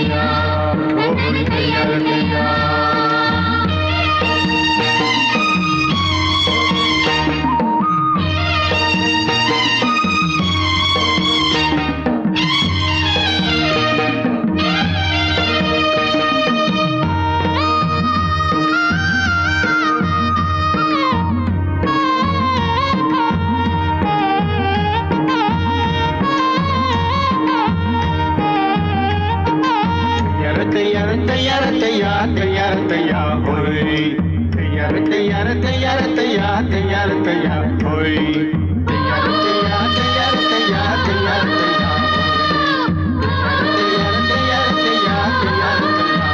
തയ്യാറത്തയ്യാ ഓടി തയ്യാറത്തയ്യാ തയ്യാറത്തയ്യാ തയ്യാറത്തയ്യാ ഓടി തയ്യാറത്തയ്യാ തയ്യാറത്തയ്യാ തയ്യാറത്തയ്യാ ഓടി തയ്യാറത്തയ്യാ തയ്യാറത്തയ്യാ തയ്യാറത്തയ്യാ തയ്യാറത്തയ്യാ തയ്യാറത്തയ്യാ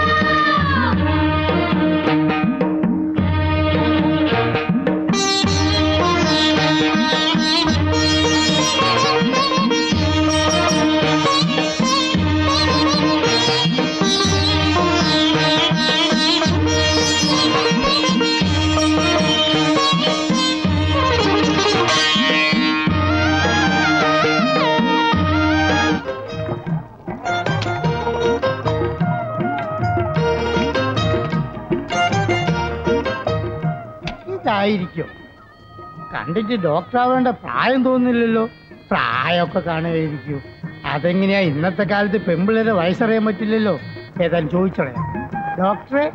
ഇതായിരിക്കും കണ്ടിട്ട് ഡോക്ടർ ആവേണ്ട പ്രായം തോന്നുന്നില്ലല്ലോ പ്രായമൊക്കെ കാണുകയായിരിക്കും അതെങ്ങനെയാ ഇന്നത്തെ കാലത്ത് പെമ്പിള്ളേരെ വയസ്സറിയാൻ പറ്റില്ലല്ലോ ഏതായാലും ചോദിച്ചോളെ ഡോക്ടറെ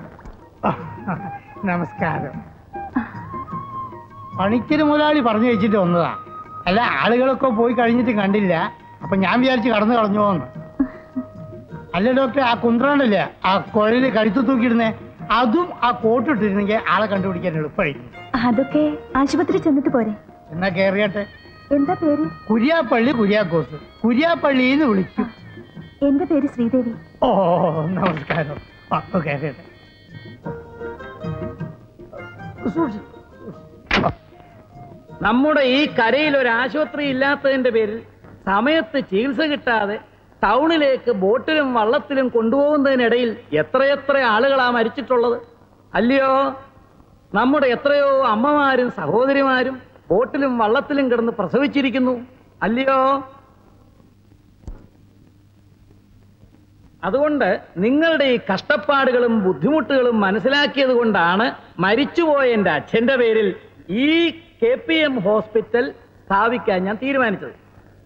നമസ്കാരം പണിക്കര് മുതലാളി പറഞ്ഞു വെച്ചിട്ട് വന്നതാ അല്ല ആളുകളൊക്കെ പോയി കഴിഞ്ഞിട്ട് കണ്ടില്ല അപ്പൊ ഞാൻ വിചാരിച്ച് കടന്നു കളഞ്ഞു പോന്ന് അല്ല ഡോക്ടർ ആ കുന്ത്രണ്ടല്ലേ ആ കുഴലിൽ കഴുത്ത് തൂക്കിയിടുന്നേ അതും ആ കോട്ട് ഇട്ടിരുന്നെങ്കിൽ ആളെ കണ്ടുപിടിക്കാൻ എളുപ്പമായിരുന്നു അതൊക്കെ ആശുപത്രി ചെന്നിട്ട് പോരെ എന്നാ കേറിയട്ടെ എന്താ പേര് കുര്യാപ്പള്ളി കുര്യാക്കോസ് കുര്യാപ്പള്ളിന്ന് വിളിക്കും എന്റെ പേര് ശ്രീദേവി ഓ നമസ്കാരം ആ, ഓ, കേറിയട്ടെ സൂക്ഷിച്ച്. നമ്മുടെ ഈ കരയിൽ ഒരു ആശുപത്രി ഇല്ലാത്തതിന്റെ പേരിൽ സമയത്ത് ചികിത്സ കിട്ടാതെ ടൗണിലേക്ക് ബോട്ടിലും വള്ളത്തിലും കൊണ്ടുപോകുന്നതിനിടയിൽ എത്രയെത്ര ആളുകളാ മരിച്ചിട്ടുള്ളത് അല്ലയോ നമ്മുടെ എത്രയോ അമ്മമാരും സഹോദരിമാരും ബോട്ടിലും വള്ളത്തിലും കിടന്ന് പ്രസവിച്ചിരിക്കുന്നു അല്ലയോ അതുകൊണ്ട് നിങ്ങളുടെ ഈ കഷ്ടപ്പാടുകളും ബുദ്ധിമുട്ടുകളും മനസ്സിലാക്കിയത് കൊണ്ടാണ് മരിച്ചുപോയ എൻ്റെ അച്ഛൻ്റെ പേരിൽ ഈ കെ പി എം ഹോസ്പിറ്റൽ സ്ഥാപിക്കാൻ ഞാൻ തീരുമാനിച്ചത്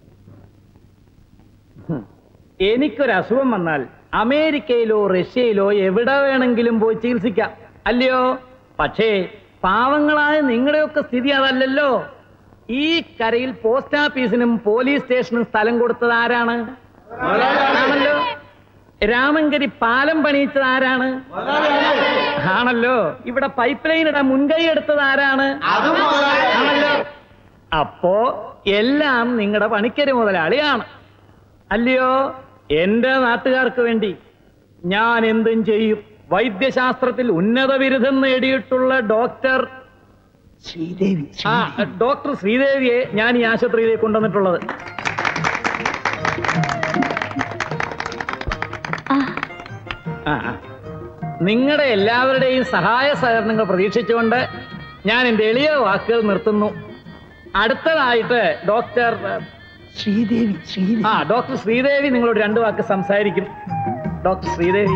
ഹും. എനിക്കൊരു അസുഖം വന്നാൽ അമേരിക്കയിലോ റഷ്യയിലോ എവിടെ വേണമെങ്കിലും പോയി ചികിത്സിക്കാം അല്ലയോ പക്ഷേ പാവങ്ങളായ നിങ്ങളുടെയൊക്കെ സ്ഥിതി അതല്ലല്ലോ ഈ കരയിൽ പോസ്റ്റ് ഓഫീസിനും പോലീസ് സ്റ്റേഷനും സ്ഥലം കൊടുത്തത് ആരാണ് ആണല്ലോ രാമങ്കരി പാലം പണിയിച്ചത് ആരാണ് ആണല്ലോ ഇവിടെ പൈപ്പ് ലൈൻ ഇടാൻ മുൻകൈ എടുത്തത് ആരാണ് ആണല്ലോ അപ്പോ എല്ലാം നിങ്ങളുടെ പണിക്കര് മുതലാളിയാണ് അല്ലയോ എന്റെ നാട്ടുകാർക്ക് വേണ്ടി ഞാൻ എന്തും ചെയ്യും വൈദ്യശാസ്ത്രത്തിൽ ഉന്നത ബിരുദം നേടിയിട്ടുള്ള ഡോക്ടർ ശ്രീദേവി ആ ഡോക്ടർ ശ്രീദേവിയെ ഞാൻ ഈ ആശുപത്രിയിലേക്ക് കൊണ്ടുവന്നിട്ടുള്ളത് ആ, ആ. നിങ്ങളുടെ എല്ലാവരുടെയും സഹായ സഹകരണങ്ങൾ പ്രതീക്ഷിച്ചുകൊണ്ട് ഞാൻ എൻ്റെ എളിയ വാക്കുകൾ നിർത്തുന്നു അടുത്തതായിട്ട് ഡോക്ടർ ശ്രീദേവി ശ്രീദേവി ആ ഡോക്ടർ ശ്രീദേവി നിങ്ങളോട് രണ്ട് വാക്ക് സംസാരിക്കും ഡോക്ടർ ശ്രീദേവി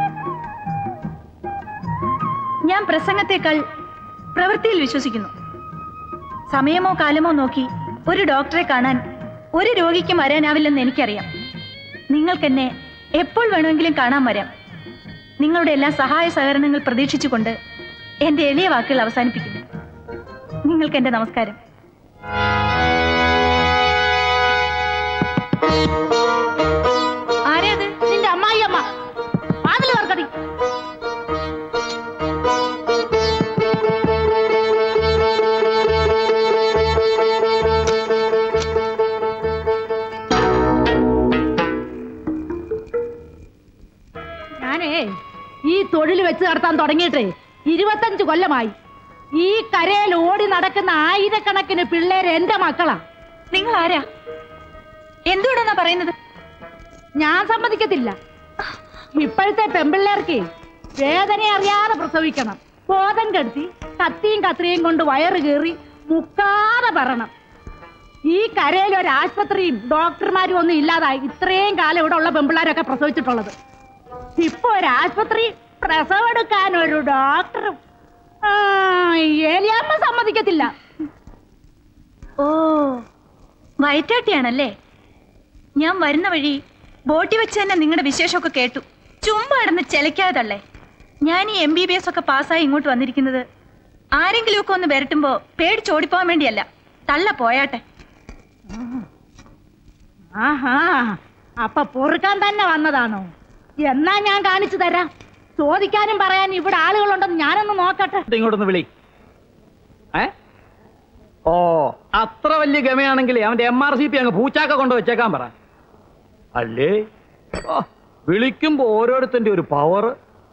ഞാൻ പ്രസംഗത്തെക്കാൾ പ്രവൃത്തിയിൽ വിശ്വസിക്കുന്നു സമയമോ കാലമോ നോക്കി ഒരു ഡോക്ടറെ കാണാൻ ഒരു രോഗിക്കും വരാനാവില്ലെന്ന് എനിക്കറിയാം നിങ്ങൾക്കെന്നെ എപ്പോൾ വേണമെങ്കിലും കാണാൻ വരാം നിങ്ങളുടെ എല്ലാ സഹായ സഹകരണങ്ങൾ പ്രതീക്ഷിച്ചുകൊണ്ട് എന്റെ എളിയ വാക്കുകൾ അവസാനിപ്പിക്കുന്നു നിങ്ങൾക്ക് എന്റെ നമസ്കാരം ആരേത് നിന്റെ അമ്മായി അമ്മ വാതില് തുറക്കടി ഞാനേ ഈ തൊഴിൽ വെച്ച് നടത്താൻ തുടങ്ങിയിട്ടേ ഇരുപത്തഞ്ച് കൊല്ലമായി ഈ കരയിൽ ഓടി നടക്കുന്ന ആയിരക്കണക്കിന് പിള്ളേര് എന്റെ മക്കളാ നിങ്ങൾ ആരാ എന്തുകൊണ്ടെന്നാ പറയുന്നത് ഞാൻ സമ്മതിക്കത്തില്ല ഇപ്പോഴത്തെ പെമ്പിള്ളേർക്ക് വേദന അറിയാതെ പ്രസവിക്കണം ബോധം കെടുത്തി കത്തിയും കത്രിയും കൊണ്ട് വയറ് കീറി മുക്കാതെ പറയണം ഈ കരയിൽ ഒരു ആശുപത്രിയും ഡോക്ടർമാരും ഒന്നും ഇല്ലാതായി ഇത്രയും കാലം ഇവിടെ ഉള്ള പെമ്പിള്ളാരൊക്കെ പ്രസവിച്ചിട്ടുള്ളത് ഇപ്പൊ ഒരു ആശുപത്രി പ്രസവെടുക്കാൻ ഒരു ഡോക്ടറും ആ, ഏലിയാമ്മ സമ്മതിക്കത്തില്ല ഓ വയറ്റാട്ടിയാണല്ലേ ഞാൻ വരുന്ന വഴി ബോട്ടി വെച്ച് തന്നെ നിങ്ങളുടെ വിശേഷമൊക്കെ കേട്ടു ചുമ്മാ ഇടന്ന് ചെലക്കാതല്ലേ ഞാൻ ഈ എം ബി ബി എസ് ഒക്കെ പാസ്സായി ഇങ്ങോട്ട് വന്നിരിക്കുന്നത് ആരെങ്കിലുമൊക്കെ ഒന്ന് വരട്ടുമ്പോ പേടിച്ചോടിപ്പോവാൻ വേണ്ടിയല്ല തള്ള പോയാട്ടെ ആഹാ അപ്പൊ പൊറുക്കാൻ തന്നെ വന്നതാണോ എന്നാ ഞാൻ കാണിച്ചു തരാം ചോദിക്കാനും പറയാനും ഇവിടെ ആളുകളുണ്ടെന്ന് ഞാനൊന്ന് നോക്കട്ടെ ഇങ്ങോട്ടൊന്ന് വിളി ഏ ഓ അത്ര വലിയ ഗമയാണെങ്കിൽ അവന്റെ എം ആർ സി പി അങ്ങ് പൂച്ചാക്ക കൊണ്ട് വെച്ചേക്കാൻ പറ അല്ലേ ഓ, വിളിക്കുമ്പോ ഓരോരുത്തന്റെ ഒരു പവർ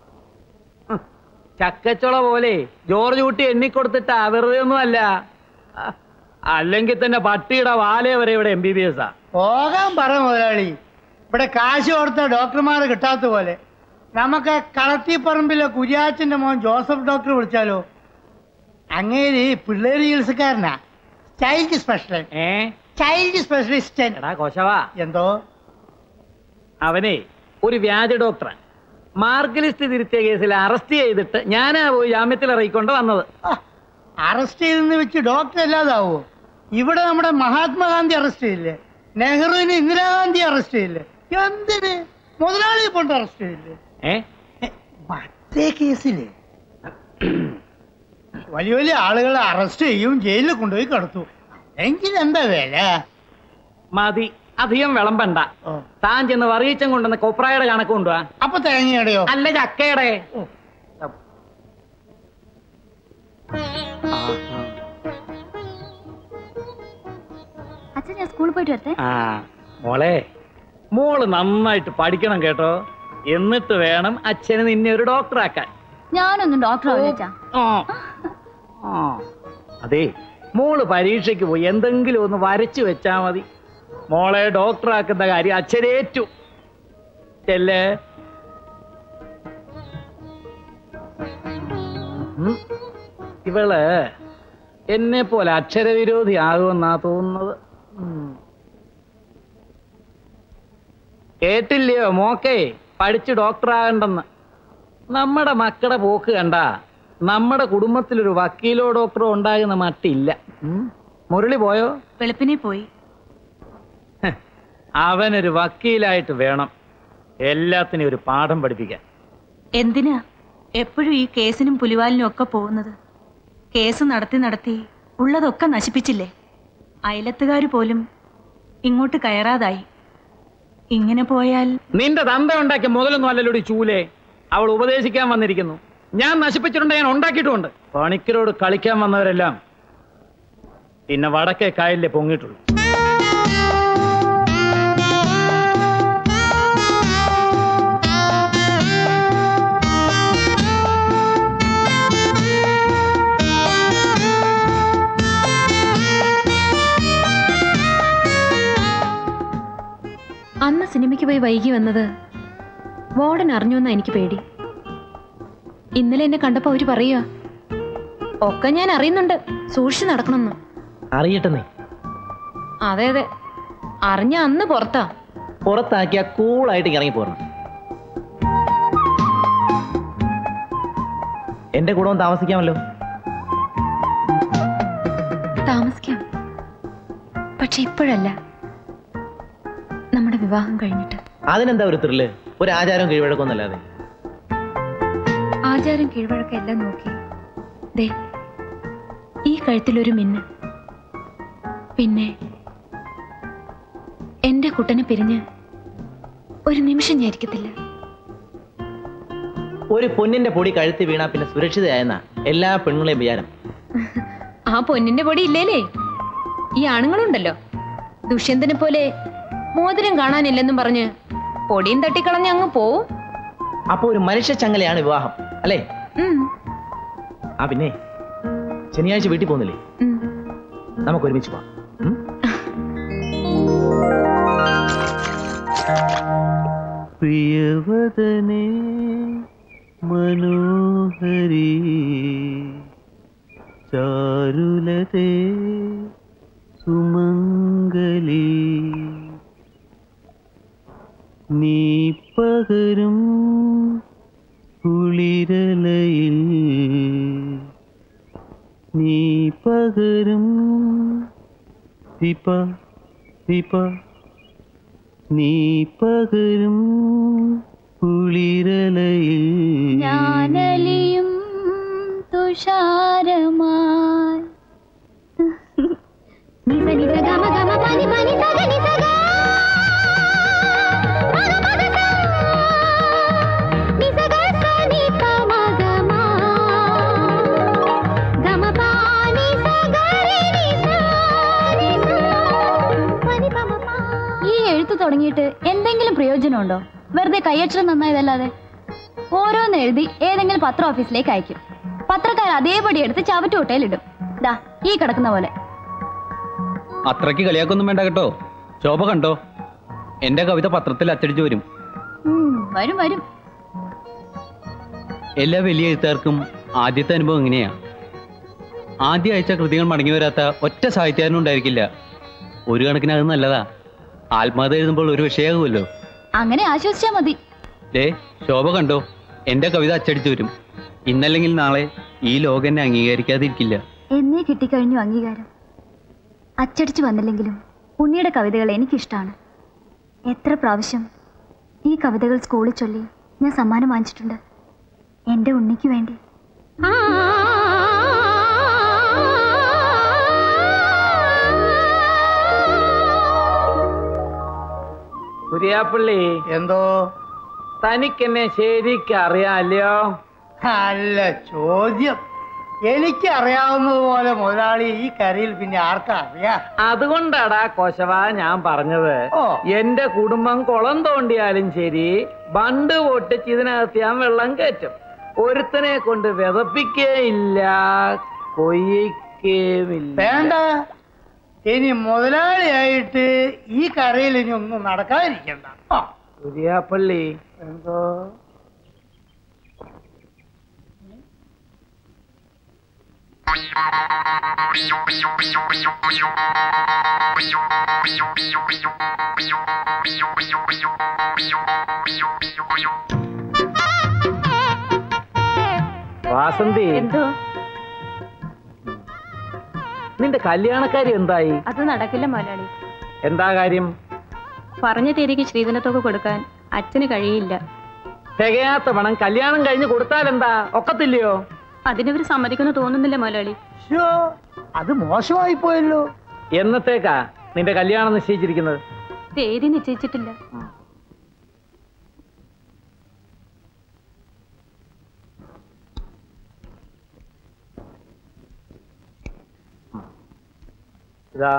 ചക്കച്ചുള പോലെ ജോർജ് കുട്ടി എണ്ണിക്കൊടുത്തിട്ടാ വെറുതെ ഒന്നുമല്ല ആ, അല്ലെങ്കിൽ തന്നെ പട്ടിയുടെ വാലേ വരെ ഇവിടെ എം ബി ബി എസ് ആ പോകാൻ പറ മുതലാളി ഇവിടെ കാശ് കൊടുത്ത ഡോക്ടർമാർ കിട്ടാത്ത പോലെ നമുക്ക് കളത്തിപ്പറമ്പിലെ കുര്യാച്ചന്റെ മോൻ ജോസഫ് ഡോക്ടർ വിളിച്ചാലോ അങ്ങേര് പിള്ളേര് ചികിത്സക്കാരനാ ചൈൽഡ് സ്പെഷ്യലിസ്റ്റ് ഏ ചൈൽഡ് സ്പെഷ്യലിസ്റ്റ് എടാ കോശവാ എന്തോ അവനെ ഒരു വ്യാജ ഡോക്ടറാ മാർക്ക് ലിസ്റ്റ് തിരുത്തിയ കേസിൽ അറസ്റ്റ് ചെയ്തിട്ട് ഞാനാ പോയി ജാമ്യത്തിൽ ഇറങ്ങിക്കൊണ്ട് വന്നത് അറസ്റ്റ് ചെയ്തെന്ന് വെച്ച് ഡോക്ടർ അല്ലാതാവോ ഇവിടെ നമ്മുടെ മഹാത്മാഗാന്ധി അറസ്റ്റ് ചെയ്യില്ലേ നെഹ്റുവിന് ഇന്ദിരാഗാന്ധി അറസ്റ്റ് ചെയ്യില്ലേ എന്തിന് മുതലാളി കൊണ്ട് അറസ്റ്റ് ചെയ്യില്ലേ ഏ എ, മറ്റേ കേസില് വലിയ വലിയ ആളുകളെ അറസ്റ്റ് ചെയ്യും ജയിലിൽ കൊണ്ടുപോയി കടത്തു എങ്കിൽ എന്താ വില മതി അധികം വിളമ്പണ്ട ഓ. താൻ ചെന്ന് വറീച്ചം കൊണ്ടുവന്ന് കൊപ്രായുടെ കണക്ക് കൊണ്ടുവാ അപ്പൊ തേങ്ങയുടെയോ അല്ല ചക്കയുടെ ഓ. അച്ഛൻ ഞാൻ സ്കൂളിൽ പോയിട്ട് വരട്ടെ ആ മോളെ മോള് നന്നായിട്ട് പഠിക്കണം കേട്ടോ എന്നിട്ട് വേണം അച്ഛന് നിന്നെ ഒരു ഡോക്ടറാക്കാൻ ഞാനൊന്നും ഡോക്ടർ ആവില്ല ആ. ആ. അതെ മോള് പരീക്ഷയ്ക്ക് പോയി എന്തെങ്കിലും ഒന്ന് വരച്ചു വെച്ചാ മതി മോളെ ഡോക്ടറാക്കുന്ന കാര്യം അച്ഛനേറ്റു ചെല്ലേ ഉം. ഇവള് എന്നെ പോലെ അക്ഷരവിരോധി ആകുമെന്നാ തോന്നുന്നത് ഉം. കേട്ടില്ലയോ മോക്കേ പഠിച്ച് ഡോക്ടറാകണ്ടെന്ന് നമ്മുടെ മക്കളുടെ പോക്ക് കണ്ട നമ്മുടെ കുടുംബത്തിലൊരു വക്കീലോ ഡോക്ടറോ ഉണ്ടാകുന്ന മട്ടില്ല ഉം. മുരളി പോയോ വെളുപ്പിനെ പോയി ഹ്, അവനൊരു വക്കീലായിട്ട് വേണം എല്ലാത്തിനും ഒരു പാഠം പഠിപ്പിക്കാൻ എന്തിനാ എപ്പോഴും ഈ കേസിനും പുലിവാലിനും ഒക്കെ പോകുന്നത് കേസ് നടത്തി നടത്തി ഉള്ളതൊക്കെ നശിപ്പിച്ചില്ലേ അയലത്തുകാർ പോലും ഇങ്ങോട്ട് കയറാതായി ഇങ്ങനെ പോയാൽ നിന്റെ തന്ത ഉണ്ടാക്കിയ മുതലൊന്നും അല്ലല്ലോ ഈ ചൂലേ അവൾ ഉപദേശിക്കാൻ വന്നിരിക്കുന്നു ഞാൻ നശിപ്പിച്ചിട്ടുണ്ട് ഞാൻ ഉണ്ടാക്കിയിട്ടുമുണ്ട് പണിക്കരോട് കളിക്കാൻ വന്നവരെല്ലാം പിന്നെ വടക്കേ കായലിലെ പൊങ്ങിയിട്ടുള്ളൂ അന്ന് സിനിമയ്ക്ക് പോയി വൈകി വന്നത് വാർഡൻ അറിഞ്ഞോന്നാ എനിക്ക് പേടി ഇന്നലെ എന്നെ കണ്ടപ്പോ അവര് പറയുക ഒക്കെ ഞാൻ അറിയുന്നുണ്ട് സൂക്ഷിച്ചു നടക്കണമെന്ന് അറിയട്ടെ നീ അതെ അതെ അറിഞ്ഞ അന്ന് പുറത്താ പുറത്താക്കിയ കൂളായിട്ട് ഇറങ്ങി പോരണം എന്റെ കൂടെ ഒന്ന് താമസിക്കാമല്ലോ താമസിക്കാം പക്ഷെ ഇപ്പോഴല്ല നമ്മുടെ വിവാഹം കഴിഞ്ഞിട്ട് അതിനെന്താ ഒരു ത്രില്ല് ഒരു ആചാരം കീഴ്വഴക്കൊന്നല്ലാതെ ആചാരം കീഴ്വഴക്കം എല്ലാം നോക്കി ദേ ഈ കഴുത്തിലൊരു മിന്ന് പിന്നെ എന്റെ കുട്ടനെ പിരിഞ്ഞ് ഒരു നിമിഷം ഞാൻ ഇരിക്കത്തില്ല ഒരു പൊന്നിന്റെ പൊടി കഴുത്തി വീണാ പിന്നെ സുരക്ഷിതയായെന്ന എല്ലാ പെണ്ണുങ്ങളെയും വിചാരം ആ പൊന്നിന്റെ പൊടി ഇല്ലേലേ ഈ ആണുങ്ങളുണ്ടല്ലോ ദുഷ്യന്തനെ പോലെ മോതിരം കാണാനില്ലെന്നും പറഞ്ഞ് പൊടിയും തട്ടിക്കളഞ്ഞ് അങ്ങ് പോവും അപ്പൊ ഒരു മനുഷ്യ ചങ്ങലയാണ് വിവാഹം അല്ലേ ഉം, ആ പിന്നെ ശനിയാഴ്ച വീട്ടിൽ പോകുന്നില്ലേ ഉം. നമുക്ക് ഒരുമിച്ച് പോവാം ഉം? പ്രിയവദനേ മനോഹരി ചാരുലതേ സുമംഗ നീ പകരും കുളിരലയിൽ നീ പകരും ദീപ ദീപ നീ പകരും കുളിരലയിൽ ഞാനലിയും തുഷാരമായി നിസ നിസ ഗമ ഗമ പനി പനി സഗ നിസ ഗ. മഗ മഗ സ. നിസ ഗ സ നി പ മഗ മ. ഗമ പ നി സ ഗ രി നി സ നി സ. പനി പ മ പ. ഈ എഴുത്ത് തുടങ്ങിയിട്ട് എന്തെങ്കിലും പ്രയോജനമുണ്ടോ വെറുതെ കയ്യക്ഷരം നന്നായതല്ലാതെ ഓരോന്ന് എഴുതി ഏതെങ്കിലും പത്ര ഓഫീസിലേക്ക് അയക്കും പത്രക്കാർ അതേപടി എടുത്ത് ചവറ്റുകൊട്ടയിലിടും ദാ ഈ കിടക്കുന്ന പോലെ അത്രയ്ക്ക് കളിയാക്കൊന്നും വേണ്ട കേട്ടോ ശോഭ കണ്ടോ എന്റെ കവിത പത്രത്തിൽ അച്ചടിച്ചു വരും ഉം, വരും വരും എല്ലാ വലിയ എഴുത്തുകാർക്കും ആദ്യത്തെ അനുഭവം എങ്ങനെയാ ആദ്യ അയച്ച കൃതികൾ മടങ്ങി വരാത്ത ഒറ്റ സാഹിത്യകാരനും ഉണ്ടായിരിക്കില്ല ഒരു കണക്കിന് അത് നല്ലതാ ആത്മകഥ എഴുതുമ്പോൾ ഒരു വിഷയമാകുമല്ലോ അങ്ങനെ ആശ്വസിച്ചാ മതി ദേ ശോഭ കണ്ടോ എന്റെ കവിത അച്ചടിച്ചു വരും ഇന്നല്ലെങ്കിൽ നാളെ ഈ ലോകം എന്നെ അംഗീകരിക്കാതിരിക്കില്ല എന്നേ കിട്ടിക്കഴിഞ്ഞു അംഗീകാരം അച്ചടിച്ചു വന്നില്ലെങ്കിലും ഉണ്ണിയുടെ കവിതകൾ എനിക്കിഷ്ടമാണ് എത്ര പ്രാവശ്യം ഈ കവിതകൾ സ്കൂളിൽ ചൊല്ലി ഞാൻ സമ്മാനം വാങ്ങിച്ചിട്ടുണ്ട് എൻ്റെ ഉണ്ണിക്ക് വേണ്ടി കുര്യാപ്പള്ളി എന്തോ തനിക്കെന്നെ ശരിക്ക് അറിയാമല്ലോ അല്ല ചോദ്യം എനിക്ക് അറിയാവുന്നതുപോലെ മുതലാളി ഈ കരയിൽ പിന്നെ ആർക്കാ അറിയാം അതുകൊണ്ടാടാ കോശവ ഞാൻ പറഞ്ഞത് ഓ. എന്റെ കുടുംബം കുളം തോണ്ടിയാലും ശരി ബണ്ട് പൊട്ടിച്ച് ഇതിനകത്ത് ഞാൻ വെള്ളം കയറ്റും ഒരുത്തനെ കൊണ്ട് വിതപ്പിക്കേയില്ല കൊയ്യിക്കേമില്ല വേണ്ട ഇനി മുതലാളിയായിട്ട് ഈ കരയിൽ ഇനി ഒന്നും നടക്കാതിരിക്കണ്ട ആ, കുര്യാപ്പള്ളി എന്തോ വാസന്തി എന്തോ നിന്റെ കല്യാണക്കാരി എന്തായി അത് നടക്കില്ല മുതലാളി എന്താ കാര്യം പറഞ്ഞ തീയതിക്ക് ശ്രീധനത്തൊക്കെ കൊടുക്കാൻ അച്ഛന് കഴിയില്ല തികയാത്ത പണം കല്യാണം കഴിഞ്ഞ് കൊടുത്താൽ എന്താ ഒക്കത്തില്ലയോ അതിനവർ സമ്മതിക്കുന്നു തോന്നുന്നില്ല മുതലാളി ശ്ശോ, അത് മോശമായി പോയല്ലോ എന്നത്തേക്കാ നിന്റെ കല്യാണം നിശ്ചയിച്ചിരിക്കുന്നത് തീയതി നിശ്ചയിച്ചിട്ടില്ല ഇതാ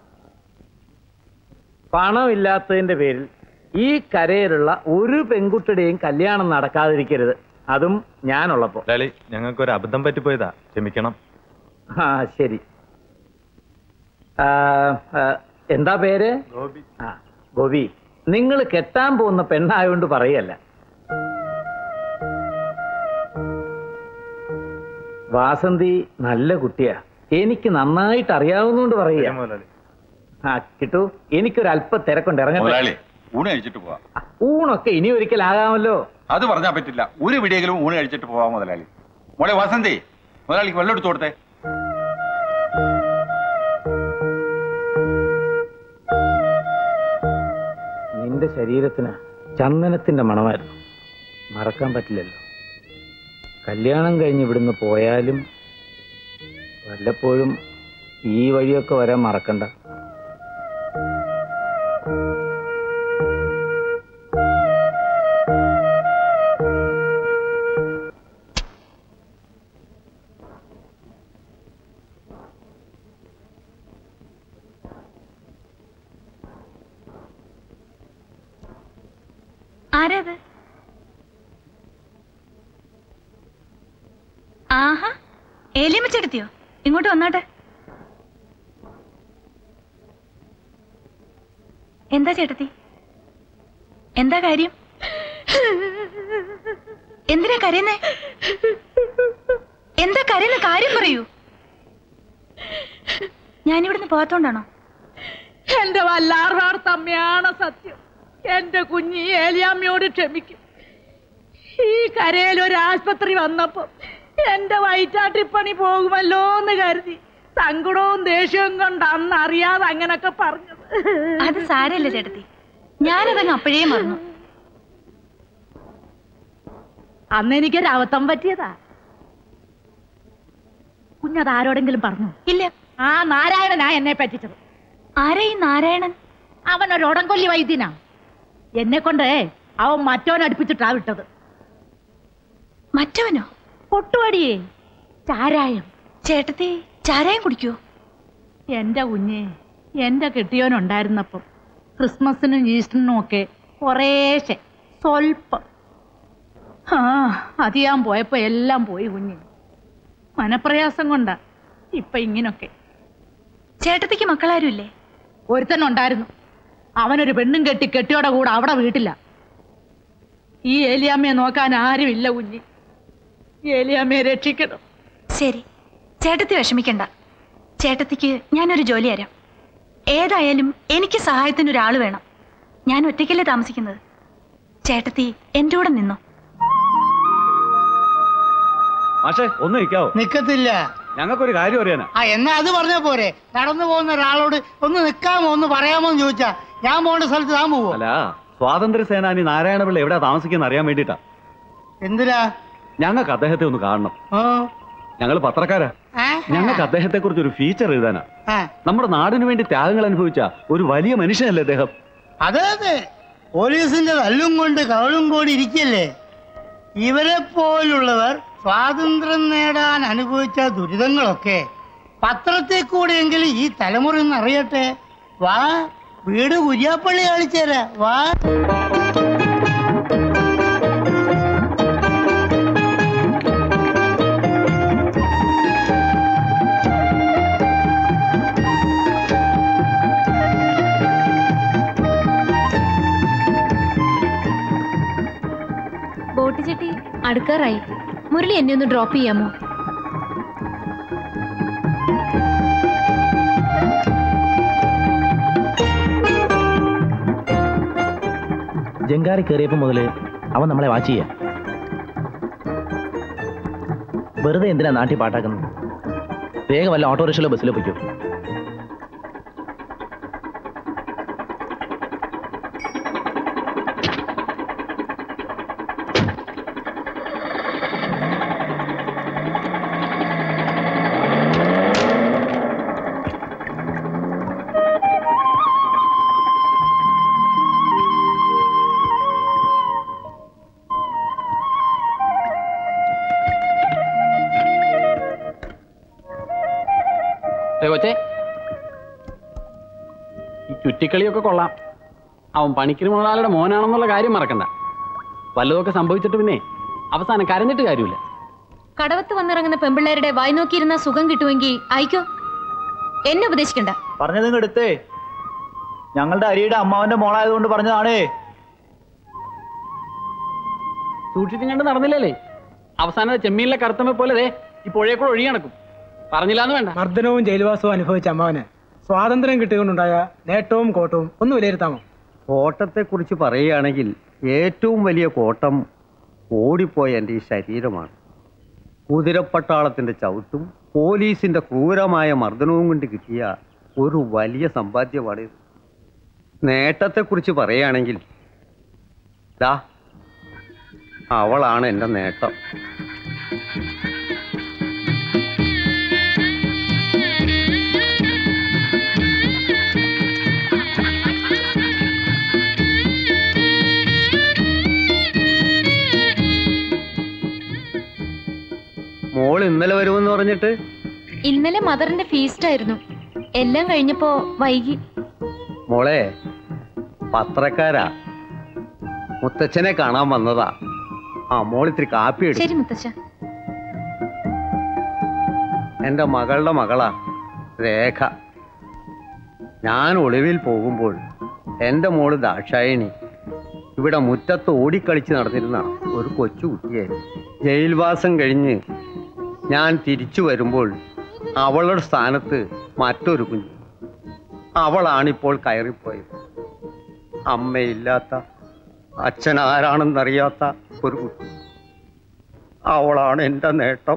പണമില്ലാത്തതിന്റെ പേരിൽ ഈ കരയിലുള്ള ഒരു പെൺകുട്ടിയുടെയും കല്യാണം നടക്കാതിരിക്കരുത് അതും ഞാനുള്ളപ്പോ ലാലി ഞങ്ങൾക്ക് ഒരു അബദ്ധം പറ്റിപ്പോയതാ ക്ഷമിക്കണം ആ ശരി ആ, ആ, എന്താ പേര് ഗോപി ആ ഗോപി നിങ്ങൾ കെട്ടാൻ പോകുന്ന പെണ്ണായോണ്ട് പറയല്ല വാസന്തി നല്ല കുട്ടിയാ എനിക്ക് നന്നായിട്ട് അറിയാവുന്നോണ്ട് പറയുക മുതലാളി ആ കിട്ടു എനിക്കൊരു അല്പ തിരക്കുണ്ട് ഇറങ്ങട്ടെ മുതലാളി ഊണ് കഴിച്ചിട്ട് പോവാം ആ, ഊണൊക്കെ ഇനി ഒരിക്കലാകാമല്ലോ അത് പറഞ്ഞാൽ പറ്റില്ല ഒരു വിടിയെങ്കിലും ഊണ് കഴിച്ചിട്ട് പോവാം മുതലാളി മോളെ വസന്തി മുതലാളിക്ക് വെള്ളം എടുത്തു കൊടുത്തേ നിന്റെ ശരീരത്തിന് ചന്ദനത്തിന്റെ മണമായിരുന്നു മറക്കാൻ പറ്റില്ലല്ലോ കല്യാണം കഴിഞ്ഞ് ഇവിടുന്ന് പോയാലും വല്ലപ്പോഴും ഈ വഴിയൊക്കെ വരാൻ മറക്കണ്ട ആരാത് ആഹാ ഏലിയമ്മച്ചെടുത്തിയോ ഇങ്ങോട്ട് വന്നാട്ടെ എന്താ ചേട്ടത്തി എന്താ കാര്യം എന്തിനാ കരയുന്നേ എന്താ കരയുന്ന കാര്യം പറയൂ ഞാനിവിടുന്ന് പോകാത്തോണ്ടാണോ എന്റെ വല്ലാർവാർ തമ്മയാണ് സത്യം എന്റെ കുഞ്ഞി ഏലിയാമ്മയോട് ക്ഷമിക്കും ഈ കരയിൽ ഒരു ആസ്പത്രി വന്നപ്പോ എന്റെ വയറ്റാട്ടിപ്പണി പോകുമല്ലോ എന്ന് കരുതി സങ്കടവും ദേഷ്യവും കൊണ്ട് അന്ന് അറിയാതെ അങ്ങനൊക്കെ പറഞ്ഞത് അത് സാരല്ല ചേട്ടത്തി ഞാനതങ്ങ് അപ്പോഴേ മറന്നു അന്ന് എനിക്കൊരു അബദ്ധം പറ്റിയതാ കുഞ്ഞത് ആരോടെങ്കിലും പറഞ്ഞു ഇല്ല ആ നാരായണനാ എന്നെ പറ്റിച്ചത് ആരാ ഈ നാരായണൻ അവൻ ഒരു ഉടംകൊല്ലി വൈദ്യനാ എന്നെ കൊണ്ട് അവൻ മറ്റവൻ അടുപ്പിച്ചിട്ടാ വിട്ടത് മറ്റവനോ പൊട്ടുവടിയേ ചാരായം ചേട്ടത്തി ചാരായം കുടിക്കോ എന്റെ കുഞ്ഞെ എന്റെ കെട്ടിയോനുണ്ടായിരുന്നപ്പം ക്രിസ്മസിനും ഈസ്റ്ററിനും ഒക്കെ കുറേശ്ശെ സ്വൽപ്പം ആ അത് ഞാൻ പോയപ്പോ എല്ലാം പോയി കുഞ്ഞ് മനപ്രയാസം കൊണ്ടാ ഇപ്പൊ ഇങ്ങനൊക്കെ ചേട്ടത്തിക്ക് മക്കളാരും ഇല്ലേ ഒരുത്തനുണ്ടായിരുന്നു അവനൊരു പെണ്ണും കെട്ടി കെട്ടിയോടെ കൂടെ അവിടെ വീട്ടില്ല ഈ ഏലിയാമ്മയെ നോക്കാൻ ആരുമില്ല കുഞ്ഞ് ഏലിയാമ്മയെ രക്ഷിക്കണം ശരി ചേട്ടത്തി വിഷമിക്കണ്ട ചേട്ടത്തിക്ക് ഞാനൊരു ജോലി തരാം ഏതായാലും എനിക്ക് സഹായത്തിന് ഒരാൾ വേണം ഞാൻ ഒറ്റയ്ക്കല്ലേ താമസിക്കുന്നത് ചേട്ടത്തി എൻ്റെ കൂടെ നിന്നോ മാഷേ ഒന്ന് നിൽക്കാവോ നിക്കത്തില്ല ഞങ്ങൾക്കൊരു കാര്യം അറിയാനാ ആ എന്നാ അത് പറഞ്ഞ പോരെ നടന്നു പോകുന്ന ഒരാളോട് ഒന്ന് നിൽക്കാമോ ഒന്ന് പറയാമോ എന്ന് ചോദിച്ചാ ഞാൻ പോകേണ്ട സ്ഥലത്ത് താൻ പോവോ അല്ല സ്വാതന്ത്ര്യ സേനാനി നാരായണപിള്ള എവിടെ താമസിക്കുന്ന അറിയാൻ വേണ്ടിട്ടാ എന്തിനാ ഞങ്ങൾക്ക് അദ്ദേഹത്തെ ഒന്ന് കാണണം ഓ ഞങ്ങൾ പത്രക്കാരാ ആ, ഞങ്ങൾക്ക് അദ്ദേഹത്തെ കുറിച്ച് ഒരു ഫീച്ചർ എഴുതാനാ ആ. നമ്മുടെ നാടിന് വേണ്ടി ത്യാഗങ്ങൾ അനുഭവിച്ച ഒരു വലിയ മനുഷ്യനല്ലേ അദ്ദേഹം അതെ അതെ പോലീസിന്റെ തല്ലും കൊണ്ട് കവളും കൂടി ഇരിക്കല്ലേ ഇവരെ പോലുള്ളവർ സ്വാതന്ത്ര്യം നേടാൻ അനുഭവിച്ച ദുരിതങ്ങളൊക്കെ പത്രത്തിൽ കൂടെയെങ്കിലും ഈ തലമുറ ഒന്ന് അറിയട്ടെ വാ വീട് കുര്യാപ്പള്ളി കാണിച്ചേരാ വാ ബോട്ട് ചെട്ടി അടുക്കാറായി മുരളി എന്നെ ഒന്ന് ഡ്രോപ്പ് ചെയ്യാമോ ജങ്കാറി കയറിയപ്പോ മുതല് അവൻ നമ്മളെ വാച്ച് ചെയ്യാം വെറുതെ എന്തിനാ നാട്ടി പാട്ടാക്കുന്നത് വേഗം വല്ല ഓട്ടോറിക്ഷയിലോ ബസ്സിലോ പൊയ്ക്കോ ഏ കൊച്ചേ ഈ ചുറ്റിക്കളിയൊക്കെ കൊള്ളാം അവൻ പണിക്കര് മുതലാളിയുടെ മോനാണെന്നുള്ള കാര്യം മറക്കണ്ട വല്ലതൊക്കെ സംഭവിച്ചിട്ട് പിന്നെ അവസാനം കരഞ്ഞിട്ട് കാര്യമില്ല കടവത്ത് വന്നിറങ്ങുന്ന പെമ്പിള്ളേരുടെ വായി നോക്കിയിരുന്ന സുഖം കിട്ടുമെങ്കിൽ അയക്കോ എന്നെ ഉപദേശിക്കണ്ട പറഞ്ഞത് എടുത്തേ ഞങ്ങളുടെ അരിയുടെ അമ്മാവന്റെ മോളായതുകൊണ്ട് പറഞ്ഞതാണേ സൂക്ഷിച്ചും കണ്ട് നടന്നില്ലല്ലേ അവസാനം ചെമ്മീനിലെ കറുത്തമ്മ പോലെ ദേ ഈ പുഴയെ കൂടെ ഒഴുകി നടക്കും പറഞ്ഞില്ലാന്ന് വേണ്ട മർദ്ദനവും ജയിൽവാസവും അനുഭവിച്ച അമ്മാവന് സ്വാതന്ത്ര്യം കിട്ടിയതുകൊണ്ടുണ്ടായ നേട്ടവും കോട്ടവും ഒന്ന് വിലയിരുത്താമോ കോട്ടത്തെക്കുറിച്ച് പറയുകയാണെങ്കിൽ ഏറ്റവും വലിയ കോട്ടം ഓടിപ്പോയ എൻ്റെ ഈ ശരീരമാണ് കുതിരപ്പട്ടാളത്തിൻ്റെ ചവിട്ടും പോലീസിൻ്റെ ക്രൂരമായ മർദ്ദനവും കൊണ്ട് കിട്ടിയ ഒരു വലിയ സമ്പാദ്യമാണിത് നേട്ടത്തെക്കുറിച്ച് പറയുകയാണെങ്കിൽ ദാ അവളാണ് എൻ്റെ നേട്ടം മോൾ ഇന്നലെ വരുമെന്ന് പറഞ്ഞിട്ട് ഇന്നലെ മദറിന്റെ ഫീസ്റ്റ് ആയിരുന്നു എല്ലാം കഴിഞ്ഞപ്പോ വൈകി മോളെ പത്രക്കാരാ മുത്തച്ഛനെ കാണാൻ വന്നതാ ആ മോളിത്തിരി കാപ്പി എടുത്തു ശരി മുത്തച്ഛ എൻ്റെ മകളുടെ മകളാ രേഖ ഞാൻ ഒളിവിൽ പോകുമ്പോൾ എൻ്റെ മോള് ദാക്ഷായണി ഇവിടെ മുറ്റത്ത് ഓടിക്കളിച്ച് നടന്നിരുന്ന ഒരു കൊച്ചു കുട്ടിയായിരുന്നു ജയിൽവാസം കഴിഞ്ഞ് ഞാൻ തിരിച്ചു വരുമ്പോൾ അവളുടെ സ്ഥാനത്ത് മറ്റൊരു കുഞ്ഞ് അവളാണിപ്പോൾ കയറിപ്പോയത് അമ്മയില്ലാത്ത അച്ഛൻ ആരാണെന്നറിയാത്ത ഒരു കുട്ടി അവളാണ് എൻ്റെ നേട്ടം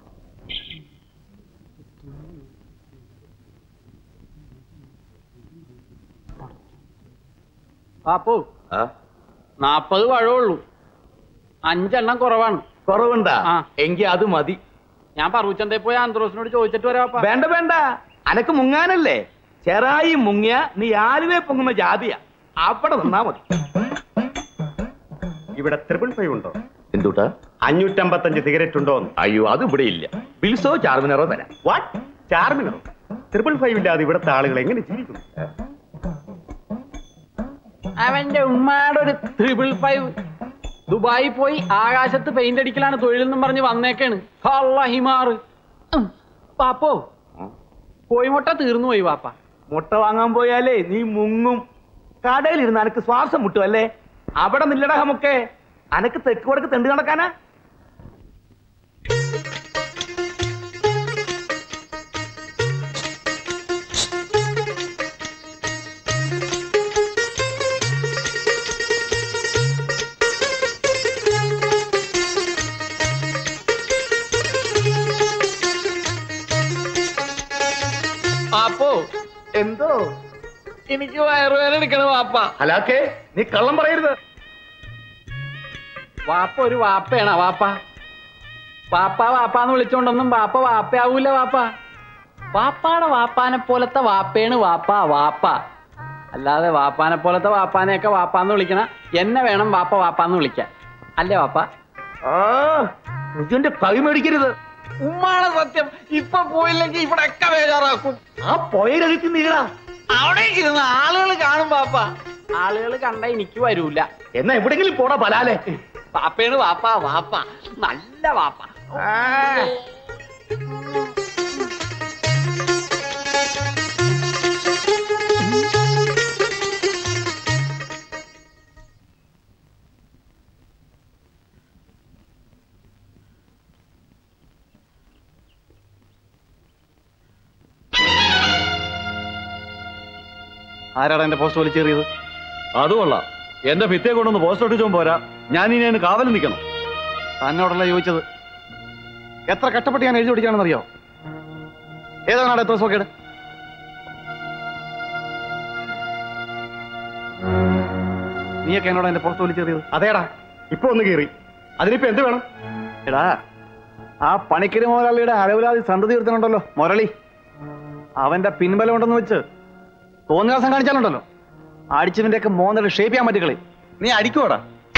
പാപ്പു നാപ്പത് പഴമുള്ളൂ അഞ്ചെണ്ണം കുറവാണ് കുറവുണ്ടാ എങ്കി അത് മതി ഞാൻ പറൂച്ചന്തേ പോയി ആന്ത്രോസിനോട് ചോദിച്ചിട്ട് വരാപ്പാ വേണ്ട വേണ്ട അനക്ക് മുങ്ങാനല്ലേ ചെറായി മുങ്ങിയ നീ ആലുവേ പൊങ്ങുന്ന ജാതിയാ അവിടെ നിന്നാ മതി ഇവിടെ ട്രിപ്പിൾ ഫൈവ് ഉണ്ടോ എന്തുട്ടാ അഞ്ഞൂറ്റമ്പത്തഞ്ച് സിഗരറ്റ് ഉണ്ടോ അയ്യോ അത് ഇവിടെ ഇല്ല ബിൽസോ ചാർമിനറോ തരാം വാട്ട് ചാർമിനറോ ട്രിപ്പിൾ ഫൈവ് ഇല്ലാതെ ഇവിടുത്തെ ആളുകൾ എങ്ങനെ ജീവിക്കും അവന്റെ ഉമ്മയുടെ ഒരു ത്രിപിൾ ഫൈവ് ദുബായി പോയി ആകാശത്ത് പെയിന്റ് അടിക്കലാണ് തൊഴിലെന്നും പറഞ്ഞ് വന്നേക്കാണ് കള്ള ഹിമാറ് ഉം. പാപ്പോ കോഴിമുട്ട തീർന്നു പോയി പാപ്പ മുട്ട വാങ്ങാൻ പോയാലേ നീ മുങ്ങും കടയിലിരുന്ന് അനക്ക് ശ്വാസം മുട്ടും അല്ലേ അവിടെ നില്ലട നമുക്ക് അനക്ക് തെക്ക് വടക്ക് തെണ്ട് നടക്കാനാ പാപ്പോ എന്തോ എനിക്ക് വയറുവേദന എടുക്കണ വാപ്പ ഹലാക്കേ നീ കള്ളം പറയരുത് വാപ്പ ഒരു വാപ്പയാണ് വാപ്പ വാപ്പ വാപ്പാന്ന് വിളിച്ചോണ്ടൊന്നും വാപ്പ വാപ്പയാവൂല വാപ്പ വാപ്പാടെ വാപ്പാനെ പോലത്തെ വാപ്പയാണ് വാപ്പ വാപ്പ അല്ലാതെ വാപ്പാനെ പോലത്തെ വാപ്പാനെയൊക്കെ വാപ്പാന്ന് വിളിക്കണ എന്നെ വേണം വാപ്പ വാപ്പാന്ന് വിളിക്കാൻ അല്ലേ വാപ്പ ആ ഇതിന്റെ കൈ മേടിക്കരുത് ഉമ്മാണ് സത്യം ഇപ്പൊ പോയില്ലെങ്കിൽ ഇവിടെ ഒക്കെ ബേജാറാക്കും ആ പോയരകത്ത് നീടാ അവിടെ ഇരുന്ന് ആളുകൾ കാണും പാപ്പ ആളുകൾ കണ്ട എനിക്ക് വരൂല എന്നാ എവിടെങ്കിലും പോടാ ബലാലെ പാപ്പയാണ് വാപ്പ വാപ്പ നല്ല വാപ്പ ആരാടാ എന്റെ പോസ്റ്റ് വലിച്ചേറിയത് അത് കൊള്ളാം എന്റെ ഭിത്തിയെ കൊണ്ടൊന്ന് പോസ്റ്റ് ഒട്ടിച്ചോ പോരാ ഞാൻ ഇനി അതിന് കാവലും നിൽക്കണം തന്നോടല്ല ചോദിച്ചത് എത്ര കഷ്ടപ്പെട്ട് ഞാൻ എഴുതി ഓടിക്കാണെന്ന് അറിയോ ഏതാണ് എത്ര സോക്കേട് നീയൊക്കെ എന്നോട് എന്റെ പുറത്ത് വലിച്ചേറിയത് അതേടാ ഇപ്പൊ ഒന്ന് കീറി അതിനിപ്പോ എന്ത് വേണം എടാ ആ പണിക്കരി മുതലാളിയുടെ അലവിലാതി സന്തതി തീർത്തനുണ്ടല്ലോ മുരളി അവന്റെ പിൻബലം ഉണ്ടെന്ന് വെച്ച് തോന്നിയാസം കാണിച്ചാലുണ്ടല്ലോ അടിച്ചതിന്റെ ഒക്കെ മോന്നര ഷേപ്പ് ചെയ്യാൻ പറ്റുകളി നീ അടിക്കുവാടാ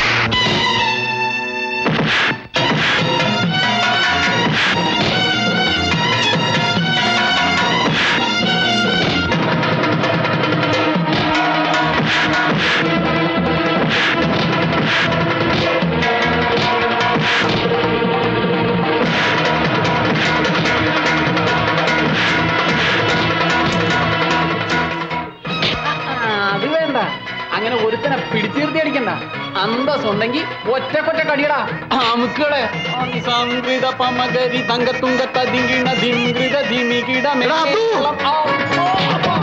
ആ, അത് വേണ്ട അങ്ങനെ ഒരുത്തനെ പിടിച്ചിരുത്തി അടിക്കണ്ട അന്തസ്സുണ്ടെങ്കിൽ ഒറ്റക്കൊറ്റ കടിയടാ അമുക്കളെ സംഗീത പമകരി തങ്കത്തുങ്ക തതിങ്കിണ ധിങ്കൃത ധിമികിട മേളം ആ, ഓ, അപ്പോ.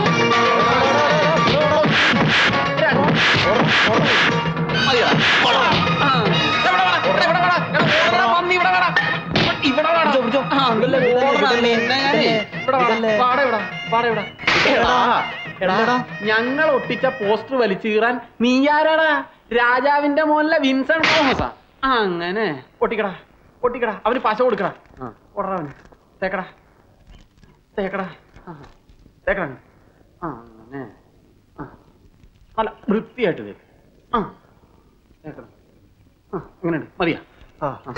മതിയെടാ. ഓടാ. ആ, ഇവിടെ വാടാ, ഇവിടെ ഇവിടെ വാടാ. എടാ, ഓടടാ, പന്നി, ഇവിടെ വാടാ. ഇവിടെ വാടാ. ആ, ഓടടാ, നിന്നെ ഞാനേ. ഇവിടെ വാടാ. വാടാ ഇവിടെ. വാടാ ഇവിടെ. എടാ, എടാ, ഞങ്ങൾ ഒട്ടിച്ച പോസ്റ്റർ വലിച്ചു കീറാൻ നീ ആരാടാ രാജാവിന്റെ മോനിലെ വിൻസൺ തോമസാ അങ്ങനെ ഒട്ടിക്കടാ ഒട്ടിക്കടാ അവന് പശ കൊടുക്കടാ ഓടടാ അവന് തേക്കടാ തേക്കടാ ആ, തേക്കടാ അവന്. ആ, അങ്ങനെ ആ. നല്ല വൃത്തിയായിട്ട് തേക്ക് ആ തേക്കണം ആ അങ്ങനെയുണ്ട് മതിയാ ആ ആ.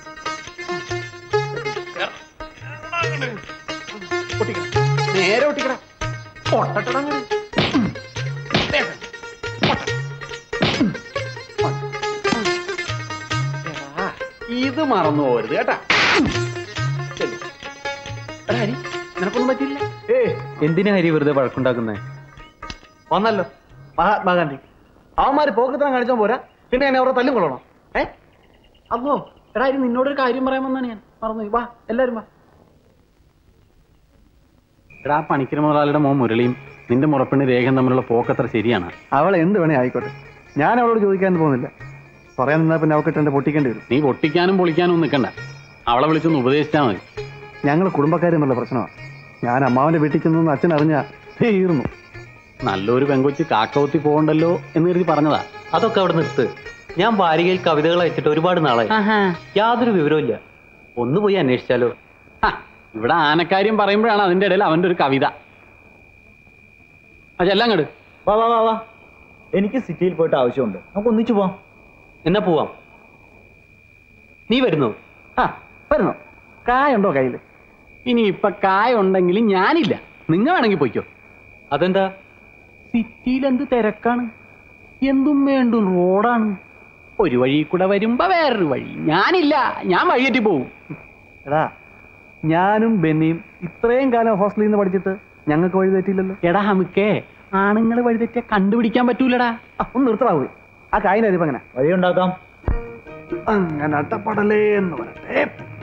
ഒട്ടിക്കടാ നേരെ ഒട്ടിക്കടാ പൊട്ടട്ടടാ അങ്ങനെ. ഉം. തേക്കണം. പൊട്ട. ഉം. പൊട്ട. ഉം. എടാ, ഇത് മറന്നു പോരുത് കേട്ടാ ഉം. ചെല്ല്. എടാ ഹരി നിനക്കൊന്നും പറ്റില്ല ഏ എന്തിനാ ഹരി വെറുതെ വഴക്കുണ്ടാക്കുന്നേ വന്നല്ലോ മഹാത്മാഗാന്ധി അവന്മാര് പോക്കത്തനം കാണിച്ചാൽ പോരാ പിന്നെ എന്നെ അവരെ തല്ലും കൊള്ളണം ഏ അല്ലോ എടാ ഹരി നിന്നോടൊരു കാര്യം പറയാൻ വന്നാണ് ഞാൻ മറന്നു വാ എല്ലാരും വാ എടാ ആ പണിക്കര മുതലാളിയുടെ മോൻ മുരളിയും നിന്റെ മുറപ്പെണ്ണ് രേഖ തമ്മിലുള്ള പോക്കത്ര ശരിയാണ് അവൾ എന്ത് വേണേ ആയിക്കോട്ടെ ഞാൻ അവളോട് ചോദിക്കാൻ പോകുന്നില്ല പറയാൻ നിന്നാ പിന്നെ അവക്കിട്ട് എന്റെ പൊട്ടിക്കേണ്ടി വരും നീ പൊട്ടിക്കാനും പൊളിക്കാനും ഒന്നും നിൽക്കണ്ട അവളെ വിളിച്ചൊന്ന് ഉപദേശിച്ചാൽ മതി ഞങ്ങൾ കുടുംബക്കാരെന്നുള്ള പ്രശ്നമാണ് ഞാൻ അമ്മാവന്റെ വീട്ടിൽ ചെന്നു അച്ഛൻ അറിഞ്ഞ തീർന്നു നല്ലൊരു പെങ്കൊച്ച് കാക്കവത്തി പോകണ്ടല്ലോ എന്ന് കരുതി പറഞ്ഞതാ അതൊക്കെ അവിടെ നിർത്ത് ഞാൻ വാരികയിൽ കവിതകൾ അയച്ചിട്ട് ഒരുപാട് നാളായി യാതൊരു വിവരവും ഇല്ല ഒന്ന് പോയി അന്വേഷിച്ചാലോ ഹ, ഇവിടെ ആനക്കാര്യം പറയുമ്പോഴാണ് അതിന്റെ ഇടയിൽ അവന്റെ ഒരു കവിത അതെല്ലാം കണ്ട് വാ വാ വാ വാ എനിക്ക് സിറ്റിയിൽ പോയിട്ട് ആവശ്യമുണ്ട് നമുക്ക് ഒന്നിച്ചു പോവാം എന്നാ പോവാം നീ വരുന്നു ആ വരുന്നു കായുണ്ടോ കയ്യിൽ ഇനി ഇപ്പൊ കായ ഉണ്ടെങ്കിൽ ഞാനില്ല നിങ്ങൾ വേണമെങ്കിൽ പോയിക്കോ അതെന്താ സിറ്റിയിൽ എന്ത് തിരക്കാണ് എന്തും വേണ്ടും റോഡാണ് ഒരു വഴി കൂടെ വരുമ്പോ വേറൊരു വഴി ഞാനില്ല ഞാൻ വഴിയേറ്റി പോവും എടാ ഞാനും ബെന്നിയും ഇത്രയും കാലം ഹോസ്റ്റലിൽ നിന്ന് പഠിച്ചിട്ട് ഞങ്ങൾക്ക് വഴി തെറ്റിയില്ലല്ലോ എടാ നമുക്കേ ആണുങ്ങൾ വഴിതെറ്റിയ കണ്ടുപിടിക്കാൻ പറ്റൂലടാ ഒന്ന് നിർത്തടാവൂ ആ കായിന് അരിപ്പം അങ്ങനെ വഴി ഉണ്ടാക്കാം അങ്ങനെ അട്ടപ്പടലേ എന്ന് പറയട്ടെ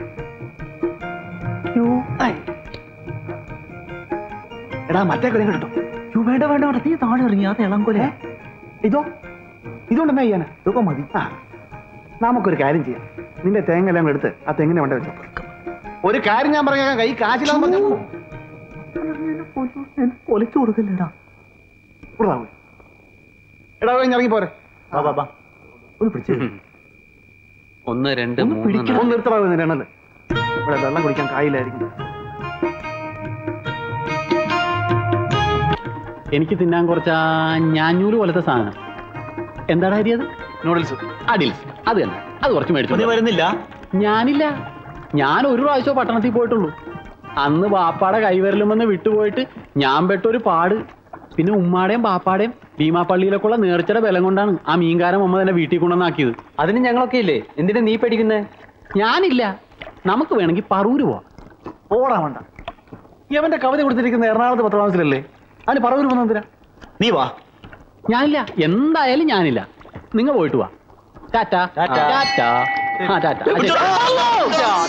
യ്യോ, ഐ. എടാ മറ്റേ കൊലം കേട്ടോ യോ വേണ്ട വേണ്ട വേണ്ട നീ താഴെ ഇറങ്ങി അത് ഇളംകൊല ഇതോ ഇതുകൊണ്ടെന്നാ ചെയ്യാനാ ഇതൊക്കെ മതി ആ നമുക്കൊരു കാര്യം ചെയ്യാം നിന്റെ തേങ്ങ എല്ലാം കൂടെ എടുത്ത് ആ തെങ്ങിനെ വേണ്ട വെച്ചോ ഒരു കാര്യം ഞാൻ പറയാം കൈ കാശിലാന്ന് പറഞ്ഞു കൊലച്ചു കൊടുക്കല്ലേടാ ഇവിടെ എടാ കഴിഞ്ഞ് ഇറങ്ങി പോരെ വാ വാ വാ ഒന്ന് പിടിച്ചേ ഒന്ന് രണ്ട് ഒന്ന് മൂന്ന് പിടിക്കണം നാല്. ഒന്ന് നിർത്തടാ എണ്ണല് ഇവിടെ വെള്ളം കുടിക്കാൻ കായില്ലായിരിക്കും എനിക്ക് തിന്നാൻ കുറച്ച് ആ ഞാഞ്ഞൂല് പോലത്തെ സാധനം എന്താണ് ഹരി അത് നൂഡിൽസ് അഡിൽസ് അത് തന്നെ അത് കുറച്ച് മേടിച്ചു നീ വരുന്നില്ല ഞാനില്ല ഞാൻ ഒരു പ്രാവശ്യം പട്ടണത്തിൽ പോയിട്ടുള്ളൂ അന്ന് ബാപ്പാടെ കൈവരലുമെന്ന് വിട്ടുപോയിട്ട് ഞാൻ പെട്ടൊരു പാട് പിന്നെ ഉമ്മാടെയും ബാപ്പാടെയും ഭീമാപ്പള്ളിയിലൊക്കെയുള്ള നേർച്ചയുടെ ബലം കൊണ്ടാണ് ആ മീൻകാരൻ അമ്മ തന്നെ വീട്ടിൽ കൊണ്ടുവന്നാക്കിയത് അതിന് ഞങ്ങളൊക്കെ ഇല്ലേ എന്തിനാ നീ പേടിക്കുന്നേ ഞാനില്ല നമുക്ക് വേണമെങ്കിൽ പറൂര് പോവാം ഓടാ വേണ്ട ഇവന്റെ കവിത കൊടുത്തിരിക്കുന്ന എറണാകുളത്ത് പത്രാമസിലല്ലേ അതിന് പറവൂർ വന്നെന്തിനാ നീ വാ ഞാനില്ല എന്തായാലും ഞാനില്ല നിങ്ങൾ പോയിട്ട് വാ ടാറ്റ ടാറ്റ. ടാറ്റ ആ ടാറ്റ ആ, ശരി.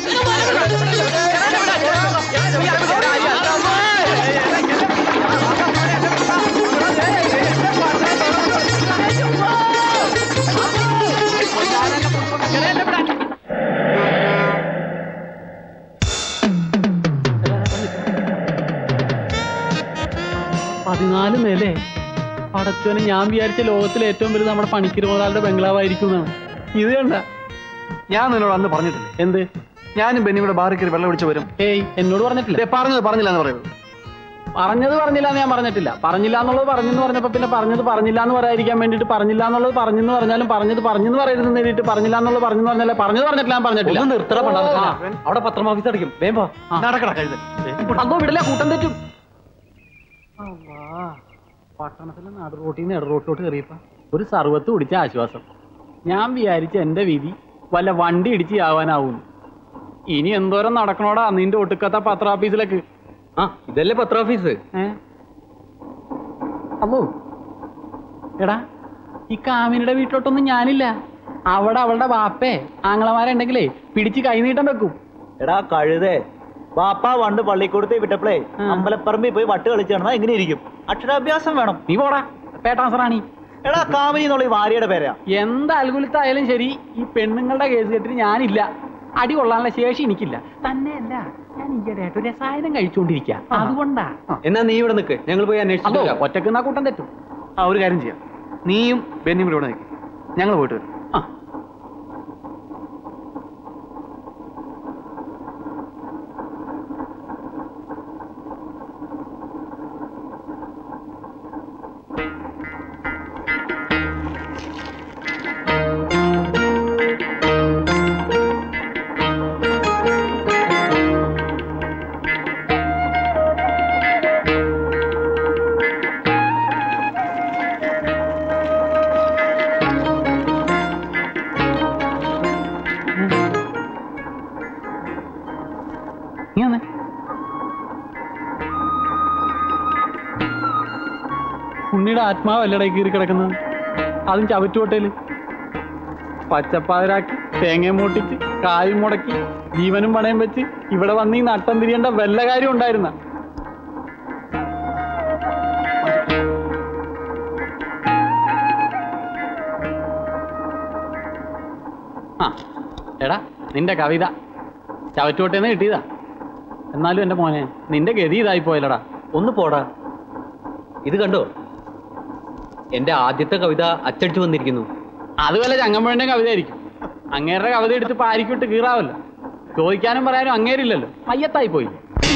പതിനാല് നിലേ പടച്ചോനെ ഞാൻ വിചാരിച്ച ലോകത്തിലെ ഏറ്റവും വലുത് നമ്മുടെ പണിക്കർ മുതലാളുടെ ബംഗ്ലാവായിരിക്കും എന്നാണ് ഇത് കണ്ട ഞാൻ നിന്നോട് അന്ന് പറഞ്ഞിട്ടില്ലേ എന്ത് ഞാനും ബെന്നി കൂടെ ബാറിൽ കയറി വെള്ളം ഒഴിച്ച് വരും ഏയ് എന്നോട് പറഞ്ഞിട്ടില്ല ദേ, പറഞ്ഞത് പറഞ്ഞില്ല എന്ന് പറയുന്നത് പറഞ്ഞത് പറഞ്ഞില്ല എന്ന് ഞാൻ പറഞ്ഞിട്ടില്ല പറഞ്ഞില്ല എന്നുള്ളത് പറഞ്ഞെന്ന് പറഞ്ഞപ്പോ പിന്നെ പറഞ്ഞത് പറഞ്ഞില്ല എന്ന് പറയാതിരിക്കാൻ വേണ്ടിയിട്ട് പറഞ്ഞില്ല എന്നുള്ളത് പറഞ്ഞെന്ന് പറഞ്ഞാലും പറഞ്ഞത് പറഞ്ഞെന്ന് പറയരുതെന്ന് വേണ്ടിയിട്ട് പറഞ്ഞില്ല എന്നുള്ളത് പറഞ്ഞെന്ന് പറഞ്ഞാലേ പറഞ്ഞത് പറഞ്ഞിട്ടില്ല ഞാൻ പറഞ്ഞിട്ടില്ല ഒന്ന് നിർത്തറ ആ. അവിടെ പത്രം ഓഫീസ് അടിക്കും വേമ്പോ നടക്കട കഴുത അതോ വിടില്ല കൂട്ടം തെറ്റും പട്ടണത്തിലെ നടു റോട്ടിൽ നിന്ന് ഇട റോട്ടിലോട്ട് കയറിയപ്പോ ഒരു സർവത്ത് കുടിച്ച ആശ്വാസം ഞാൻ വിചാരിച്ച എന്റെ വിധി വല്ല വണ്ടി ഇടിച്ച് ആവാനാവുന്നു ഇനി എന്തോരം നടക്കണോടാ നിന്റെ ഒട്ടുക്കത്ത പത്ര ഓഫീസിലേക്ക് ആ ഇതല്ലേ പത്ര ഓഫീസ് അമ്മോ എടാ ഈ കാമിനിയുടെ വീട്ടിലോട്ടൊന്നും ഞാനില്ല അവിടെ അവളുടെ ബാപ്പേ ആങ്ങളമാരുണ്ടെങ്കിലേ പിടിച്ച് കൈനീട്ടം വെക്കും എടാ കഴുതേ ബാപ്പ പണ്ട് പള്ളിക്കൂടത്തിൽ വിട്ടപ്പോഴേ അമ്പലപ്പറമ്പിൽ പോയി വട്ട് കളിച്ചു നടന്നാ എങ്ങനെ ഇരിക്കും അക്ഷരാഭ്യാസം വേണം നീ പോടാ പേട്ടാസറാണി എടാ കാമിനി എന്നുള്ള ഈ ഭാര്യയുടെ പേരാ എന്ത് അൽഗുലത്തായാലും ശരി ഈ പെണ്ണുങ്ങളുടെ കേസ് കെട്ടിട്ട് ഞാനില്ല അടി കൊള്ളാനുള്ള ശേഷി എനിക്കില്ല തന്നെയല്ല ഞാൻ ഈയിടെയായിട്ട് ഒരു രസായനം കഴിച്ചുകൊണ്ടിരിക്കുക അതുകൊണ്ടാ എന്നാ നീ ഇവിടെ നിൽക്ക് ഞങ്ങൾ പോയി അതോ അന്വേഷിച്ചു ഒറ്റക്ക് നിന്നാ കൂട്ടം തെറ്റും ആ ഒരു കാര്യം ചെയ്യാം നീയും ബെന്നിയും കൂടെ ഇവിടെ നിൽക്കും ഞങ്ങൾ പോയിട്ട് വരും നീ വന്നേ ഉണ്ണിയുടെ ആത്മാവല്ലടേ കീറി കിടക്കുന്നത് അതും ചവറ്റുകൊട്ടയില് പച്ചപ്പാതിരാക്കി തേങ്ങയും മൂട്ടിച്ച് കായും മുടക്കി ജീവനും പണയം വെച്ച് ഇവിടെ വന്ന് ഈ നട്ടം തിരിയേണ്ട വല്ല കാര്യം ഉണ്ടായിരുന്ന എടാ നിന്റെ കവിത ചവറ്റുകൊട്ടേന്ന് കിട്ടിയതാ എന്നാലും എന്റെ മോനെ നിന്റെ ഗതി ഇതായി പോയല്ലടാ ഒന്ന് പോടാ ഇത് കണ്ടോ എന്റെ ആദ്യത്തെ കവിത അച്ചടിച്ചു വന്നിരിക്കുന്നു അത് വല്ല ചങ്ങമ്പഴന്റെ കവിത ആയിരിക്കും അങ്ങേരുടെ കവിത എടുത്ത് പാരിക്കിട്ട് കീറാവല്ലോ ചോദിക്കാനും പറയാനും അങ്ങേരില്ലല്ലോ മയ്യത്തായി പോയി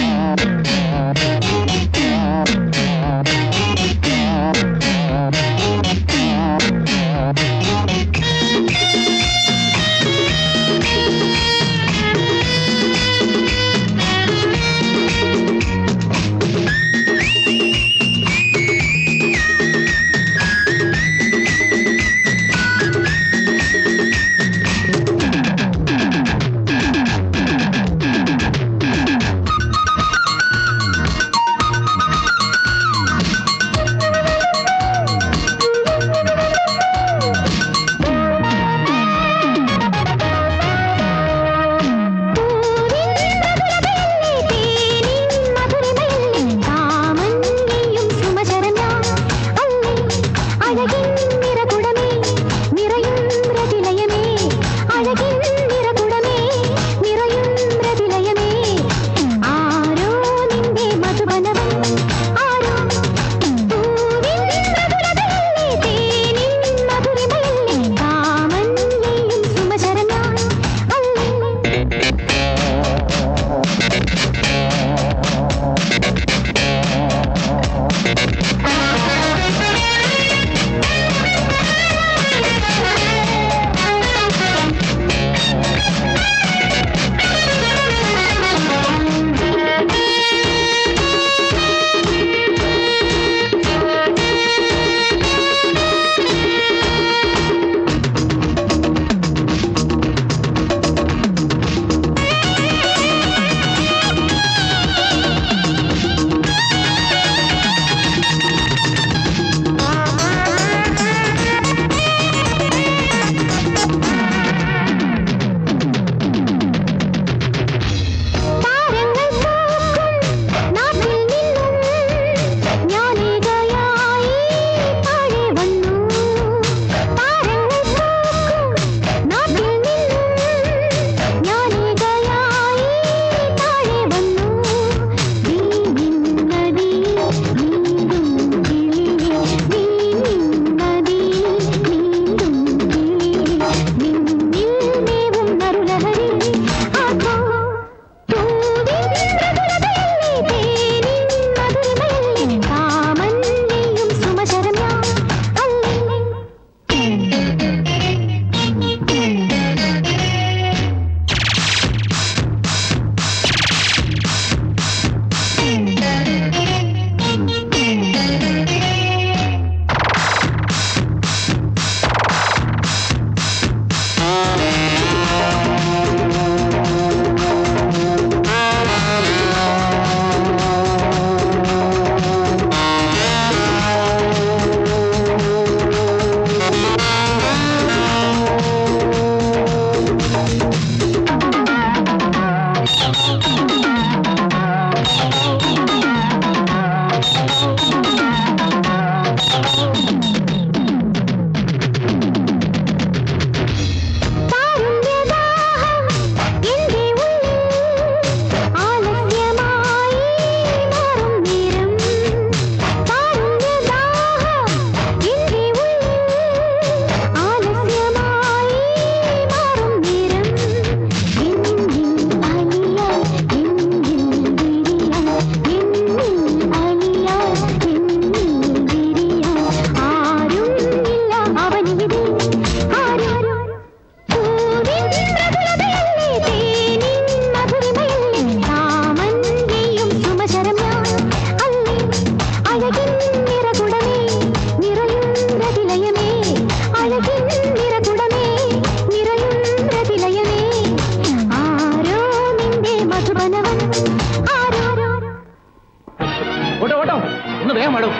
ഓട്ടോ ഓട്ടോ ഒന്ന് വേഗം വേണം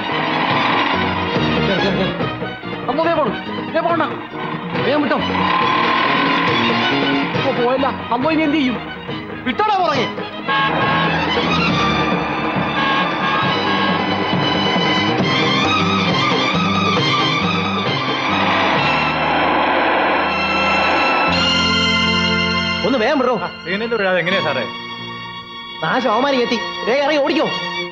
അമ്മ വേഗം പോണം വേഗം പോകണ്ട വേഗം വിട്ടോ ഓ പോയല്ല അമ്മ ഇനി എന്ത് ചെയ്യും വിട്ടോടാ പുറകെ ഒന്ന് വേഗം വിടോ സീനിൽ വിടാതെ എങ്ങനെയാ സാറേ നാശം അവമാനിക്ക് എത്തി വേഗം ഇറങ്ങി ഓടിക്കോ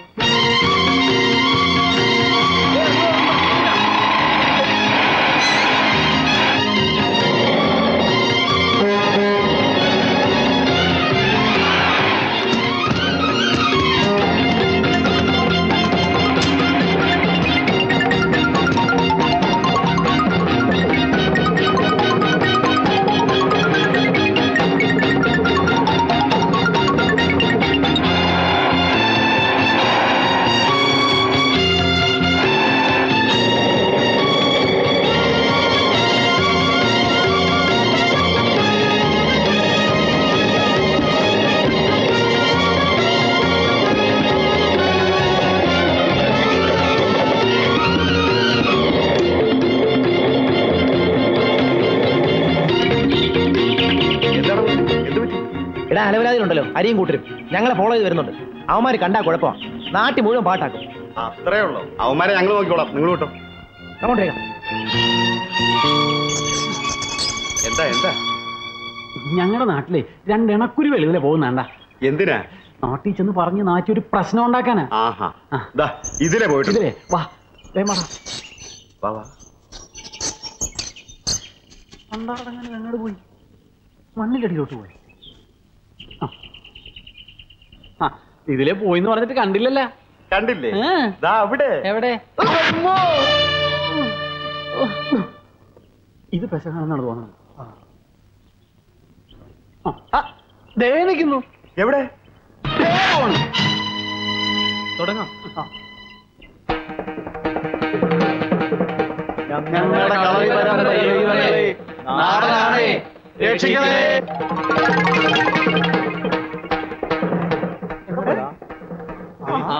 എടാ അലവലാതിലുണ്ടല്ലോ അരിയും കൂട്ടരും ഞങ്ങളെ ഫോളോ ചെയ്ത് വരുന്നുണ്ട് അവന്മാര് കണ്ടാ കുഴപ്പമാ നാട്ടി മുഴുവൻ പാട്ടാക്കും അത്രേ ഉള്ളൂ അവന്മാരെ ഞങ്ങൾ നോക്കിക്കോളാം നിങ്ങൾ വിട്ടോ അങ്ങോട്ട് എന്താ എന്താ ഞങ്ങളുടെ നാട്ടിലെ രണ്ട് ഇണക്കുരി വെളിവിലെ പോകുന്നണ്ട എന്തിനാ നാട്ടിൽ ചെന്ന് പറഞ്ഞ് നാട്ടി ഒരു പ്രശ്നം ഉണ്ടാക്കാനാ ആഹാ ദാ ഇതിലെ പോയിട്ട് ഇതിലേ വാ വേഗം വാടാ. വാ വാ പണ്ടാറടങ്ങനെ അങ്ങോട്ട് പോയി മണ്ണിലടിയിലോട്ട് പോയി ആ. ആ ഇതിലെ പോയിന്ന് പറഞ്ഞിട്ട് കണ്ടില്ലല്ല കണ്ടില്ലേ ദാ അവിടെ എവിടെ ഇത് പെശകാണെന്നാണ് തോന്നുന്നത് ആ, ആ, ദേ നിൽക്കുന്നു എവിടെ തുടങ്ങാം ആ. ഞങ്ങളുടെ കളവിപരം ദൈവമേ, നാടനാണേ, രക്ഷിക്കണേ ആ.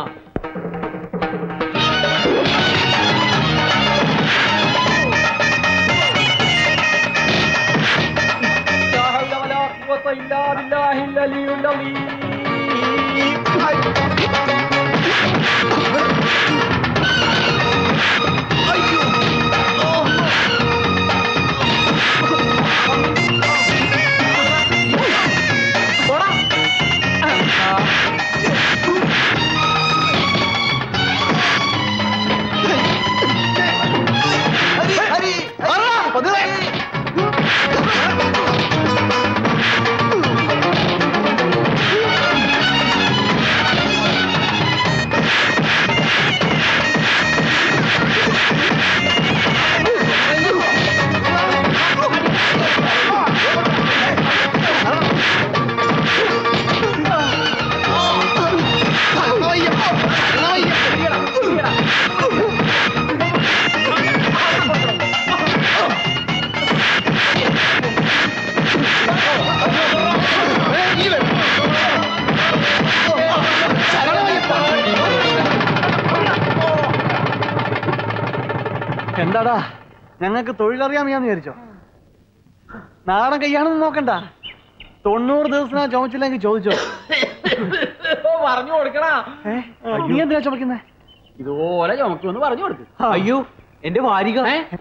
എന്താടാ ഞങ്ങൾക്ക് തൊഴിലറിയാമെന്ന് വിചാരിച്ചോ നാടൻ കൈയാണെന്ന് നോക്കണ്ട തൊണ്ണൂറ് ദിവസം ചുമച്ചില്ലെങ്കിൽ ചോദിച്ചോ പറഞ്ഞു കൊടുക്കണ നീ എന്തിനാ ചുമക്കുന്നേ ഇതുപോലെ ചുമക്കുമെന്ന് പറഞ്ഞു കൊടുക്ക് അയ്യോ എന്റെ വാരിക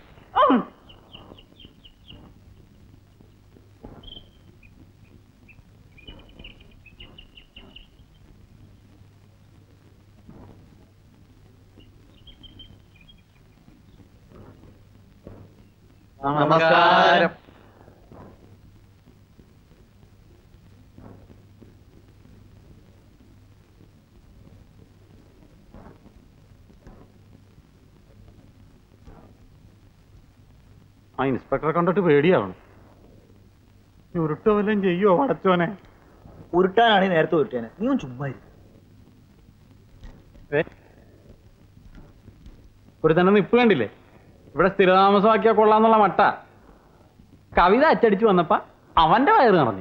നമസ്കാരം ആ ഇൻസ്പെക്ടറെ കണ്ടിട്ട് പേടിയാവണം ഉരുട്ടോ വല്ലതും ചെയ്യോ വടച്ചോനെ ഉരുട്ടാനാണ് നേരത്തെ ഉരുട്ടാന് നീ ഒന്ന് ചുമ്മാ ഇരി. ഒരു തന്നെ നിപ്പ് കണ്ടില്ലേ ഇവിടെ സ്ഥിരതാമസമാക്കിയാ കൊള്ളാന്നുള്ള മട്ട കവിത അച്ചടിച്ചു വന്നപ്പോ അവന്റെ വയറ് നിറഞ്ഞു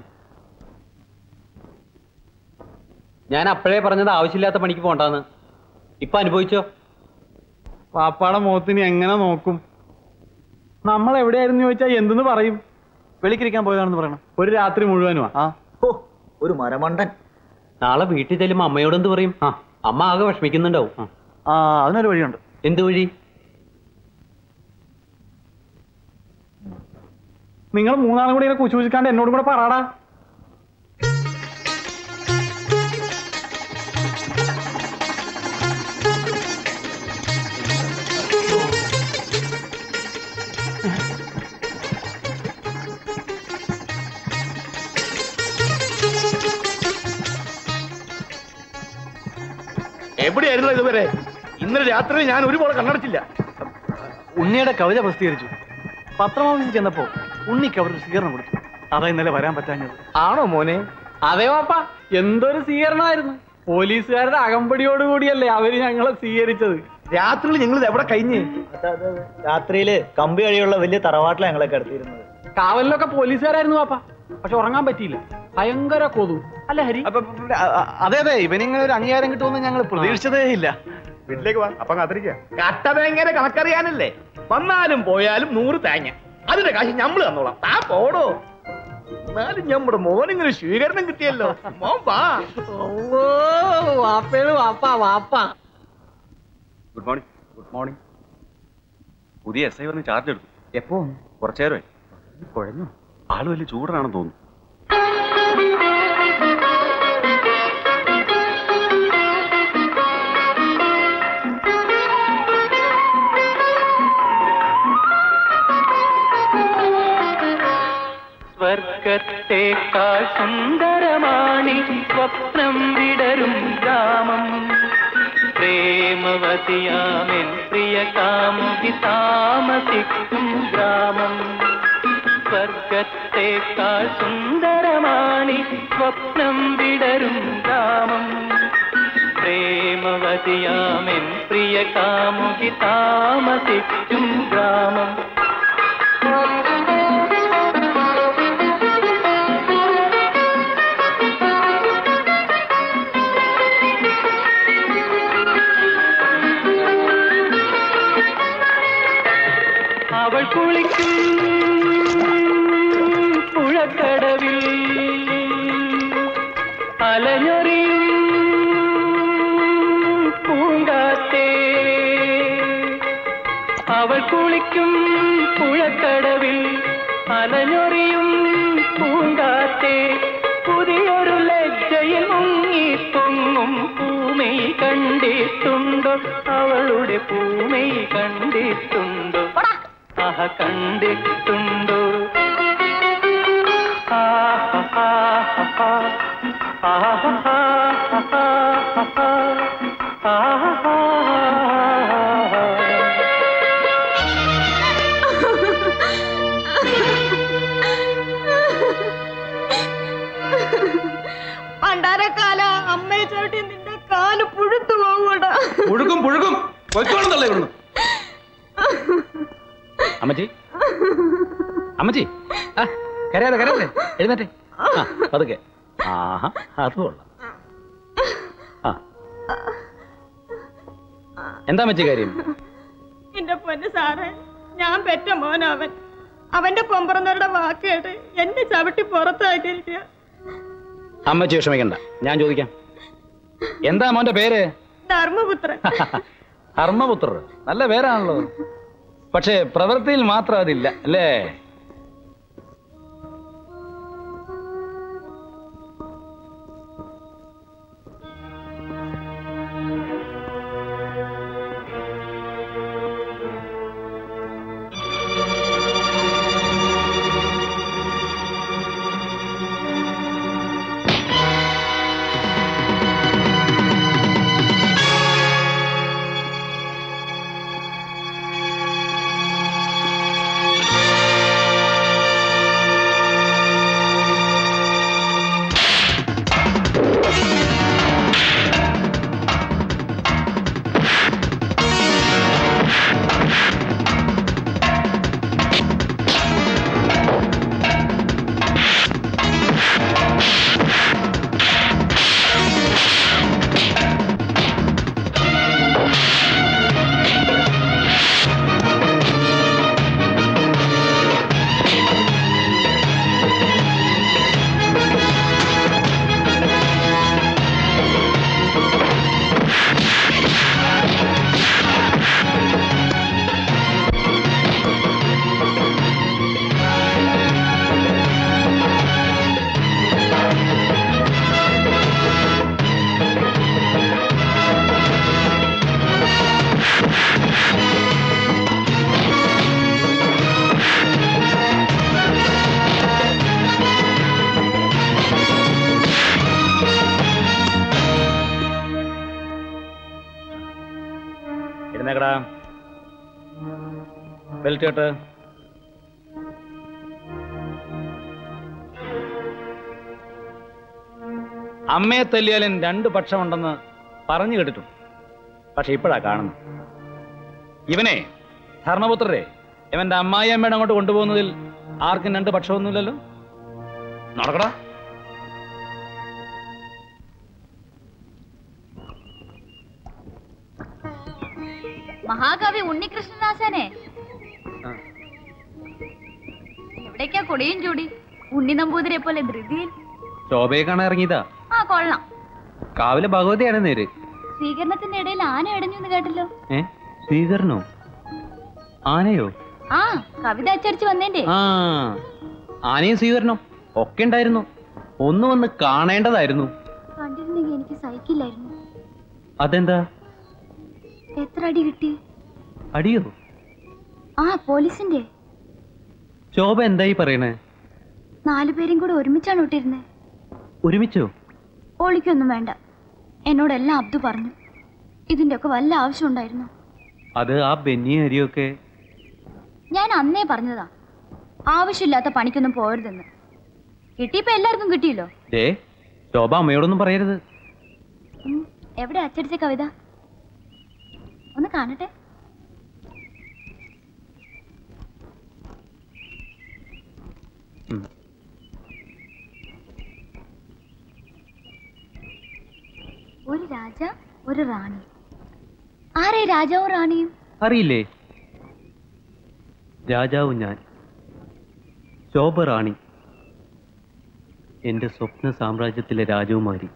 ഞാൻ അപ്പോഴേ പറഞ്ഞത് ആവശ്യമില്ലാത്ത പണിക്ക് പോണ്ടെന്ന് ഇപ്പൊ അനുഭവിച്ചോ പാപ്പാടെ മുഖത്തിന് എങ്ങനെ നോക്കും നമ്മൾ എവിടെയായിരുന്നു ചോദിച്ചാൽ എന്തെന്ന് പറയും വെളിക്കിരിക്കാൻ പോയതാണെന്ന് പറയണം ഒരു രാത്രി മുഴുവനുമാ ആ ഓ ഒരു മരമണ്ടൻ നാളെ വീട്ടിൽ ചെല്ലുമ്പോ അമ്മയോട് എന്ത് പറയും ആ അമ്മ ആകെ വിഷമിക്കുന്നുണ്ടാവും ആ അതിനൊരു വഴിയുണ്ട് എന്ത് വഴി നിങ്ങൾ മൂന്നാളും കൂടി ഇങ്ങനെ കുശുകുശിക്കാണ്ട് എന്നോട് കൂടെ പറയടാ എവിടെയായിരുന്നു ഇതുവരെ ഇന്നലെ രാത്രി ഞാൻ ഒരു പോലെ കണ്ണടച്ചില്ല ഉണ്ണിയുടെ കവിത പ്രസിദ്ധീകരിച്ചു പത്രമാഫീസിൽ ചെന്നപ്പോ ഉണ്ണിക്ക് അവർ സ്വീകരണം കൊടുത്തു അതാ ഇന്നലെ വരാൻ പറ്റാഞ്ഞത് ആണോ മോനെ അതെ പാപ്പ എന്തൊരു സ്വീകരണമായിരുന്നു പോലീസുകാരുടെ അകമ്പടിയോടുകൂടിയല്ലേ അവര് ഞങ്ങളെ സ്വീകരിച്ചത് രാത്രിയിൽ ഞങ്ങൾ എവിടെ കഴിഞ്ഞ് രാത്രിയില് കമ്പി വഴിയുള്ള വലിയ തറവാട്ടിലാണ് ഞങ്ങളെ കിടത്തിയിരുന്നത് കാവലിലൊക്കെ പോലീസുകാരായിരുന്നു പാപ്പ പക്ഷെ ഉറങ്ങാൻ പറ്റിയില്ല ഭയങ്കര കൊതു അല്ല ഹരി അതെ അതെ ഇവനിങ്ങനെ ഒരു അംഗീകാരം കിട്ടുമെന്ന് ഞങ്ങൾ പ്രതീക്ഷിച്ചതേ ഇല്ല വീട്ടിലേക്ക് വാ അപ്പൊ കാത്തിരിക്ക കട്ട തേങ്ങയുടെ കണക്കറിയാനല്ലേ വന്നാലും പോയാലും നൂറ് തേങ്ങ അതിന്റെ കാശ് ഞമ്മള് തന്നോളാം താ പോടോ എന്നാലും നമ്മുടെ മോനിങ്ങനെ സ്വീകരണം കിട്ടിയല്ലോ മോൻ വാ വാപ്പേണ് വാപ്പ വാപ്പ ഗുഡ് മോർണിംഗ് ഗുഡ് മോർണിംഗ് പുതിയ എസ് ഐ വന്ന് ചാർജ് എടുത്തു എപ്പോ കുറച്ചു നേരമായി കുഴഞ്ഞു ആള് വലിയ ചൂടനാണെന്ന് തോന്നുന്നു സ്വർഗത്തേക്കാൾ സുന്ദരമാണി സ്വപ്നം വിടരും ഗ്രാമം പ്രേമവതിയാമെൻ പ്രിയ കാമുകി താമസിക്കും ഗ്രാമം സ്വർഗത്തേക്കാൾ സുന്ദരമാണി സ്വപ്നം വിടരും ഗ്രാമം പ്രേമവതിയാമെൻ പ്രിയ കാമുകി താമസിക്കും ഗ്രാമം അവൾ കുളിക്കും പുഴക്കടവിൽ അലഞ്ഞൊറിയും പൂങ്കാറ്റേ അവൾ കുളിക്കും പുഴക്കടവിൽ അലഞ്ഞൊറിയും പൂങ്കാറ്റേ പുതിയൊരു ലജ്ജയിൽ മുങ്ങി പൊങ്ങും പൂമൈ കണ്ടിട്ടുണ്ടോ അവളുടെ പൂമൈ കണ്ടിട്ടുണ്ടോ ആഹ കണ്ടിട്ടുണ്ടോ ആഹ ആഹ പണ്ടാരക്കാല അമ്മയെ ചവിട്ടി നിന്റെ കാല് പുഴുത്തു പോകൂടാ പുഴുകും പുഴുകും പൊയ്ക്കോളുന്നല്ലേ ഇവിടുന്ന് അമ്മച്ചി അമ്മച്ചി ആ കരയാതെ കരയാതെ എഴുന്നേറ്റെ ആ പതുക്കെ ആഹാ അത് കൊള്ളാം ആ എന്താ അമ്മച്ചി കാര്യം എന്റെ പൊന്ന് സാറേ ഞാൻ പെറ്റ മോനവൻ അവന്റെ പൊമ്പറന്നവരുടെ വാക്ക് കേട്ട് എന്നെ ചവിട്ടി പുറത്താക്കിയിരിക്കുക അമ്മച്ചി വിഷമിക്കണ്ട ഞാൻ ചോദിക്കാം എന്താ മോന്റെ പേര് ധർമ്മപുത്രൻ ഹർമ്മപുത്രർ നല്ല പേരാണല്ലോ പക്ഷേ പ്രവൃത്തിയിൽ മാത്രം അതില്ല അല്ലേ ആ എഴുന്നേക്കടാ ബെൽറ്റ് കെട്ട് അമ്മയെ തല്ലിയാലും രണ്ട് പക്ഷമുണ്ടെന്ന് പറഞ്ഞു കേട്ടിട്ടുണ്ട് പക്ഷെ ഇപ്പോഴാ കാണുന്നു ഇവനെ ധർമ്മപുത്രരെ ഇവന്റെ അമ്മായി അമ്മയുടെ അങ്ങോട്ട് കൊണ്ടുപോകുന്നതിൽ ആർക്കും രണ്ട് പക്ഷമൊന്നുമില്ലല്ലോ നടക്കടാ മഹാകവി ഉണ്ണികൃഷ്ണദാസനെ എവിടേക്കാ കൊടിയും ചൂടി ഉണ്ണി നമ്പൂതിരെ പോലെ ധൃതിയിൽ ശോഭയെ കാണാൻ ഇറങ്ങിയതാ ആ കൊള്ളാം കാവിലെ ഭഗവതിയാണ് നേര് സ്വീകരണത്തിന്റെ ഇടയിൽ ആന ഇടഞ്ഞു എന്ന് കേട്ടല്ലോ ഏ സ്വീകരണോ ആനയോ ആ കവിത അച്ചടിച്ച് വന്നേന്റെ ആ ആനയും സ്വീകരണം ഒക്കെ ഉണ്ടായിരുന്നു ഒന്ന് വന്ന് കാണേണ്ടതായിരുന്നു കണ്ടിരുന്നെങ്കിൽ എനിക്ക് സഹിക്കില്ലായിരുന്നു അതെന്താ എത്ര അടി കിട്ടി അടിയോ ആ പോലീസിന്റെ ശോഭ എന്തായി പറയണേ നാലു പേരും കൂടെ ഒരുമിച്ചാണ് വിട്ടിരുന്നത് ഒരുമിച്ചോ ഓളിക്കൊന്നും വേണ്ട എന്നോടെല്ലാം അബ്ദു പറഞ്ഞു ഇതിന്റെ ഒക്കെ വല്ല ആവശ്യം ഉണ്ടായിരുന്നു അത് ആ ബെന്നിയും ഹരിയൊക്കെ ഞാൻ അന്നേ പറഞ്ഞതാ ആവശ്യമില്ലാത്ത പണിക്കൊന്നും പോരുതെന്ന് കിട്ടിയപ്പോ എല്ലാവർക്കും കിട്ടിയല്ലോ ദേ ശോഭ അമ്മയോടൊന്നും പറയരുത് ഉം, എവിടെ അച്ചടിച്ച കവിത ഒന്ന് കാണട്ടെ ഉം. ഒരു രാജ ഒരു റാണി ആരെ രാജാവും റാണിയും അറിയില്ലേ രാജാവ് ഞാൻ ശോഭ റാണി എന്റെ സ്വപ്ന സാമ്രാജ്യത്തിലെ രാജകുമാരി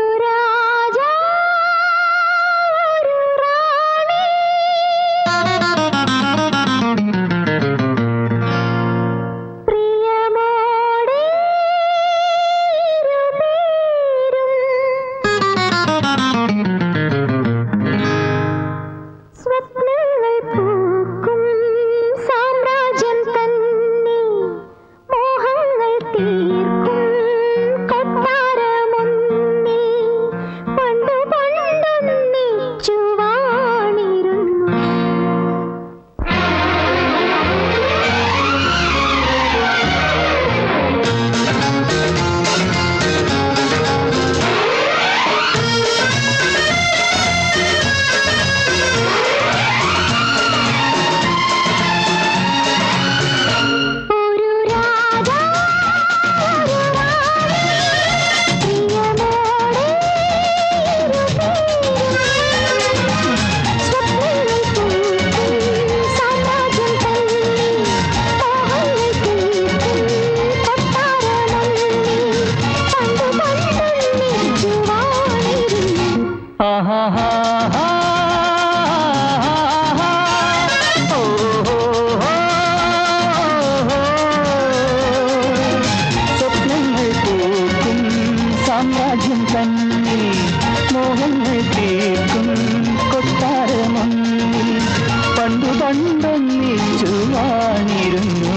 സ്വപ്നങ്ങൾ പൂക്കും സാമ്രാജ്യം തന്നെ മോഹങ്ങൾ തീർക്കും കൊട്ടാരമൊന്നേ പണ്ടു പണ്ടൊന്നിച്ചു വാണിരുന്നു ഒരു രാജാ ഒരു റാണി പ്രിയമോടെ സ്വപ്നങ്ങൾ പൂക്കും സാമ്രാജ്യം തന്നെ മോഹങ്ങൾ തീർക്കും കൊട്ടാരമൊന്നേ പണ്ടു പണ്ടൊന്നിച്ചു വാണിരുന്നു സ്വപ്നങ്ങൾ പൂക്കും സാമ്രാജ്യം തന്നെ മോഹങ്ങൾ തീർക്കും കൊട്ടാരമൊന്നിൽ പണ്ടു പണ്ടൊന്നിച്ചു വാണിരുന്നു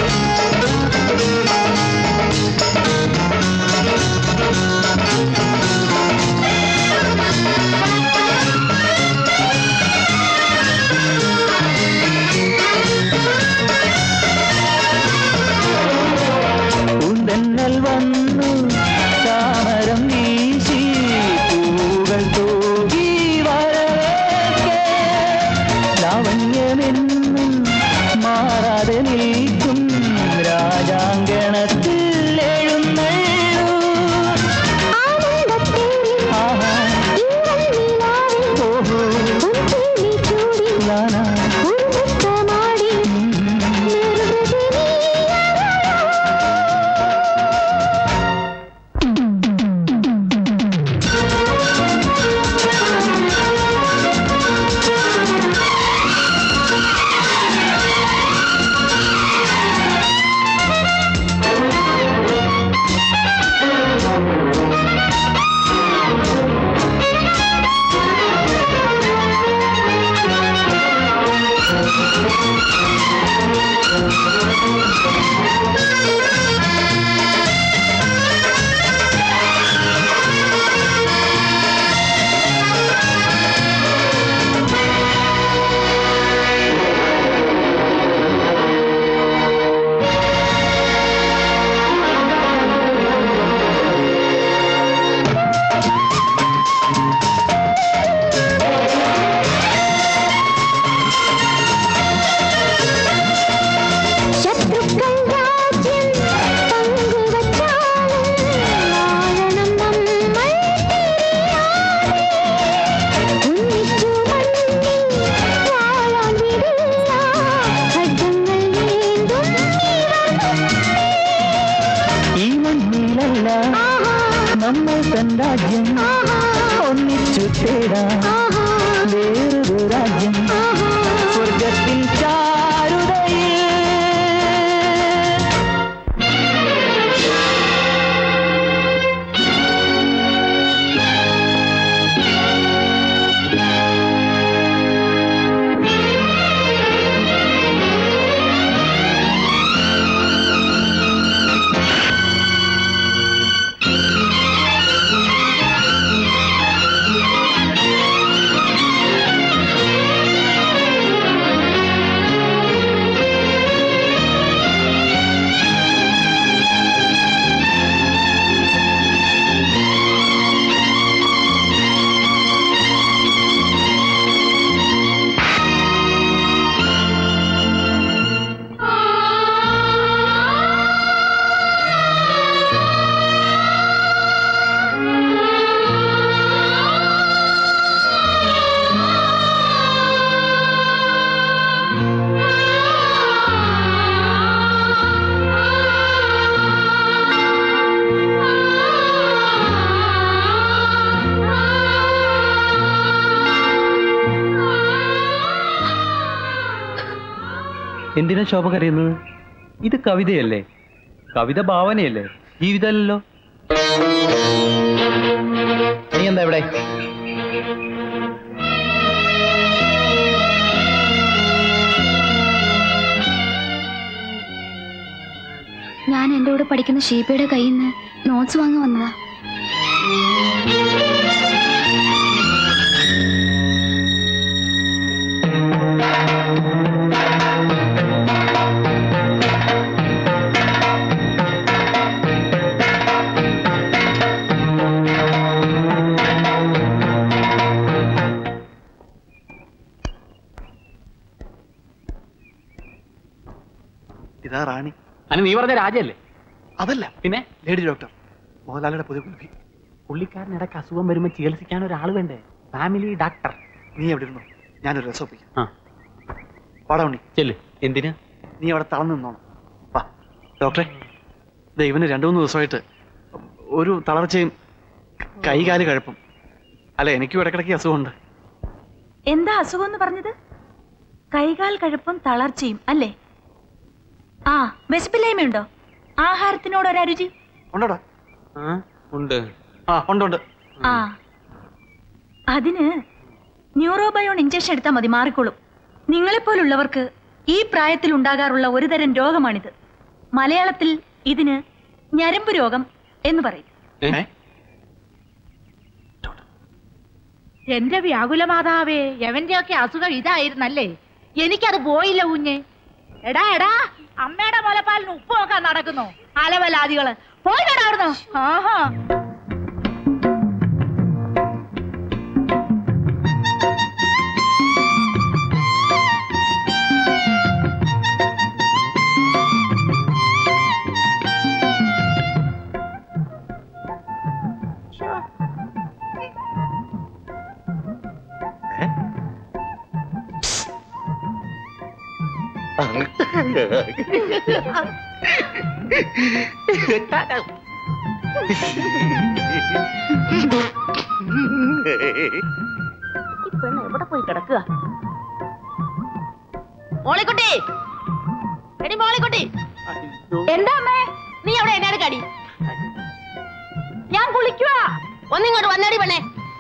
ും നമ്മൾ തൻ രാജ്യം ഒന്നിച്ചു തേടാം വേറൊരു രാജ്യം സ്വർഗത്തിൻ ചാരുതയിൽ എന്തിനാ ശോഭ കരയുന്നത് ഇത് കവിതയല്ലേ കവിത ഭാവനയല്ലേ ജീവിതമല്ലല്ലോ നീ എന്താ ഇവിടെ ഞാൻ എൻ്റെ കൂടെ പഠിക്കുന്ന ഷീപ്പയുടെ കയ്യിൽ നിന്ന് നോട്ട്സ് വാങ്ങി വന്നതാ ഇതാ റാണി അനി നീ പറഞ്ഞ രാജയല്ലേ അതല്ല പിന്നെ ലേഡി ഡോക്ടർ മോഹൻലാലിയുടെ പുതിയ കുട്ടി പുള്ളിക്കാരൻ ഇടയ്ക്ക് അസുഖം വരുമ്പോൾ ചികിത്സിക്കാൻ ഒരാൾ വേണ്ടേ ഫാമിലി ഡോക്ടർ നീ എവിടെ ഇരുന്നു ഞാനൊരു രസം ഒപ്പിക്കാം ആ. പാടാ ഉണ്ണി ചെല്ല് എന്തിനാ നീ അവിടെ തളർന്നു നിന്നോണം വാ ഡോക്ടറെ ദേ ഇവന് രണ്ടു മൂന്ന് ദിവസമായിട്ട് ഒരു തളർച്ചയും കൈകാല് കഴപ്പും അല്ല എനിക്കും ഇടയ്ക്കിടയ്ക്ക് അസുഖമുണ്ട് എന്താ അസുഖം എന്ന് പറഞ്ഞത് കൈകാൽ കഴുപ്പും തളർച്ചയും അല്ലേ ആ വിശപ്പില്ലായ്മയുണ്ടോ ആഹാരത്തിനോട് ഒരരുചി ഉണ്ടോടാ ഉണ്ട് ആ ഉണ്ട് ഉണ്ട് ആ അതിന് ന്യൂറോബയോൺ ഇഞ്ചക്ഷൻ എടുത്താൽ മതി മാറിക്കോളും നിങ്ങളെപ്പോലുള്ളവർക്ക് ഈ പ്രായത്തിൽ ഉണ്ടാകാറുള്ള ഒരു തരം രോഗമാണിത് മലയാളത്തിൽ ഇതിന് ഞരമ്പ് രോഗം എന്ന് പറയും എന്റെ വ്യാകുല മാതാവേ എവന്റെയൊക്കെ അസുഖം ഇതായിരുന്നല്ലേ എനിക്കത് പോയില്ല കുഞ്ഞെ എടാ എടാ അമ്മയുടെ മുലപ്പാലിന് ഉപ്പ് നോക്കാൻ നടക്കുന്നു അലവലാദികള് പോയിടാ അവിടുന്ന് ആഹാ പെണ്ണ് എവിടെ പോയി കിടക്കുക മോളിക്കുട്ടി എടി മോളിക്കുട്ടി എന്താ അമ്മേ നീ അവിടെ എന്നാണ് കടി ഞാൻ കുളിക്കുവാ ഒന്നിങ്ങോട്ട് വന്നടി പെണ്ണേ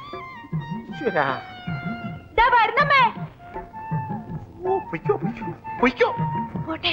ദാ വരുന്നമ്മേ പോട്ടെ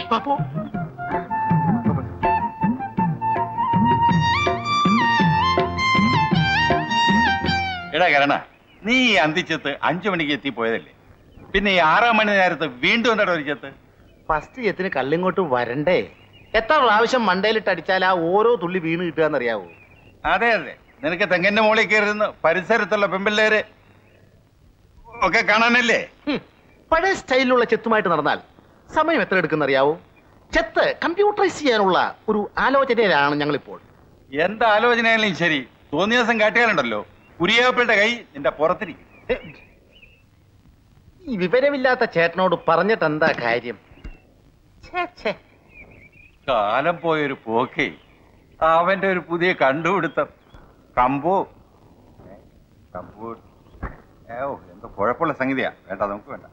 എടാ കരണ നീ ഈ അന്തിച്ചത്ത് അഞ്ചു മണിക്ക് എത്തി പോയതല്ലേ പിന്നെ ഈ ആറാം മണി നേരത്ത് വീണ്ടും എന്താ ഒരു ചെത്ത് ഫസ്റ്റ് ചെത്തിന് കല്ലിങ്ങോട്ട് വരണ്ടേ എത്ര പ്രാവശ്യം മണ്ടയിലിട്ട് അടിച്ചാൽ ആ ഓരോ തുള്ളി വീണ് കിട്ടുകയെന്നറിയാവോ അതെ അതെ നിനക്ക് തെങ്ങിന്റെ മുകളിൽ കയറുന്ന പരിസരത്തുള്ള പെമ്പിള്ളേര് ഒക്കെ കാണാനല്ലേ പഴയ സ്റ്റൈലിലുള്ള ചെത്തുമായിട്ട് നടന്നാൽ സമയം എത്ര എടുക്കുന്നറിയാവോ ചെത്ത് കമ്പ്യൂട്ടറൈസ് ചെയ്യാനുള്ള ഒരു ആലോചനയിലാണ് ഞങ്ങളിപ്പോൾ എന്ത് ആലോചനയായാലും ശരി തോന്നിയ ദിവസം കാട്ടിയാലുണ്ടല്ലോ കുരിയാപ്പിളുടെ കൈ നിന്റെ പുറത്തിരിക്കും ഈ വിവരമില്ലാത്ത ചേട്ടനോട് പറഞ്ഞിട്ട് എന്താ കാര്യം ഛേ, ഛേ. കാലം പോയൊരു പോക്കേ അവന്റെ ഒരു പുതിയ കണ്ടുപിടുത്തം കമ്പു ഏ, കമ്പു ഏ, ഓ എന്തോ കുഴപ്പമുള്ള സംഗതിയാ വേണ്ട നമുക്ക് വേണ്ട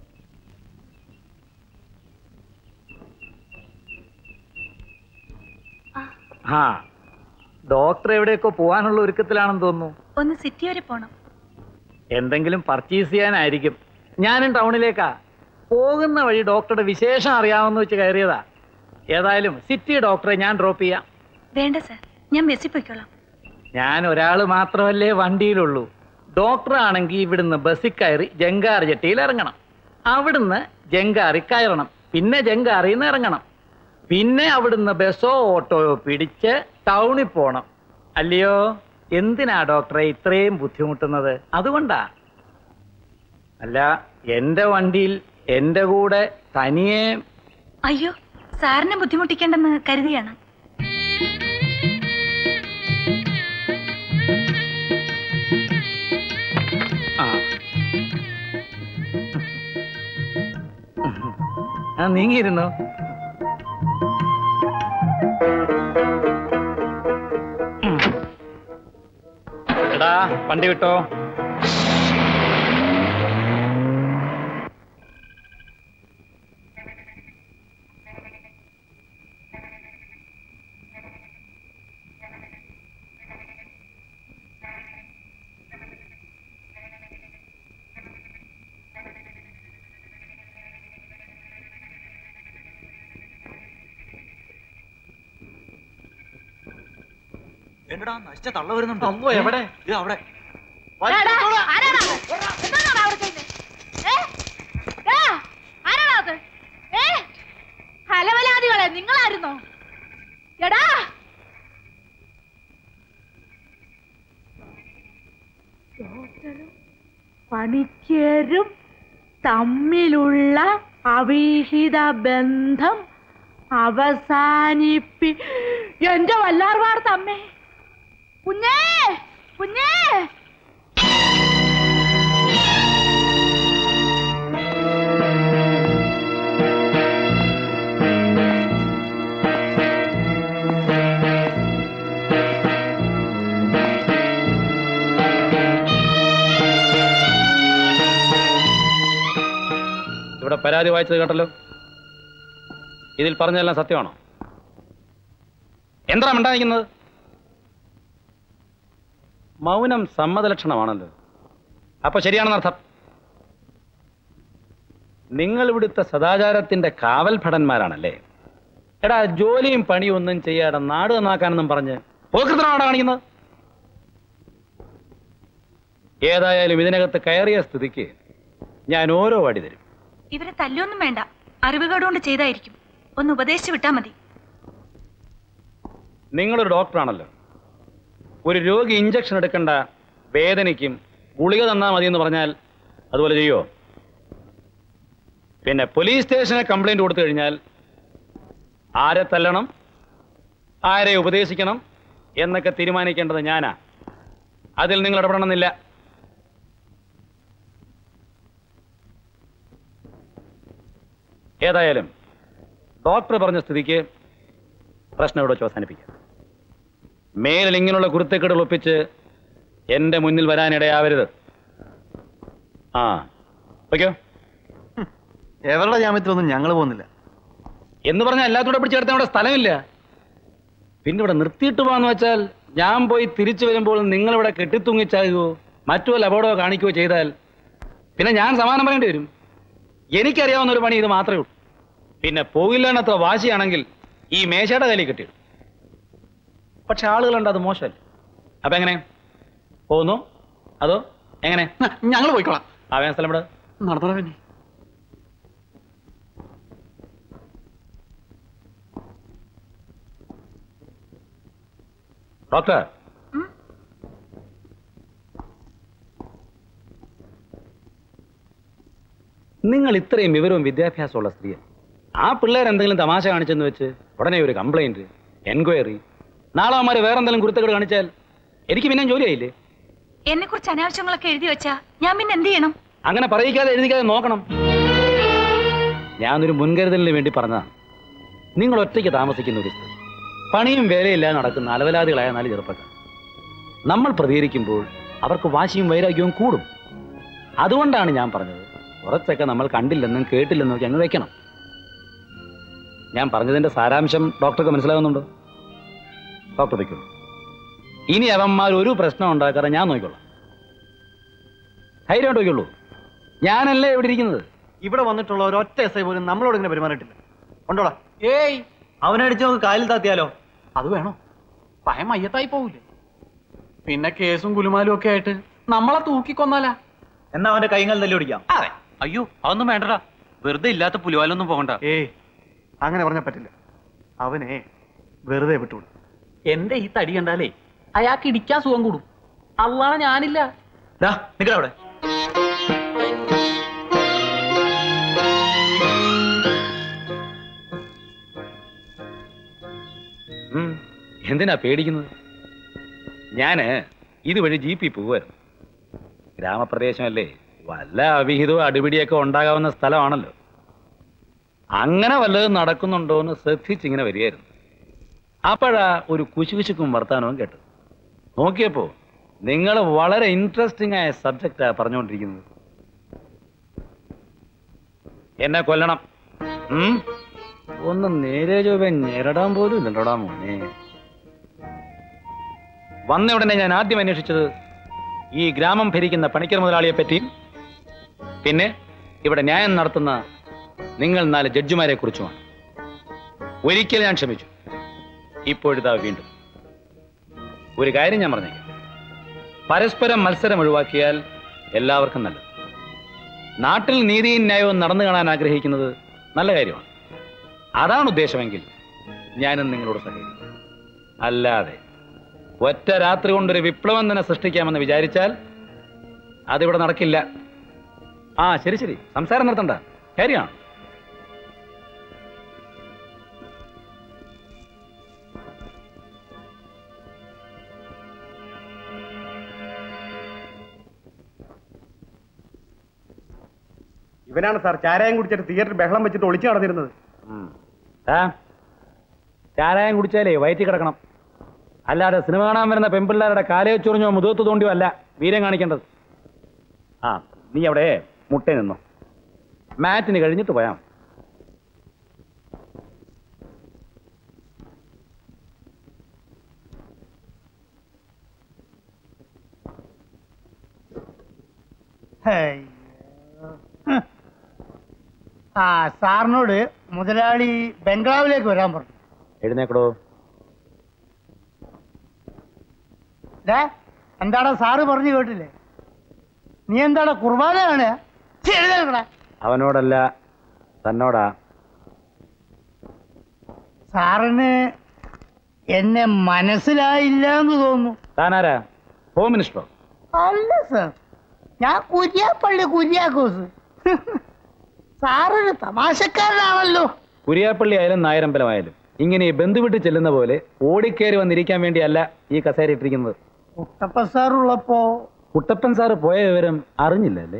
ആ ഡോക്ടർ എവിടെയൊക്കെ പോകാനുള്ള ഒരുക്കത്തിലാണെന്ന് തോന്നുന്നു ഒന്ന് സിറ്റി വരെ പോണം എന്തെങ്കിലും പർച്ചേസ് ചെയ്യാനായിരിക്കും ഞാനും ടൗണിലേക്കാ പോകുന്ന വഴി ഡോക്ടറുടെ വിശേഷം അറിയാമെന്ന് വെച്ച് കയറിയതാ ഏതായാലും സിറ്റി ഡോക്ടറെ ഞാൻ ഡ്രോപ്പ് ചെയ്യാം വേണ്ട സർ ഞാൻ ബസ്സിൽ പോയിക്കോളാം ഞാൻ ഒരാൾ മാത്രമല്ലേ വണ്ടിയിലുള്ളൂ ഡോക്ടർ ആണെങ്കിൽ ഇവിടുന്ന് ബസ്സിൽ കയറി ജങ്കാർ ജെട്ടിയിൽ ഇറങ്ങണം അവിടുന്ന് ജങ്കാറി കയറണം പിന്നെ ജങ്കാറിയിൽ നിന്ന് ഇറങ്ങണം പിന്നെ അവിടുന്ന് ബസ്സോ ഓട്ടോയോ പിടിച്ച് ടൗണിൽ പോണം അല്ലയോ എന്തിനാ ഡോക്ടറെ ഇത്രയും ബുദ്ധിമുട്ടുന്നത് അതുകൊണ്ടാ അല്ല എന്റെ വണ്ടിയിൽ എന്റെ കൂടെ തനിയെ അയ്യോ സാറിനെ ബുദ്ധിമുട്ടിക്കേണ്ടെന്ന് കരുതിയാണ് ആ ആ നീങ്ങിയിരുന്നു എടാ വണ്ടി വിട്ടോ എന്നടാ നശിച്ച തള്ള വരുന്നുണ്ട് അമ്മോ, എവിടെ? ഇത് അവിടെ ഹലവലാദികളെ നിങ്ങളായിരുന്നോ എടാ ഡോക്ടറും പണിക്കരും തമ്മിലുള്ള അവിഹിത ബന്ധം അവസാനിപ്പി എന്റെ വല്ലാർ വാർത്തമ്മേ കുഞ്ഞേ കുഞ്ഞേ ഇവിടെ പരാതി വായിച്ചത് കേട്ടല്ലോ ഇതിൽ പറഞ്ഞതെല്ലാം സത്യമാണോ എന്താ മിണ്ടായിരിക്കുന്നത് മൗനം സമ്മതലക്ഷണമാണല്ലോ അപ്പൊ ശരിയാണെന്നർത്ഥം നിങ്ങൾ ഇവിടുത്തെ സദാചാരത്തിന്റെ കാവൽ ഭടന്മാരാണല്ലേ എടാ ജോലിയും പണിയും ഒന്നും ചെയ്യാതെ നാട് നന്നാക്കാനെന്നും പറഞ്ഞ് പോകൃതനാണ് കാണിക്കുന്നത് ഏതായാലും ഇതിനകത്ത് കയറിയ സ്ഥിതിക്ക് ഞാൻ ഓരോ വടി തരും ഇവരെ തല്ലൊന്നും വേണ്ട അറിവുകേടുകൊണ്ട് ചെയ്തായിരിക്കും ഒന്ന് ഉപദേശിച്ചു വിട്ടാ മതി നിങ്ങളൊരു ഡോക്ടറാണല്ലോ ഒരു രോഗി ഇഞ്ചക്ഷൻ എടുക്കേണ്ട വേദനയ്ക്കും ഗുളിക തന്നാൽ മതി എന്ന് പറഞ്ഞാൽ അതുപോലെ ചെയ്യോ പിന്നെ പോലീസ് സ്റ്റേഷനെ കംപ്ലൈന്റ് കൊടുത്തു കഴിഞ്ഞാൽ ആരെ തല്ലണം ആരെ ഉപദേശിക്കണം എന്നൊക്കെ തീരുമാനിക്കേണ്ടത് ഞാനാ അതിൽ നിങ്ങൾ ഇടപെടണമെന്നില്ല ഏതായാലും ഡോക്ടർ പറഞ്ഞ സ്ഥിതിക്ക് പ്രശ്നം ഇവിടെ വെച്ച് അവസാനിപ്പിക്കാം മേലിൽ ഇങ്ങനെയുള്ള കുരുത്തക്കേടുകൾ ഒപ്പിച്ച് എന്റെ മുന്നിൽ വരാനിടയാവരുത് ആ ഓക്കെയോ എവരുടെ ജാമ്യത്തിലൊന്നും ഞങ്ങൾ പോകുന്നില്ല എന്ന് പറഞ്ഞാൽ എല്ലാത്തൂടെ പിടിച്ചെടുത്താൽ അവിടെ സ്ഥലമില്ല പിന്നെ ഇവിടെ നിർത്തിയിട്ട് പോകാന്ന് വെച്ചാൽ ഞാൻ പോയി തിരിച്ചു വരുമ്പോൾ നിങ്ങൾ ഇവിടെ കെട്ടിത്തൂങ്ങിച്ചാകുകയോ മറ്റു വല്ല അപകടമോ കാണിക്കുകയോ ചെയ്താൽ പിന്നെ ഞാൻ സമാനം പറയേണ്ടി വരും എനിക്കറിയാവുന്ന ഒരു പണി ഇത് മാത്രമേ ഉള്ളൂ പിന്നെ പോകില്ല എന്നത്ര വാശിയാണെങ്കിൽ ഈ മേശയുടെ കയ്യിൽ കിട്ടിയിടും പക്ഷെ ആളുകളുണ്ട് അത് മോശമല്ലേ അപ്പൊ എങ്ങനെ പോകുന്നു അതോ എങ്ങനെ ഞങ്ങൾ പോയിക്കോളാം ആ വേഗം സ്ഥലം ഇവിടെ നടത്തണ ഡോക്ടർ നിങ്ങൾ ഇത്രയും വിവരവും വിദ്യാഭ്യാസമുള്ള സ്ത്രീയെ ആ പിള്ളേർ എന്തെങ്കിലും തമാശ കാണിച്ചെന്ന് വെച്ച് ഉടനെ ഒരു കംപ്ലൈന്റ് എൻക്വയറി നാളെ അവന്മാർ വേറെ എന്തെങ്കിലും കുരുത്തക്കേട് കാണിച്ചാൽ എനിക്ക് പിന്നെ ജോലിയായില്ലേ എന്നെ കുറിച്ച് അനാവശ്യങ്ങളൊക്കെ എഴുതി വെച്ചാ ഞാൻ പിന്നെ എന്ത് ചെയ്യണം അങ്ങനെ പറയിക്കാതെ എഴുതിക്കാതെ നോക്കണം ഞാനൊരു മുൻകരുതലിന് വേണ്ടി പറഞ്ഞതാണ് നിങ്ങൾ ഒറ്റയ്ക്ക് താമസിക്കുന്ന ഒരു സ്ത്രീ പണിയും വേലയില്ലാതെ നടക്കുന്ന അലവലാദികളായ നാല് ചെറുപ്പക്കാർ നമ്മൾ പ്രതികരിക്കുമ്പോൾ അവർക്ക് വാശിയും വൈരാഗ്യവും കൂടും അതുകൊണ്ടാണ് ഞാൻ പറഞ്ഞത് കുറച്ചൊക്കെ നമ്മൾ കണ്ടില്ലെന്നും കേട്ടില്ലെന്നും ഒക്കെ അങ്ങ് വെക്കണം ഞാൻ പറഞ്ഞതിന്റെ സാരാംശം ഡോക്ടർക്ക് മനസ്സിലാകുന്നുണ്ടോ ഡോക്ടർ വയ്ക്കുള്ളൂ ഇനി അവന്മാർ ഒരു പ്രശ്നം ഉണ്ടാക്കാതെ ഞാൻ നോക്കിക്കൊള്ളാം ധൈര്യമായിട്ട് നോക്കിയുള്ളൂ ഞാനല്ലേ ഇവിടെ ഇരിക്കുന്നത് ഇവിടെ വന്നിട്ടുള്ള ഒരൊറ്റ എസ് ഐ പോലും നമ്മളോട് ഇങ്ങനെ പെരുമാറിയിട്ടില്ല ഉണ്ടോടാ ഏയ് അവനടിച്ച് നമുക്ക് കാലിൽ താത്തിയാലോ അത് വേണോ ഭയം മയ്യത്തായി പോവില്ലേ പിന്നെ കേസും കുലുമാലും ഒക്കെ ആയിട്ട് നമ്മളെ തൂക്കിക്കൊന്നാലാ എന്നാ അവന്റെ കൈകൾ തല്ലി ഓടിക്കാം അതെ അയ്യോ അതൊന്നും വേണ്ടടാ വെറുതെ ഇല്ലാത്ത പുലിവാലൊന്നും പോകണ്ട ഏയ് അങ്ങനെ പറഞ്ഞാൽ പറ്റില്ല അവനെ വെറുതെ വിട്ടുവിടും എന്റെ ഈ തടി കണ്ടാലേ അയാൾക്ക് ഇടിക്കാൻ സുഖം കൂടും അള്ളാണ് ഞാനില്ല നിക്കട അവിടെ ഉം. എന്തിനാ പേടിക്കുന്നത് ഞാന് ഇതുവഴി ജീപ്പിൽ പോവായിരുന്നു ഗ്രാമപ്രദേശമല്ലേ വല്ല അവിഹിതവും അടിപിടിയൊക്കെ ഉണ്ടാകാവുന്ന സ്ഥലമാണല്ലോ അങ്ങനെ വല്ലതും നടക്കുന്നുണ്ടോ എന്ന് ശ്രദ്ധിച്ചിങ്ങനെ വരികയായിരുന്നു അപ്പോഴാ ഒരു കുശുകുശുക്കും വർത്താനവും കേട്ടത് നോക്കിയപ്പോ നിങ്ങൾ വളരെ ഇൻട്രസ്റ്റിംഗ് ആയ സബ്ജക്റ്റാ പറഞ്ഞുകൊണ്ടിരിക്കുന്നത് എന്നെ കൊല്ലണം ഉം? ഒന്ന് നേരെ ചൊവ്വേ ഞെരടാൻ പോലും ഇല്ലല്ലോടാ മോനെ വന്ന ഉടനെ ഞാൻ ആദ്യം അന്വേഷിച്ചത് ഈ ഗ്രാമം ഭരിക്കുന്ന പണിക്കർ മുതലാളിയെ പറ്റിയും പിന്നെ ഇവിടെ ന്യായം നടത്തുന്ന നിങ്ങൾ നാല് ജഡ്ജിമാരെ കുറിച്ചുമാണ് ഒരിക്കൽ ഞാൻ ക്ഷമിച്ചു ഇപ്പോഴിതാ വീണ്ടും ഒരു കാര്യം ഞാൻ പറഞ്ഞേക്കാം പരസ്പരം മത്സരം ഒഴിവാക്കിയാൽ എല്ലാവർക്കും നല്ലത് നാട്ടിൽ നീതിയും ന്യായവും നടന്നു കാണാൻ ആഗ്രഹിക്കുന്നത് നല്ല കാര്യമാണ് അതാണ് ഉദ്ദേശമെങ്കിൽ ഞാനും നിങ്ങളോട് സഹകരിക്കും അല്ലാതെ ഒറ്റ രാത്രി കൊണ്ടൊരു വിപ്ലവം തന്നെ സൃഷ്ടിക്കാമെന്ന് വിചാരിച്ചാൽ അതിവിടെ നടക്കില്ല ആ ശരി ശരി സംസാരം നിർത്തണ്ട കാര്യമാണ് ഇവനാണ് സാർ ചാരായം കുടിച്ചിട്ട് തിയേറ്ററിൽ ബഹളം വെച്ചിട്ട് ഒളിച്ചു നടന്നിരുന്നത് ആ ചാരായം കുടിച്ചാലേ വയറ്റി കിടക്കണം അല്ലാതെ സിനിമ കാണാൻ വരുന്ന പെൺപിള്ളേരുടെ കാലയെ ചൊറിഞ്ഞോ മുതുകത്ത് തോണ്ടിയോ അല്ല വീര്യം കാണിക്കേണ്ടത് ആ നീ അവിടെ മുട്ട നിന്നോ മാറ്റിന് കഴിഞ്ഞിട്ട് പോയാം അയ്യോ. ഹ്. ആ സാറിനോട് മുതലാളി ബംഗ്ലാവിലേക്ക് വരാൻ പറഞ്ഞു എഴുന്നേക്കടോ ദേ, എന്താടാ സാറ് പറഞ്ഞു കേട്ടില്ലേ നീ എന്താടാ കുർബാന കാണുക ഛെ, എഴുന്നേൽക്കടാ. അവനോടല്ല തന്നോടാ സാറിന് എന്നെ മനസ്സിലായില്ല എന്ന് തോന്നുന്നു താനാരാ ഹോം മിനിസ്റ്ററോ അല്ല സാർ ഞാൻ കുര്യാപ്പള്ളി കുര്യാക്കോസ് സാറൊരു തമാശക്കാരനാണല്ലോ കുരിയാപ്പള്ളി ആയാലും നായരമ്പലമായാലും ഇങ്ങനെ ഈ ബന്ധുവിട്ട് ചെല്ലുന്ന പോലെ ഓടിക്കേറി വന്നിരിക്കാൻ വേണ്ടിയല്ല ഈ കസേര ഇട്ടിരിക്കുന്നത് കുട്ടപ്പ സാറുള്ളപ്പോ കുട്ടപ്പൻ സാറ് പോയ വിവരം അറിഞ്ഞില്ല അല്ലേ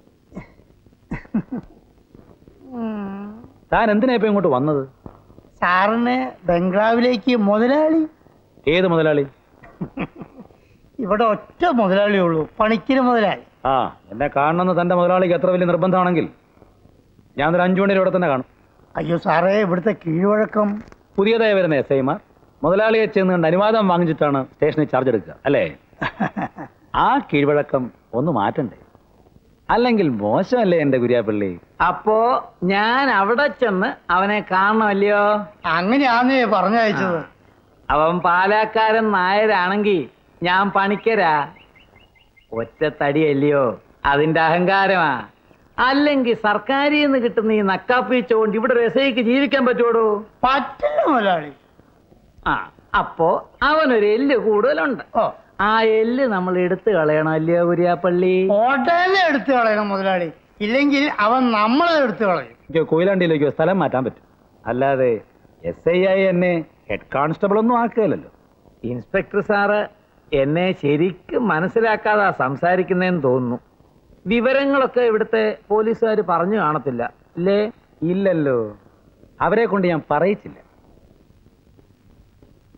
ഉം, താൻ എന്തിനാ ഇപ്പൊ ഇങ്ങോട്ട് വന്നത് സാറിന് ബംഗ്ലാവിലേക്ക് മുതലാളി ഏത് മുതലാളി ഇവിടെ ഒറ്റ മുതലാളിയേ ഉള്ളൂ പണിക്കിന് മുതലാളി ആ എന്നെ കാണണമെന്ന് തന്റെ മുതലാളിക്ക് എത്ര വലിയ നിർബന്ധമാണെങ്കിൽ ഞാൻ ഒരു അഞ്ചു മണിയുടെ ഇവിടെ തന്നെ കാണും അയ്യോ സാറേ ഇവിടുത്തെ കീഴ്വഴക്കം പുതിയതായി വരുന്ന എസ് ഐമാർ മുതലാളിയെ ചെന്ന് കണ്ട് അനുവാദം വാങ്ങിച്ചിട്ടാണ് സ്റ്റേഷനിൽ ചാർജ് എടുക്കുക അല്ലേ ആ കീഴ്വഴക്കം ഒന്ന് മാറ്റണ്ടേ അല്ലെങ്കിൽ മോശമല്ലേ എന്റെ കുര്യാപ്പള്ളി അപ്പോ ഞാൻ അവിടെ ചെന്ന് അവനെ കാണണമല്ലയോ അങ്ങനെയാന്നേ പറഞ്ഞയച്ചത് അവൻ പാലാക്കാരൻ നായരാണെങ്കി ഞാൻ പണിക്കരാ ഒറ്റ തടിയല്ലയോ അതിന്റെ അഹങ്കാരമാ അല്ലെങ്കിൽ സർക്കാരിൽ നിന്ന് കിട്ടുന്ന ഈ നക്കാപ്പീച്ച കൊണ്ട് ഇവിടെ ഒരു എസ്ഐക്ക് ജീവിക്കാൻ പറ്റുമോടോ പറ്റില്ല മുതലാളി ആ അപ്പോ അവനൊരു എല്ല് കൂടുതലുണ്ട് ആ എല്ല് നമ്മൾ എടുത്തു കളയണം അല്ലയോ കുര്യാപ്പള്ളി ഹോട്ടലിനെ എടുത്തു കളയണം മുതലാളി ഇല്ലെങ്കിൽ അവൻ നമ്മളെ എടുത്തു കളയും എനിക്ക് കൊയിലാണ്ടിയിലേക്കോ സ്ഥലം മാറ്റാൻ പറ്റും അല്ലാതെ എസ് ഐ ആയി എന്നെ ഹെഡ് കോൺസ്റ്റബിൾ ഒന്നും ആക്കുകയല്ലോ ഇൻസ്പെക്ടർ സാറ് എന്നെ ശരിക്കും മനസ്സിലാക്കാതാ സംസാരിക്കുന്നതെന്ന് തോന്നുന്നു വിവരങ്ങളൊക്കെ ഇവിടുത്തെ പോലീസുകാർ പറഞ്ഞു കാണത്തില്ല അല്ലേ ഇല്ലല്ലോ അവരെ കൊണ്ട് ഞാൻ പറയിച്ചില്ല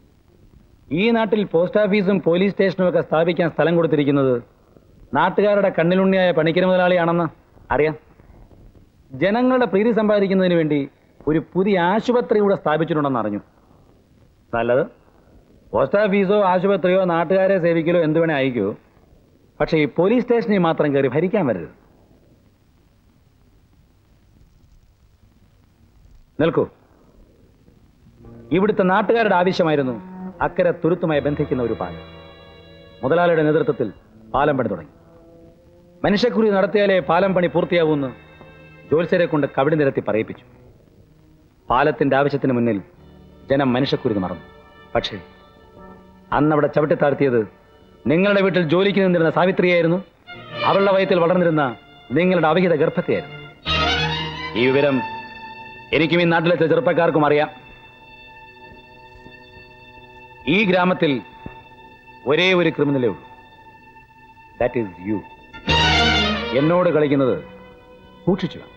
ഈ നാട്ടിൽ പോസ്റ്റ് ഓഫീസും പോലീസ് സ്റ്റേഷനും ഒക്കെ സ്ഥാപിക്കാൻ സ്ഥലം കൊടുത്തിരിക്കുന്നത് നാട്ടുകാരുടെ കണ്ണിലുണ്ണിയായ പണിക്കര മുതലാളിയാണെന്ന് അറിയാം ജനങ്ങളുടെ പ്രീതി സമ്പാദിക്കുന്നതിന് വേണ്ടി ഒരു പുതിയ ആശുപത്രി കൂടെ സ്ഥാപിച്ചിട്ടുണ്ടെന്ന് അറിഞ്ഞു നല്ലത് പോസ്റ്റ് ഓഫീസോ ആശുപത്രിയോ നാട്ടുകാരെ സേവിക്കലോ എന്ത് വേണേ അയക്കൂ പക്ഷേ ഈ പോലീസ് സ്റ്റേഷനിൽ മാത്രം കയറി ഭരിക്കാൻ വരരുത് നിൽക്കൂ ഇവിടുത്തെ നാട്ടുകാരുടെ ആവശ്യമായിരുന്നു അക്കരെ തുരുത്തുമായി ബന്ധിക്കുന്ന ഒരു പാലം മുതലാളിയുടെ നേതൃത്വത്തിൽ പാലം പണി തുടങ്ങി മനുഷ്യക്കുറി നടത്തിയാലേ പാലം പണി പൂർത്തിയാവൂന്ന് ജോത്സ്യരെ കൊണ്ട് കവിടി നിരത്തി പറയിപ്പിച്ചു പാലത്തിന്റെ ആവശ്യത്തിന് മുന്നിൽ ജനം മനുഷ്യക്കുരുതി മറന്നു പക്ഷേ അന്നവിടെ ചവിട്ടിത്താഴ്ത്തിയത് നിങ്ങളുടെ വീട്ടിൽ ജോലിക്ക് നിന്നിരുന്ന സാവിത്രിയായിരുന്നു അവളുടെ വയത്തിൽ വളർന്നിരുന്ന നിങ്ങളുടെ അവിഹിത ഗർഭത്തെയായിരുന്നു ഈ വിവരം എനിക്കും ഈ നാട്ടിലെ ചില ചെറുപ്പക്കാർക്കും അറിയാം ഈ ഗ്രാമത്തിൽ ഒരേ ഒരു ക്രിമിനലേ ഉള്ളൂ ദാറ്റ് ഈസ് യു എന്നോട് കളിക്കുന്നത് സൂക്ഷിച്ചു വേണം.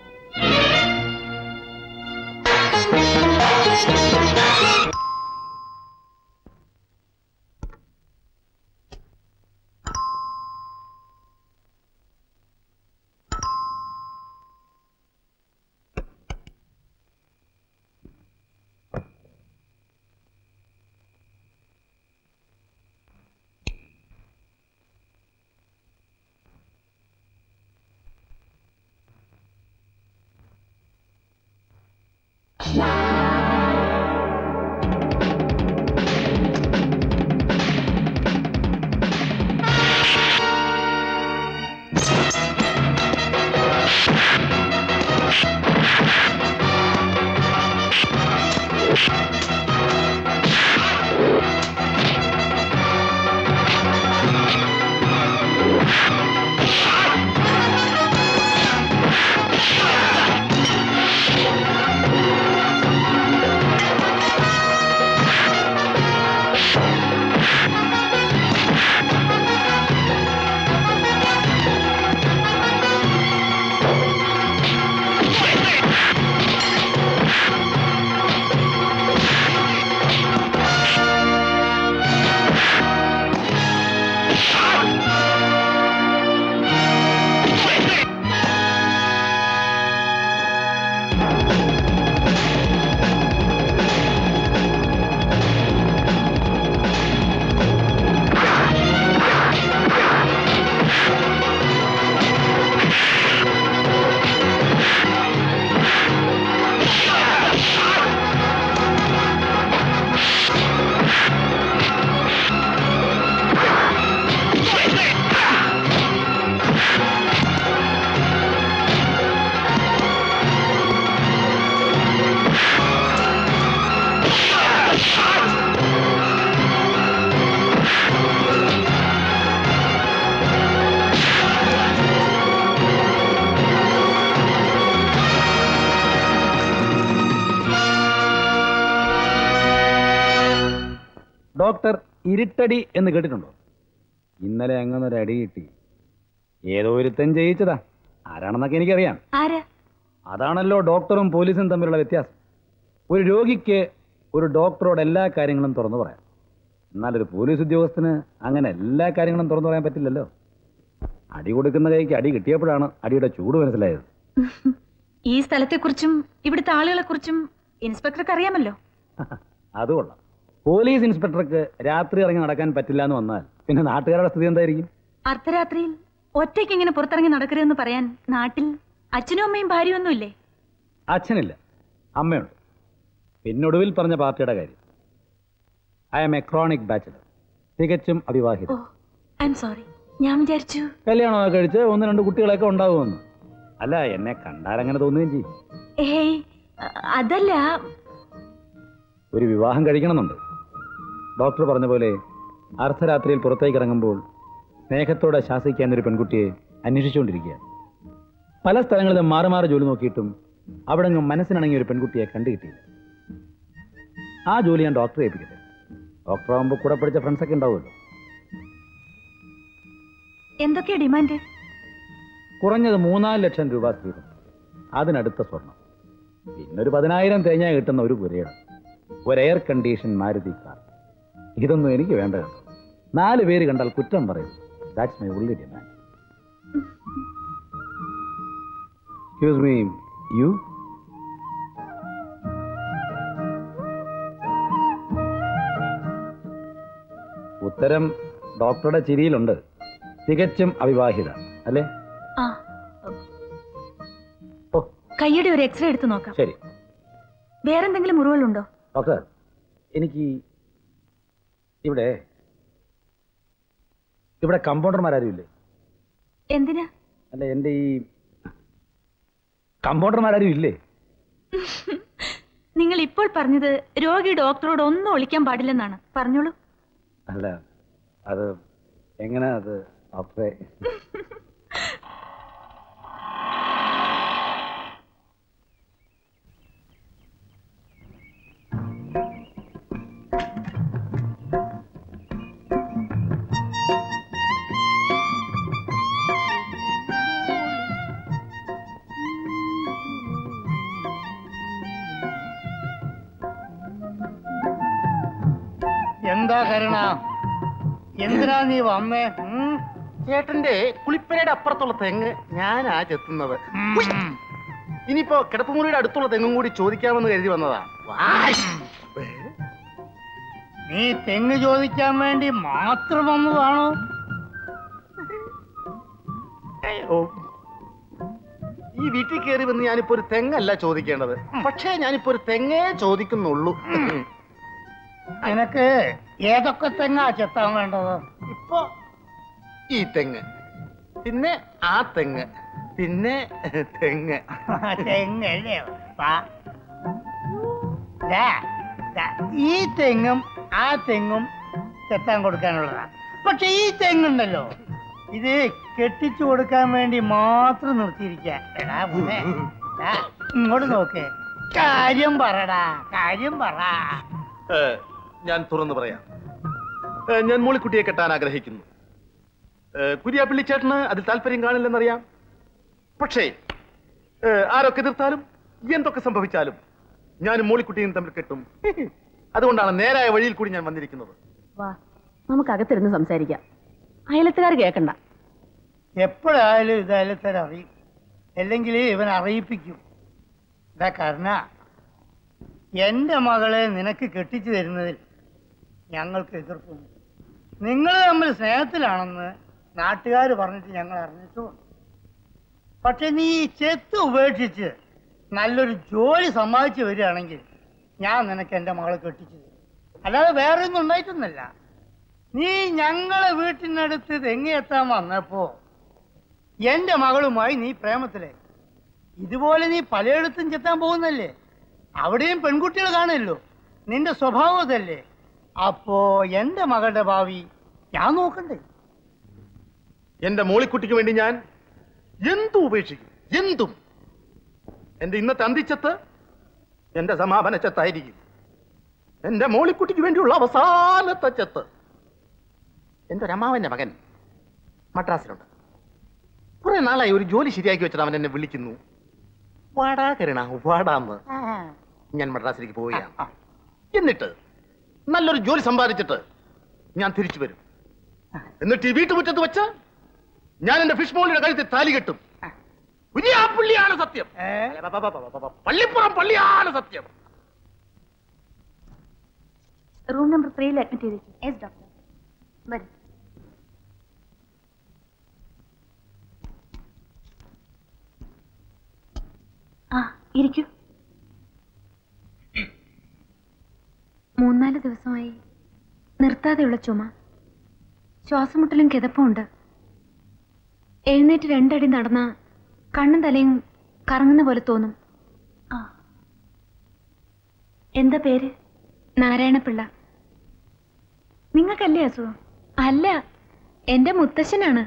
ഡോക്ടർ ഇരുട്ടടി എന്ന് കേട്ടിട്ടുണ്ടോ ഇന്നലെ അങ്ങനെ ഒരു അടി കിട്ടി ഏതോ ഒരുത്തൻ ജയിച്ചതാ ആരാണെന്നൊക്കെ എനിക്കറിയാം ആരാ അതാണല്ലോ ഡോക്ടറും പോലീസും തമ്മിലുള്ള വ്യത്യാസം ഒരു രോഗിക്ക് ഒരു ഡോക്ടറോട് എല്ലാ കാര്യങ്ങളും തുറന്നു പറയാം എന്നാൽ ഒരു പോലീസ് ഉദ്യോഗസ്ഥന് അങ്ങനെ എല്ലാ കാര്യങ്ങളും തുറന്നു പറയാൻ പറ്റില്ലല്ലോ അടി കൊടുക്കുന്ന കൈക്ക് അടി കിട്ടിയപ്പോഴാണ് അടിയുടെ ചൂട് മനസ്സിലായത് ഈ സ്ഥലത്തെക്കുറിച്ചും ഇവിടുത്തെ ആളുകളെക്കുറിച്ചും ഇൻസ്പെക്ടർക്ക് അറിയാമല്ലോ അത് കൊള്ളാം പോലീസ് ഇൻസ്പെക്ടർക്ക് രാത്രി ഇറങ്ങി നടക്കാൻ പറ്റില്ല എന്ന് വന്നാൽ പിന്നെ നാട്ടുകാരുടെ സ്ഥിതി എന്തായിരിക്കും അർദ്ധരാത്രിയിൽ ഒറ്റയ്ക്ക് ഇങ്ങനെ പുറത്തിറങ്ങി നടക്കരുതെന്ന് പറയാൻ നാട്ടിൽ അച്ഛനും അമ്മയും ഭാര്യയൊന്നും ഇല്ലേ അച്ഛനില്ല അമ്മയുണ്ട് പിന്നൊടുവിൽ പറഞ്ഞ പാർട്ടിയുടെ കാര്യം I am a chronic bachelor തികച്ചും അവിവാഹിതം ഐ എം സോറി ഞാൻ വിചാരിച്ചു കല്യാണമൊക്കെ കഴിച്ച് ഒന്ന് രണ്ട് കുട്ടികളൊക്കെ ഉണ്ടാവുമെന്ന് അല്ല എന്നെ കണ്ടാൽ അങ്ങനെ തോന്നുകയും ചെയ്യും ഏയ് അ- അതല്ല ഒരു വിവാഹം കഴിക്കണമെന്നുണ്ട് ഡോക്ടർ പറഞ്ഞ പോലെ അർദ്ധരാത്രിയിൽ പുറത്തേക്ക് ഇറങ്ങുമ്പോൾ സ്നേഹത്തോടെ ശാസിക്കാൻ ഒരു പെൺകുട്ടിയെ അന്വേഷിച്ചുകൊണ്ടിരിക്കുക പല സ്ഥലങ്ങളിലും മാറി മാറി ജോലി നോക്കിയിട്ടും അവിടെ നിന്നും മനസ്സിനിണങ്ങിയ ഒരു പെൺകുട്ടിയെ കണ്ടുകിട്ടിയില്ല ആ ജോലി ഞാൻ ഡോക്ടറെ ഏൽപ്പിക്കട്ടെ ഡോക്ടർ ആകുമ്പോൾ കൂടെ പഠിച്ച ഫ്രണ്ട്സൊക്കെ ഉണ്ടാവുമല്ലോ എന്തൊക്കെയാ ഡിമാൻഡ് കുറഞ്ഞത് മൂന്നാല് ലക്ഷം രൂപ സ്ഥിരം അതിനടുത്ത സ്വർണം പിന്നെ ഒരു പതിനായിരം തേങ്ങ കിട്ടുന്ന ഒരു പുരയിടം ഒരു എയർ കണ്ടീഷൻ മാരുതി കാർ ഇതൊന്നും എനിക്ക് വേണ്ട കേട്ടോ. നാല് പേര് കണ്ടാൽ കുറ്റം പറയും ദാറ്റ്സ് മൈ ഉള്ളി ഡിമാൻഡ് എക്സ്ക്യൂസ് മീ യു ഉത്തരം ഡോക്ടറുടെ ചിരിയിലുണ്ട് തികച്ചും അവിവാഹിത അല്ലേ ആ കൈയുടെ ഒരു എക്സ്റേ എടുത്ത് നോക്കാം ശരി വേറെന്തെങ്കിലും മുറിവുകളുണ്ടോ ഡോക്ടർ എനിക്ക് ഇവിടെ ഇവിടെ കമ്പൗണ്ടർമാരും ഇല്ലേ എന്തിനാ അല്ല എൻ്റെ ഈ കമ്പൗണ്ടർമാരും ഇല്ലേ നിങ്ങൾ ഇപ്പോൾ പറഞ്ഞത് രോഗി ഡോക്ടറോട് ഒന്നും ഒളിക്കാൻ പാടില്ലെന്നാണ് പറഞ്ഞോളൂ അല്ല അത് എങ്ങനെ അത് ഡോക്ടറെ എന്താ കരുണ എന്തിനാ നീ വന്നേ ഉം? ചേട്ടന്റെ കുളിപ്പരയുടെ അപ്പുറത്തുള്ള തെങ്ങ് ഞാനാ ചെത്തുന്നത് ഇനിയിപ്പോ കിടപ്പുമുറിയുടെ അടുത്തുള്ള തെങ്ങും കൂടി ചോദിക്കാമെന്ന് കരുതി വന്നതാ നീ തെങ്ങ് ചോദിക്കാൻ വേണ്ടി മാത്രം വന്നതാണോ ഓ ഈ വീട്ടിൽ കയറി വന്ന് ഞാനിപ്പോ ഒരു തെങ്ങല്ല ചോദിക്കേണ്ടത് പക്ഷേ ഞാനിപ്പോ ഒരു തെങ്ങേ ചോദിക്കുന്നുള്ളൂ നിനക്ക് ഏതൊക്കെ തെങ്ങാ ചെത്താൻ വേണ്ടത് ഇപ്പൊ ഈ തെങ്ങ് പിന്നെ ആ തെങ്ങ് പിന്നെ തെങ്ങ് തെങ്ങല്ലേ വാ. ദാ, ദാ, ഈ തെങ്ങും ആ തെങ്ങും ചെത്താൻ കൊടുക്കാനുള്ളതാ പക്ഷെ ഈ തെങ്ങുണ്ടല്ലോ ഇത് കെട്ടിച്ചു കൊടുക്കാൻ വേണ്ടി മാത്രം നിർത്തിയിരിക്കുക എടാ മോനെ, ദാ, ഇങ്ങോട്ട് നോക്കേ കാര്യം പറടാ കാര്യം പറ ഏ, ഞാൻ തുറന്നു പറയാം ഏ, ഞാൻ മൂളിക്കുട്ടിയെ കെട്ടാൻ ആഗ്രഹിക്കുന്നു ഏ, കുര്യാപ്പള്ളി ചേട്ടന് അതിൽ താല്പര്യം കാണില്ലെന്നറിയാം പക്ഷേ ഏ, ആരൊക്കെ എതിർത്താലും എന്തൊക്കെ സംഭവിച്ചാലും ഞാനും മൂളിക്കുട്ടിയും തമ്മിൽ കെട്ടും അതുകൊണ്ടാണ് നേരായ വഴിയിൽ കൂടി ഞാൻ വന്നിരിക്കുന്നത് വാ നമുക്ക് അകത്തിരുന്ന് സംസാരിക്കാം അയലത്തുകാർ കേൾക്കണ്ട എപ്പോഴായാലും ഇതായാലും തരം അറിയും അല്ലെങ്കിൽ ഇവൻ അറിയിപ്പിക്കും ഇതാ കർണ എന്റെ മകളെ നിനക്ക് കെട്ടിച്ചു തരുന്നതിൽ ഞങ്ങൾക്ക് എതിർപ്പുണ്ട് നിങ്ങൾ തമ്മിൽ സ്നേഹത്തിലാണെന്ന് നാട്ടുകാർ പറഞ്ഞിട്ട് ഞങ്ങൾ അറിഞ്ഞിട്ടുമുണ്ട് പക്ഷെ നീ ഈ ചെത്ത് ഉപേക്ഷിച്ച് നല്ലൊരു ജോലി സമ്പാദിച്ചു വരികയാണെങ്കിൽ ഞാൻ നിനക്ക് എൻ്റെ മകളെ കെട്ടിച്ചു തരും അല്ലാതെ വേറെ ഒന്നും ഉണ്ടായിട്ടൊന്നല്ല നീ ഞങ്ങളെ വീട്ടിനടുത്ത് തെങ്ങിയെത്താൻ വന്നപ്പോ എന്റെ മകളുമായി നീ പ്രേമത്തിലെ ഇതുപോലെ നീ പലയിടത്തും ചെത്താൻ പോകുന്നല്ലേ അവിടെയും പെൺകുട്ടികൾ കാണുമല്ലോ നിന്റെ സ്വഭാവം അതല്ലേ അപ്പോ എന്റെ മകളുടെ ഭാവി ഞാൻ നോക്കണ്ടേ എന്റെ മോളിക്കുട്ടിക്ക് വേണ്ടി ഞാൻ എന്തും ഉപേക്ഷിക്കും എന്തും എന്റെ ഇന്നത്തെ അന്തിച്ചത്ത് എന്റെ സമാപന ചത്തായിരിക്കും എന്റെ മോളിക്കുട്ടിക്ക് വേണ്ടിയുള്ള അവസാനത്തെ ചത്ത് എന്റെ ഒരു അമ്മാവന്റെ മകൻ മദ്രാസിലുണ്ട് കുറെ നാളായി ഒരു ജോലി ശരിയാക്കി വെച്ചിട്ട് അവൻ എന്നെ വിളിക്കുന്നു വാടാ കരുണ വാടാന്ന് ഞാൻ മദ്രാസിലേക്ക് പോവുകയാണ് എന്നിട്ട് നല്ലൊരു ജോലി സമ്പാദിച്ചിട്ട് ഞാൻ തിരിച്ചു വരും എന്നിട്ട് ഈ വീട്ടുമുറ്റത്ത് വെച്ച് ഞാൻ എന്റെ ഫിഷ് മോളിയുടെ കഴുത്തിൽ താലി കെട്ടും പുള്ളിയാണ് സത്യം പള്ളിപ്പുറം പള്ളിയാണ് സത്യം റൂം നമ്പർ ത്രീയിൽ അഡ്മിറ്റ് ചെയ്തേക്കും യെസ് ഡോക്ടർ വരും ആ ഇരിക്കൂ മൂന്നാല് ദിവസമായി നിർത്താതെയുള്ള ചുമ ശ്വാസമുട്ടലും കിതപ്പുണ്ട് എഴുന്നേറ്റ് രണ്ടടി നടന്ന കണ്ണും തലയും കറങ്ങുന്ന പോലെ തോന്നും ആ എന്താ പേര് നാരായണപിള്ള നിങ്ങൾക്കല്ലേ അസുഖം അല്ല എന്റെ മുത്തശ്ശനാണ്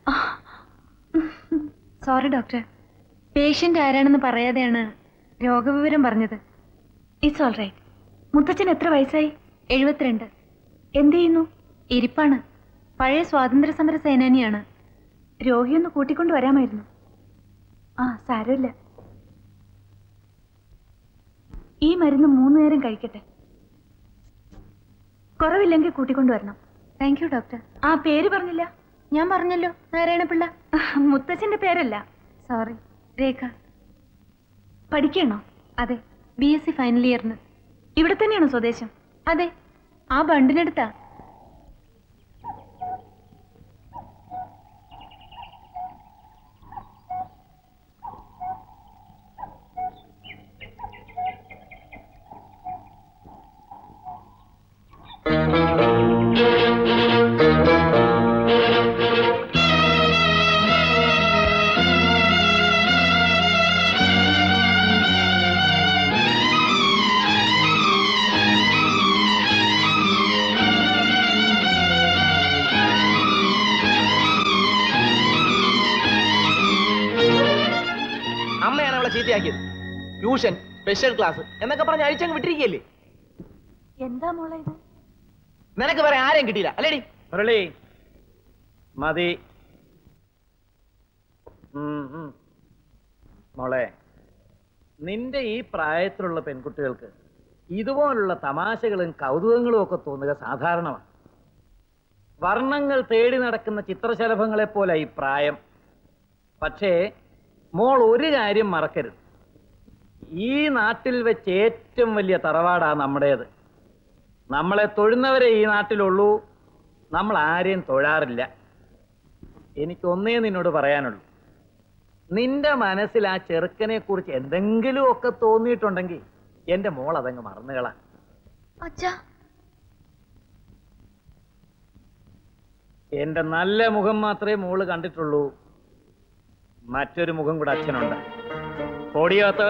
സോറി ഡോക്ടർ പേഷ്യന്റ് ആരാണെന്ന് പറയാതെയാണ് രോഗവിവരം പറഞ്ഞത് ഇറ്റ്സ് ഓൾ റൈറ്റ് മുത്തച്ഛൻ എത്ര വയസ്സായി എഴുപത്തിരണ്ട് എന്ത് ചെയ്യുന്നു ഇരിപ്പാണ് പഴയ സ്വാതന്ത്ര്യ സമര സേനാനിയാണ് രോഗിയൊന്ന് കൂട്ടിക്കൊണ്ട് വരാമായിരുന്നു ആ സാരമില്ല ഈ മരുന്ന് മൂന്ന് നേരം കഴിക്കട്ടെ കുറവില്ലെങ്കിൽ കൂട്ടിക്കൊണ്ടുവരണം താങ്ക് യു ഡോക്ടർ ആ പേര് പറഞ്ഞില്ല ഞാൻ പറഞ്ഞല്ലോ നാരായണപിള്ള മുത്തച്ഛന്റെ പേരല്ല സോറി രേഖ പഠിക്കണോ അതെ ബി എസ് സി ഫൈനൽ ഇയറിന് ഇവിടെ തന്നെയാണോ സ്വദേശം അതെ ആ ബണ്ടിനടുത്താ അമ്മയാണ് അവളെ ചീത്തയാക്കിയത് ട്യൂഷൻ സ്പെഷ്യൽ ക്ലാസ് എന്നൊക്കെ പറഞ്ഞ് അഴിച്ചങ്ങ് വിട്ടിരിക്കുകയല്ലേ എന്താ മോളെ ഇത് നിനക്ക് വേറെ ആരെയും കിട്ടിയില്ല അല്ലേടി മുരളി മതി ഉം, ഉം. മോളെ നിന്റെ ഈ പ്രായത്തിലുള്ള പെൺകുട്ടികൾക്ക് ഇതുപോലുള്ള തമാശകളും കൗതുകങ്ങളും ഒക്കെ തോന്നുക സാധാരണമാണ് വർണ്ണങ്ങൾ തേടി നടക്കുന്ന ചിത്രശലഭങ്ങളെ പോലെ ഈ പ്രായം പക്ഷേ മോൾ ഒരു കാര്യം മറക്കരുത് ഈ നാട്ടിൽ വെച്ച് ഏറ്റവും വലിയ തറവാടാ നമ്മുടേത് നമ്മളെ തൊഴുന്നവരെ ഈ നാട്ടിലുള്ളൂ നമ്മൾ ആരെയും തൊഴാറില്ല എനിക്കൊന്നേ നിന്നോട് പറയാനുള്ളൂ നിന്റെ മനസ്സിൽ ആ ചെറുക്കനെ കുറിച്ച് എന്തെങ്കിലും ഒക്കെ തോന്നിയിട്ടുണ്ടെങ്കിൽ എന്റെ മോൾ അതങ്ങ് മറന്നുകളാ അച്ഛാ എന്റെ നല്ല മുഖം മാത്രമേ മോള് കണ്ടിട്ടുള്ളൂ മറ്റൊരു മുഖം കൂടെ അച്ഛനുണ്ട് ഓടിയാത്ത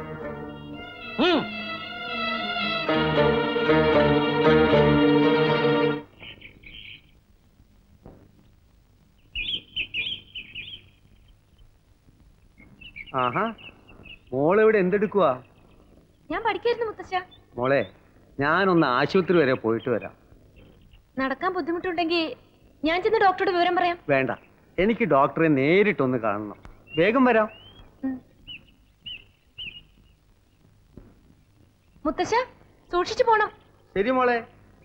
ആഹാ മോളിവിടെ എന്തെടുക്കുവാ ഞാൻ പഠിക്കായിരുന്നു മുത്തശ്ശ മോളെ ഞാനൊന്ന് ആശുപത്രി വരെ പോയിട്ട് വരാം നടക്കാൻ ബുദ്ധിമുട്ടുണ്ടെങ്കിൽ ഞാൻ ചെന്ന് ഡോക്ടറോട് വിവരം പറയാം വേണ്ട എനിക്ക് ഡോക്ടറെ നേരിട്ടൊന്ന് കാണണം വേഗം വരാം മുത്തശ്ശ സൂക്ഷിച്ചു പോണം ശരി മോളെ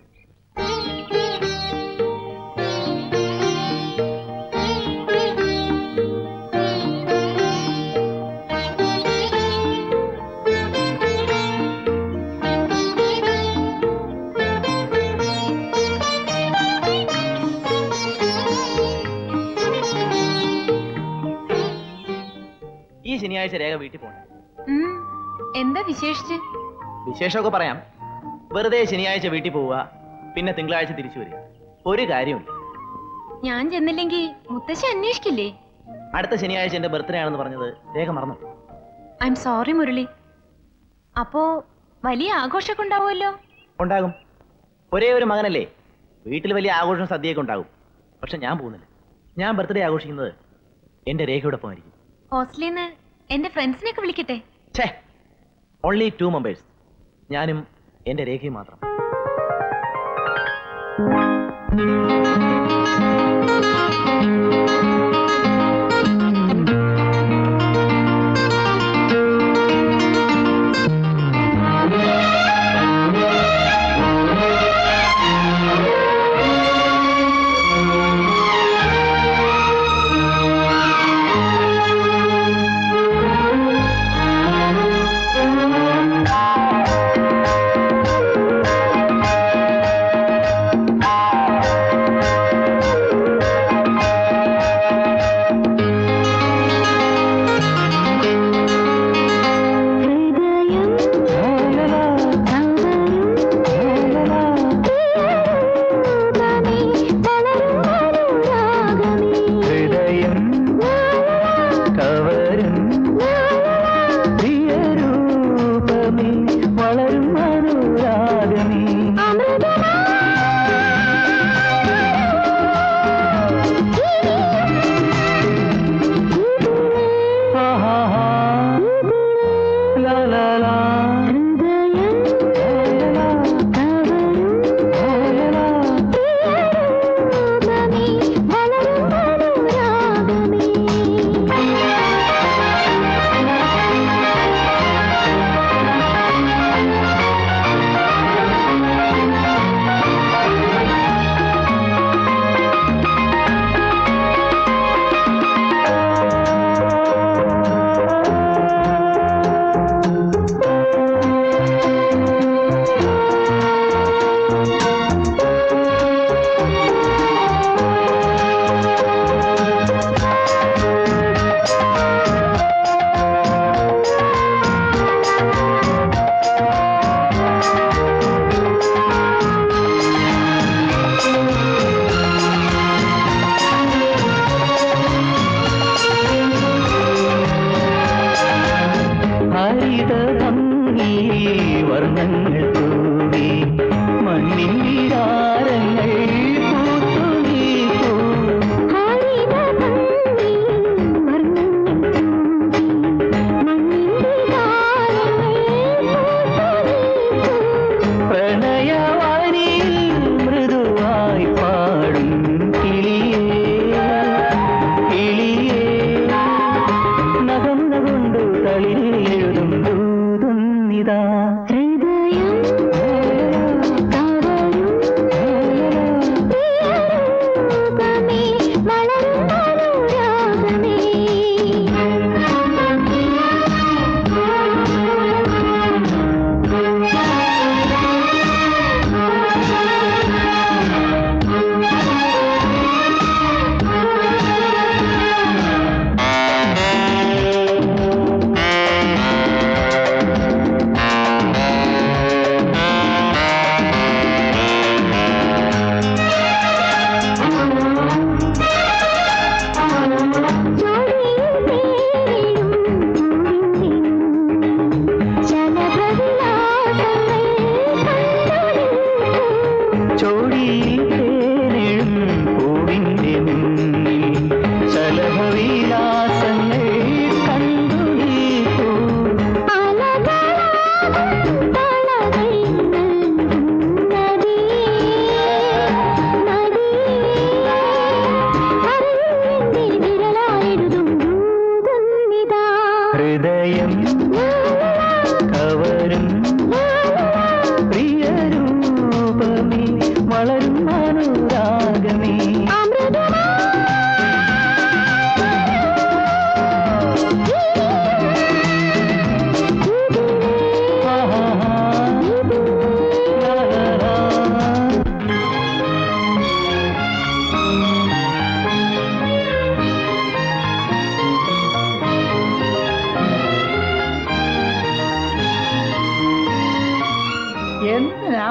ഈ ശനിയാഴ്ച രേഖ വീട്ടിൽ പോകണം ഉം, എന്താ വിശേഷിച്ച് വിശേഷമൊക്കെ പറയാം വെറുതെ ശനിയാഴ്ച വീട്ടിൽ പോവുക പിന്നെ തിങ്കളാഴ്ച തിരിച്ചു വരിക ഒരു കാര്യമില്ല ഞാൻ ചെന്നില്ലെങ്കിൽ മുത്തശ്ശി അന്വേഷിക്കില്ലേ അടുത്ത ശനിയാഴ്ച എന്റെ ബർത്ത്ഡേ ആണെന്ന് പറഞ്ഞത് രേഖ മറന്നു ഐ എം സോറി മുരളി അപ്പോ വലിയ ആഘോഷമൊക്കെ ഉണ്ടാവുമല്ലോ ഉണ്ടാകും ഒരേ ഒരു മകനല്ലേ വീട്ടിൽ വലിയ ആഘോഷം സദ്യയൊക്കെ ഉണ്ടാകും പക്ഷെ ഞാൻ പോകുന്നില്ല ഞാൻ ബർത്ത്ഡേ ആഘോഷിക്കുന്നത് എന്റെ രേഖയോടൊപ്പം ആയിരിക്കും ഹോസ്റ്റലിൽ നിന്ന് എന്റെ ഫ്രണ്ട്സിനെയൊക്കെ വിളിക്കട്ടെ ഛേ ഓൺലി ടു മെമ്പേഴ്സ് ഞാനും എന്റെ രേഖയും മാത്രം ആ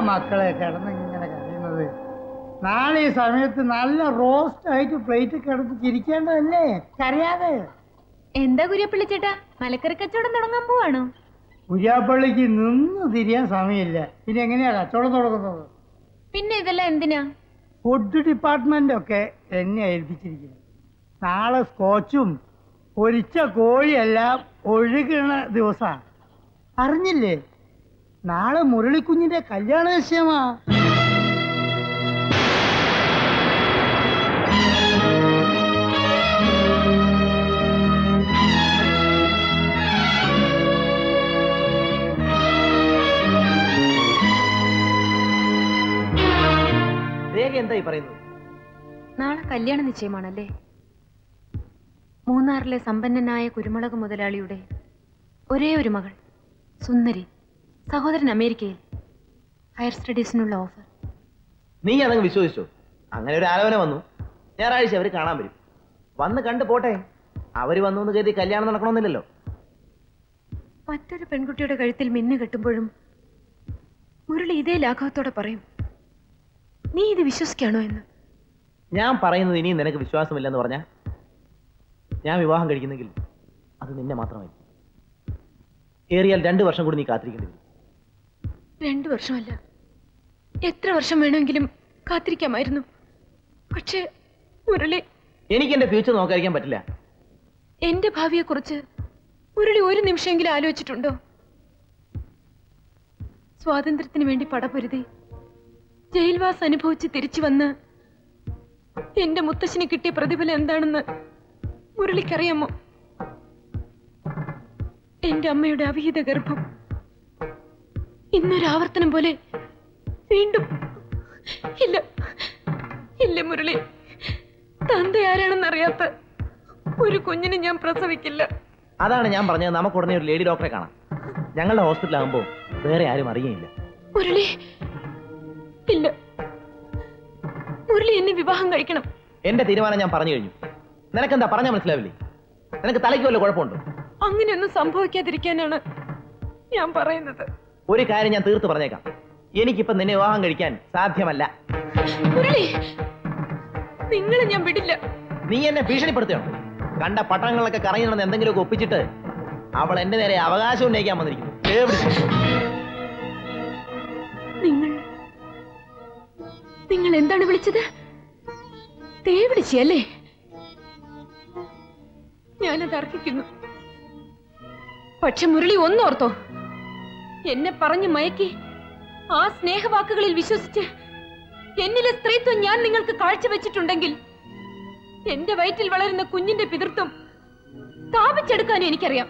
മക്കളെ കിടന്ന് ഇങ്ങനെ കരയുന്നത് നാളെ ഈ സമയത്ത് നല്ല റോസ്റ്റ് ആയിട്ട് പ്ലേറ്റ് കിടന്ന് ചിരിക്കേണ്ടതല്ലേ കരയാതെ എന്താ കുര്യപ്പള്ളി ചേട്ടാ മലക്കറി കച്ചവടം തുടങ്ങാൻ പോവാണോ പുതിയാപ്പള്ളിക്ക് നിന്ന് തിരിയാൻ സമയമില്ല പിന്നെ എങ്ങനെയാ കച്ചവടം തുടങ്ങുന്നത് പിന്നെ ഇതെല്ലാം എന്തിനാ ഫുഡ് ഡിപ്പാർട്ട്മെന്റ് ഒക്കെ എന്നെ ഏൽപ്പിച്ചിരിക്കുന്നു നാളെ സ്കോച്ചും പൊരിച്ച കോഴിയെല്ലാം ഒഴുകണ ദിവസമാണ് അറിഞ്ഞില്ലേ നാളെ മുരളിക്കുഞ്ഞിന്റെ കല്യാണ നിശ്ചയമാ രേഖ എന്തായി പറയുന്നത് നാളെ കല്യാണ നിശ്ചയമാണല്ലേ മൂന്നാറിലെ സമ്പന്നനായ കുരുമുളക് മുതലാളിയുടെ ഒരേ ഒരു മകൾ സുന്ദരി സഹോദരൻ അമേരിക്കയിൽ ഹയർ സ്റ്റഡീസിനുള്ള ഓഫർ നീ അതങ്ങ് വിശ്വസിച്ചോ അങ്ങനെ ഒരു ആലോചന വന്നു ഞായറാഴ്ച അവര് കാണാൻ വരും വന്ന് കണ്ടു പോട്ടെ അവര് വന്നു എന്ന് കരുതി കല്യാണം നടക്കണമെന്നില്ലല്ലോ മറ്റൊരു പെൺകുട്ടിയുടെ കഴുത്തിൽ മിന്നു കെട്ടുമ്പോഴും മുരളി ഇതേ ലാഘവത്തോടെ പറയും നീ ഇത് വിശ്വസിക്കാണോ എന്ന് ഞാൻ പറയുന്നത് ഇനിയും നിനക്ക് വിശ്വാസമില്ലെന്ന് പറഞ്ഞാ ഞാൻ വിവാഹം കഴിക്കുന്നെങ്കിൽ അത് നിന്നെ മാത്രമായി ഏറിയാൽ രണ്ടു വർഷം കൂടി നീ കാത്തിരിക്കേണ്ടി വരും രണ്ടു വർഷമല്ല എത്ര വർഷം വേണമെങ്കിലും കാത്തിരിക്കാമായിരുന്നു പക്ഷേ മുരളി എനിക്ക് എന്റെ ഫ്യൂച്ചർ നോക്കാതിരിക്കാൻ പറ്റില്ല എന്റെ ഭാവിയെക്കുറിച്ച് മുരളി ഒരു നിമിഷമെങ്കിലും ആലോചിച്ചിട്ടുണ്ടോ സ്വാതന്ത്ര്യത്തിന് വേണ്ടി പടപൊരുതി ജയിൽവാസ് അനുഭവിച്ച് തിരിച്ചു വന്ന് എന്റെ മുത്തശ്ശിന് കിട്ടിയ പ്രതിഫലം എന്താണെന്ന് മുരളിക്കറിയാമോ എന്റെ അമ്മയുടെ അവിഹിത ഗർഭം ഇന്നൊരാവർത്തനം പോലെ വീണ്ടും ഇല്ല ഇല്ല മുരളി തന്ത ആരാണെന്നറിയാത്ത ഒരു കുഞ്ഞിനെ ഞാൻ പ്രസവിക്കില്ല അതാണ് ഞാൻ പറഞ്ഞത് നമുക്ക് ഉടനെ ഒരു ലേഡി ഡോക്ടറെ കാണാം ഞങ്ങളുടെ ഹോസ്പിറ്റലാകുമ്പോൾ വേറെ ആരും അറിയുകയില്ല മുരളി ഇല്ല മുരളി എന്നെ വിവാഹം കഴിക്കണം എന്റെ തീരുമാനം ഞാൻ പറഞ്ഞു കഴിഞ്ഞു നിനക്കെന്താ പറഞ്ഞാൽ മനസ്സിലാവില്ലേ നിനക്ക് തലയ്ക്ക് വല്ല കുഴപ്പമുണ്ടോ അങ്ങനെയൊന്നും സംഭവിക്കാതിരിക്കാനാണ് ഞാൻ പറയുന്നത് ഒരു കാര്യം ഞാൻ തീർത്ത് പറഞ്ഞേക്കാം എനിക്കിപ്പം നിന്നെ വിവാഹം കഴിക്കാൻ സാധ്യമല്ല മുരളി നിങ്ങളെ ഞാൻ വിടില്ല നീ എന്നെ ഭീഷണിപ്പെടുത്തുകയാണ് കണ്ട പട്ടണങ്ങളിലൊക്കെ കറങ്ങി നടന്ന് എന്തെങ്കിലുമൊക്കെ ഒപ്പിച്ചിട്ട് അവൾ എന്റെ നേരെ അവകാശം ഉന്നയിക്കാൻ വന്നിരിക്കുന്നു ദേ പിടിച്ച്. നിങ്ങൾ നിങ്ങൾ എന്താണ് വിളിച്ചത് തേ വിളിച്ചല്ലേ ഞാനത് അർഹിക്കുന്നു പക്ഷെ മുരളി ഒന്നോർത്തോ എന്നെ പറഞ്ഞു മയക്കി ആ സ്നേഹവാക്കുകളിൽ വിശ്വസിച്ച് എന്നിലെ സ്ത്രീത്വം ഞാൻ നിങ്ങൾക്ക് കാഴ്ചവെച്ചിട്ടുണ്ടെങ്കിൽ എന്റെ വയറ്റിൽ വളരുന്ന കുഞ്ഞിന്റെ പിതൃത്വം സ്ഥാപിച്ചെടുക്കാനും എനിക്കറിയാം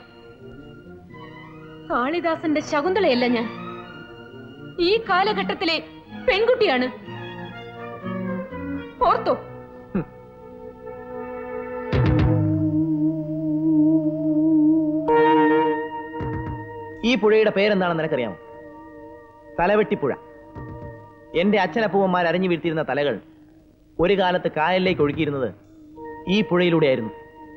കാളിദാസന്റെ ശകുന്തളയല്ല ഞാൻ ഈ കാലഘട്ടത്തിലെ പെൺകുട്ടിയാണ് ഓർത്തോ ഈ പുഴയുടെ പേരെന്താണെന്ന് നിനക്കറിയാമോ തലവെട്ടിപ്പുഴ എന്റെ അച്ഛനപ്പൂവന്മാർ അരിഞ്ഞു വീഴ്ത്തിയിരുന്ന തലകൾ ഒരു കാലത്ത് കായലിലേക്ക് ഒഴുകിയിരുന്നത് ഈ പുഴയിലൂടെയായിരുന്നു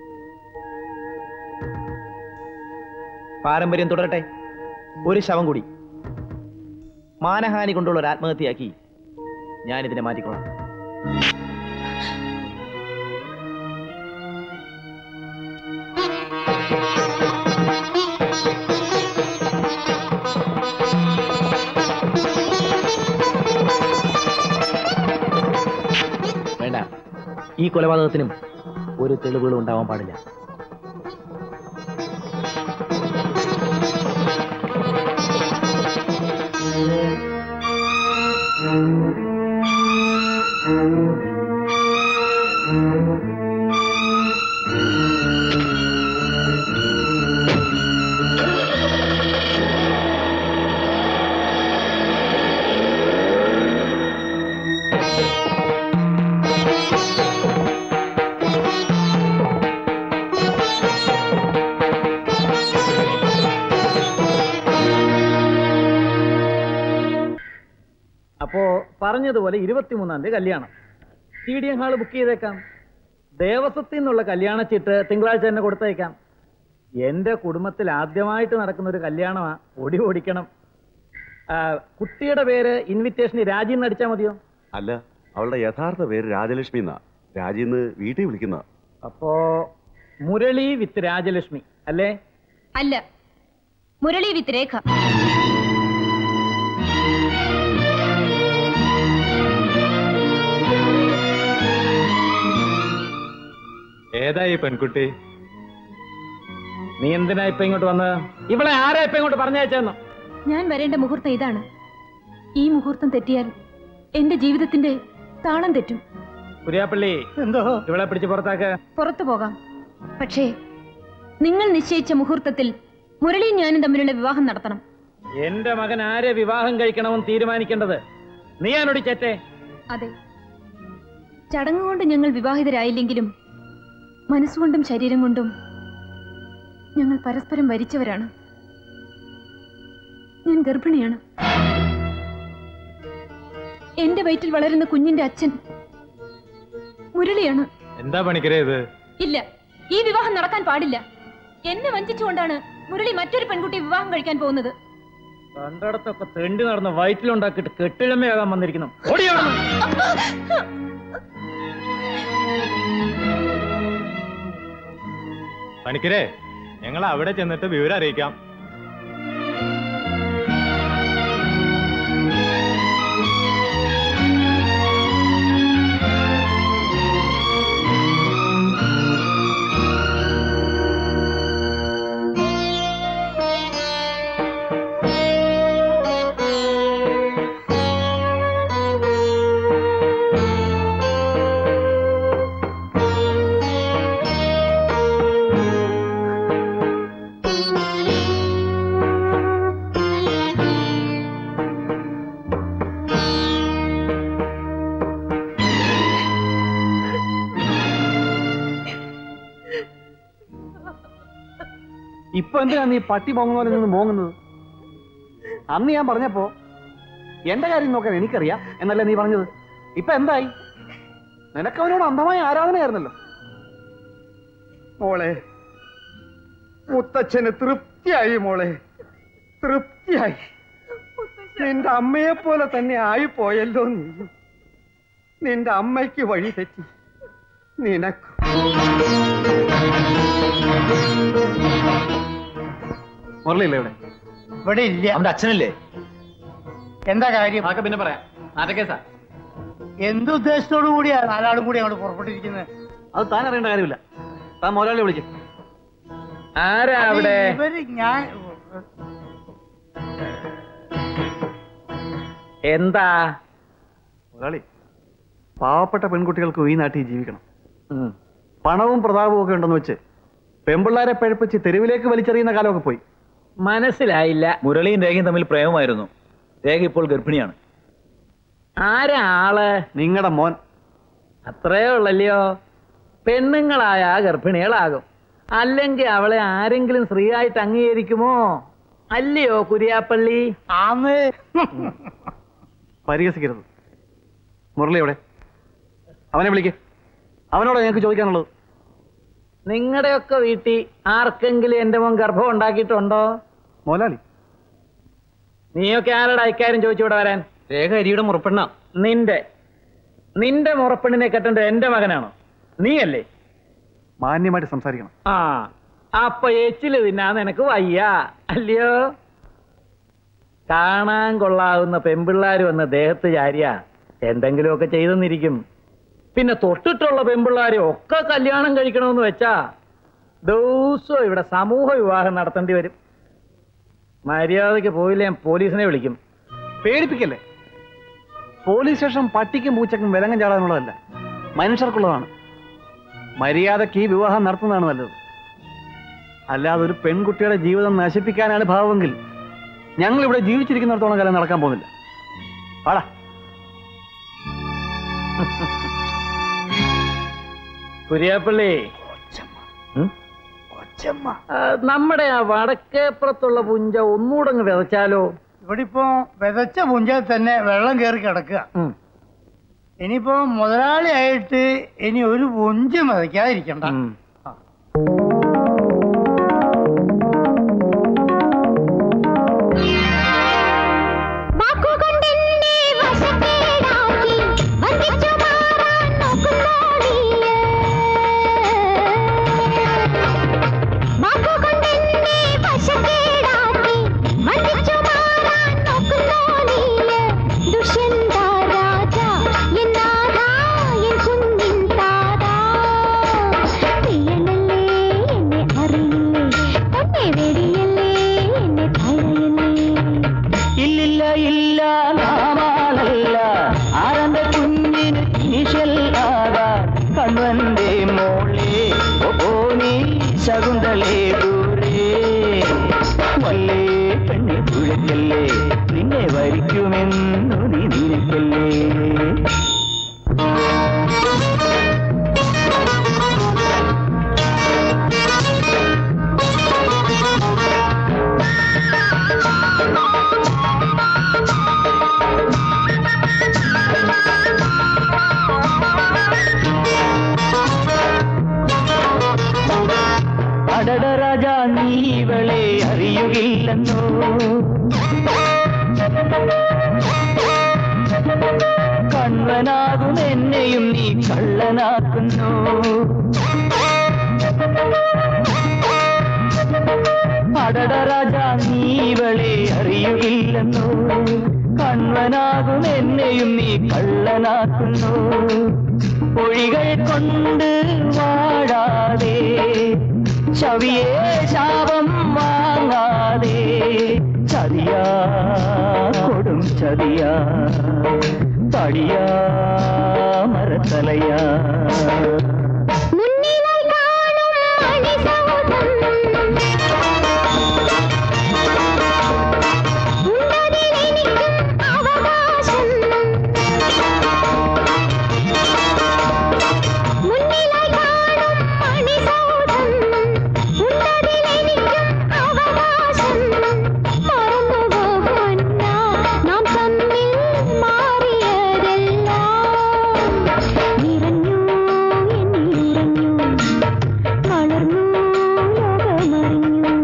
പാരമ്പര്യം തുടരട്ടെ ഒരു ശവം കൂടി മാനഹാനി കൊണ്ടുള്ള ഒരു ആത്മഹത്യയാക്കി ഞാനിതിനെ മാറ്റിക്കോളാം വേണ്ട ഈ കൊലപാതകത്തിനും ഒരു തെളിവുകളും ഉണ്ടാവാൻ പാടില്ല അപ്പോ പറഞ്ഞതുപോലെ ഇരുപത്തിമൂന്നാം തീയതി കല്യാണം T D M hall book ചെയ്തേക്കാം ദേവസ്വത്തിൽ നിന്നുള്ള കല്യാണച്ചിട്ട് തിങ്കളാഴ്ച തന്നെ കൊടുത്തേക്കാം എന്റെ കുടുംബത്തിൽ ആദ്യമായിട്ട് നടക്കുന്ന ഒരു കല്യാണമാ ഒടി ഓടിക്കണം ആ, കുട്ടിയുടെ പേര് ഇൻവിറ്റേഷന് രാജി എന്ന് അടിച്ചാൽ മതിയോ അല്ല അവളുടെ യഥാർത്ഥ പേര് രാജലക്ഷ്മി എന്നാ രാജിന്ന് വീട്ടിൽ വിളിക്കുന്ന അപ്പോ മുരളി വിത്ത് രാജലക്ഷ്മി അല്ലേ അല്ല മുരളി വിത്ത് രേഖ ഏതാ ഈ പെൺകുട്ടി നീ എന്തിനാ ഇപ്പൊ ഇങ്ങോട്ട് വന്നത് ഇവളെ ആരാ ഇപ്പൊ ഇങ്ങോട്ട് പറഞ്ഞയച്ചെന്നു ഞാൻ വരേണ്ട മുഹൂർത്തം ഇതാണ് ഈ മുഹൂർത്തം തെറ്റിയാൽ എന്റെ ജീവിതത്തിന്റെ താളം തെറ്റും കുര്യാപ്പള്ളി എന്തോ ഇവളെ പിടിച്ച് പുറത്താക്ക പുറത്തു പോകാം പക്ഷേ നിങ്ങൾ നിശ്ചയിച്ച മുഹൂർത്തത്തിൽ മുരളിയും ഞാനും തമ്മിലുള്ള വിവാഹം നടത്തണം എന്റെ മകൻ ആരെ വിവാഹം കഴിക്കണമെന്ന് തീരുമാനിക്കേണ്ടത് നീ ആനോടി ചേറ്റേ അതെ ചടങ്ങ് കൊണ്ട് ഞങ്ങൾ വിവാഹിതരായില്ലെങ്കിലും മനസ്സുകൊണ്ടും ശരീരം കൊണ്ടും ഞങ്ങൾ പരസ്പരം വരിച്ചവരാണ് ഞാൻ ഗർഭിണിയാണ് എന്റെ വയറ്റിൽ വളരുന്ന കുഞ്ഞിന്റെ അച്ഛൻ മുരളിയാണ് എന്താ പണിക്കരേ ഇത് ഇല്ല ഈ വിവാഹം നടക്കാൻ പാടില്ല എന്നെ വഞ്ചിച്ചുകൊണ്ടാണ് മുരളി മറ്റൊരു പെൺകുട്ടി വിവാഹം കഴിക്കാൻ പോകുന്നത് കണ്ടിടത്തൊക്കെ തെണ്ടി നടന്ന് വയറ്റിലുണ്ടാക്കിയിട്ട് കെട്ടിഴമയാകാൻ വന്നിരിക്കുന്നു ഓടി അവിടുന്ന്. പണിക്കരെ ഞങ്ങൾ അവിടെ ചെന്നിട്ട് വിവരം അറിയിക്കാം ഇപ്പൊ എന്തിനാ നീ പട്ടി മോങ്ങുന്ന പോലെ നിന്ന് മോങ്ങുന്നത് അന്ന് ഞാൻ പറഞ്ഞപ്പോ എന്റെ കാര്യം നോക്കാൻ എനിക്കറിയാം എന്നല്ലേ നീ പറഞ്ഞത് ഇപ്പൊ എന്തായി നിനക്ക് അവനോട് അന്ധമായ ആരാധനയായിരുന്നല്ലോ മോളെ മുത്തച്ഛന് തൃപ്തിയായി മോളെ തൃപ്തിയായി നിന്റെ അമ്മയെ പോലെ തന്നെ ആയി പോയല്ലോ നീ നിന്റെ അമ്മയ്ക്ക് വഴി തെറ്റി നിനക്ക് മുരളിയില്ലേ ഇവിടെ ഇവിടെ ഇല്ല അവന്റെ അച്ഛനല്ലേ എന്താ കാര്യം അതൊക്കെ പിന്നെ പറയാം നാട്ടക്കേസാ എന്ത് ഉദ്ദേശത്തോടു കൂടിയാ നാലാളും കൂടി അങ്ങോട്ട് പുറപ്പെട്ടിരിക്കുന്നത് അത് താൻ അറിയേണ്ട കാര്യമില്ല താൻ മുതലാളി വിളിക്കും ആരാ അവിടെ ഇവര് ഞാൻ എന്താ മുതലാളി പാവപ്പെട്ട പെൺകുട്ടികൾക്ക് ഈ നാട്ടിൽ ജീവിക്കണം പണവും പ്രതാപവും ഒക്കെ ഉണ്ടെന്ന് വെച്ച് പെമ്പിള്ളാരെ പഴപ്പിച്ച് തെരുവിലേക്ക് വലിച്ചെറിയുന്ന കാലമൊക്കെ പോയി മനസ്സിലായില്ല മുരളിയും രേഖയും തമ്മിൽ പ്രേമമായിരുന്നു രേഖ ഇപ്പോൾ ഗർഭിണിയാണ് ആരാ ആള് നിങ്ങളുടെ മോൻ അത്രേ ഉള്ളല്ലയോ പെണ്ണുങ്ങളായ ഗർഭിണികളാകും അല്ലെങ്കിൽ അവളെ ആരെങ്കിലും സ്ത്രീയായിട്ട് അംഗീകരിക്കുമോ അല്ലയോ കുര്യാപ്പള്ളി ആന്ന് പരിഹസിക്കരുത് മുരളി എവിടെ അവനെ വിളിക്ക് അവനോട് ഞങ്ങൾക്ക് ചോദിക്കാനുള്ളത് നിങ്ങളുടെയൊക്കെ വീട്ടിൽ ആർക്കെങ്കിലും എന്റെ മോൻ ഗർഭം ഉണ്ടാക്കിയിട്ടുണ്ടോ മോലാളി നീയൊക്കെ ആരുടെ ഇക്കാര്യം ചോദിച്ചു ഇവിടെ വരാൻ രേഖ അരിയുടെ മുറപ്പെണ്ണ നിന്റെ നിന്റെ മുറപ്പെണ്ണിനെ കെട്ടേണ്ടത് എന്റെ മകനാണോ നീയല്ലേ മാന്യമായിട്ട് സംസാരിക്കണം ആ അപ്പൊ എച്ചില് തിന്നാൻ നിനക്ക് വയ്യ അല്ലയോ കാണാൻ കൊള്ളാവുന്ന പെമ്പിള്ളാര് വന്ന് ദേഹത്ത് ചാരിയ എന്തെങ്കിലുമൊക്കെ ചെയ്തെന്നിരിക്കും പിന്നെ തൊട്ടിട്ടുള്ള പെമ്പിള്ളാരെ ഒക്കെ കല്യാണം കഴിക്കണമെന്ന് വെച്ചാ ദിവസവും ഇവിടെ സമൂഹ വിവാഹം നടത്തേണ്ടി വരും മര്യാദയ്ക്ക് പോയില്ല ഞാൻ പോലീസിനെ വിളിക്കും പേടിപ്പിക്കല്ലേ പോലീസ് സ്റ്റേഷൻ പട്ടിക്കും പൂച്ചക്കും വിലങ്ങം ചാടാനുള്ളതല്ല മനുഷ്യർക്കുള്ളതാണ് മര്യാദയ്ക്ക് ഈ വിവാഹം നടത്തുന്നതാണ് നല്ലത് അല്ലാതെ ഒരു പെൺകുട്ടിയുടെ ജീവിതം നശിപ്പിക്കാനാണ് ഭാവമെങ്കിൽ ഞങ്ങൾ ഇവിടെ ജീവിച്ചിരിക്കുന്നിടത്തോളം കാലം നടക്കാൻ പോകുന്നില്ല പാടാ കുര്യാപ്പള്ളി ഉം? ആ, നമ്മുടെ ആ വടക്കേപ്പുറത്തുള്ള പുഞ്ച ഒന്നുകൂടെ അങ്ങ് വിതച്ചാലോ ഇവിടെ ഇപ്പോ വിതച്ച പുഞ്ചയിൽ തന്നെ വെള്ളം കയറി കിടക്കുക ഇനിയിപ്പോ മുതലാളിയായിട്ട് ഇനി ഒരു പുഞ്ച വിതയ്ക്കാതിരിക്കണ്ട മലരിന്റെ മോളെ ഓ നീ ശകുന്തളേ ദൂരേ വല്ലേ പെണ്ണെ തുഴക്കല്ലേ നിന്നെ വരിക്കുമെന്നു നീ നിനക്കല്ലേ അടട രാജ നീ ഇവളെ അറിയുകില്ലെന്നോ കണ്ണനാകും എന്നെയും നീ കള്ളനാക്കുന്നു അടട രാജ നീ ഇവളെ അറിയുകില്ലെന്നോ കണ്ണനാകും എന്നെയും നീ കള്ളനാക്കുന്നു ഒഴികൾ കൊണ്ട് വാടാതെ ചവിയേ ശാപം വാങ്ങാതെ ചതിയാ കൊടും ചതിയാ തടിയാ മരത്തലയാ മുന്നിലായി കാണും മണിസൗധം ഉണ്ടതിലെനിക്കും അവകാശം മുന്നിലായി കാണും മണിസൗധം ഉണ്ടതിലെനിക്കും അവകാശം മറന്നുപോ പൊന്നാ നാം തമ്മിൽ മാറിയതെല്ലാം നിറഞ്ഞു എന്നിലുറഞ്ഞു വളർന്നു ലോകമറിഞ്ഞു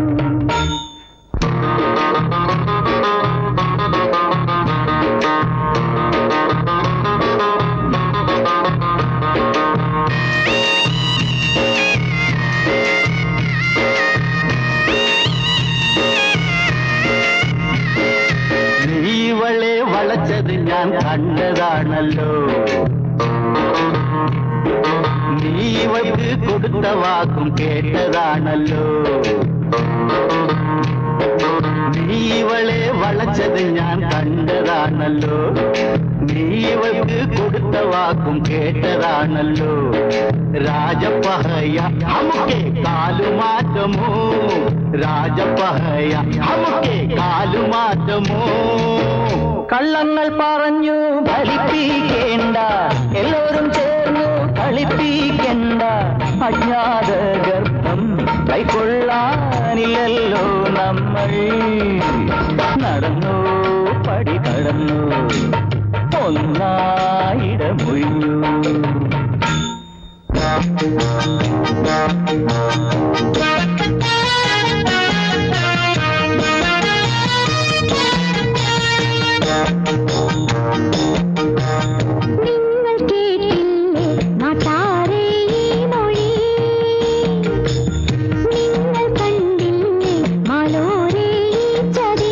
നീ ഇവളെ വളച്ചത് ഞാൻ കണ്ടതാണല്ലോ നീ ഇവൾക്ക് കൊടുത്ത വാക്കും കേട്ടതാണല്ലോ നീ ഇവളെ വളച്ചത് ഞാൻ കണ്ടതാണല്ലോ നീ ഇവൾക്ക് കൊടുത്ത വാക്കും കേട്ടതാണല്ലോ രാജപഹയ നമുക്ക് കാലുമാറ്റമോ രാജപഹയ നമുക്ക് കാലുമാറ്റമോ കള്ളങ്ങൾ പറഞ്ഞു ഫലിപ്പിക്കേണ്ട എല്ലാവരും ചേർന്നു കളിപ്പിക്കേണ്ട അജ്ഞാത ഗർഭം കൈക്കൊള്ളാനില്ലല്ലോ നമ്മൾ നടന്നു പടി കടന്നു ഒന്നായിടമൊഴിഞ്ഞു നിങ്ങൾ കേട്ടില്ലേ നാട്ടാരെ ഈ മൊഴി നിങ്ങൾ കണ്ടില്ലേ മാലോരെ ഈ ചതി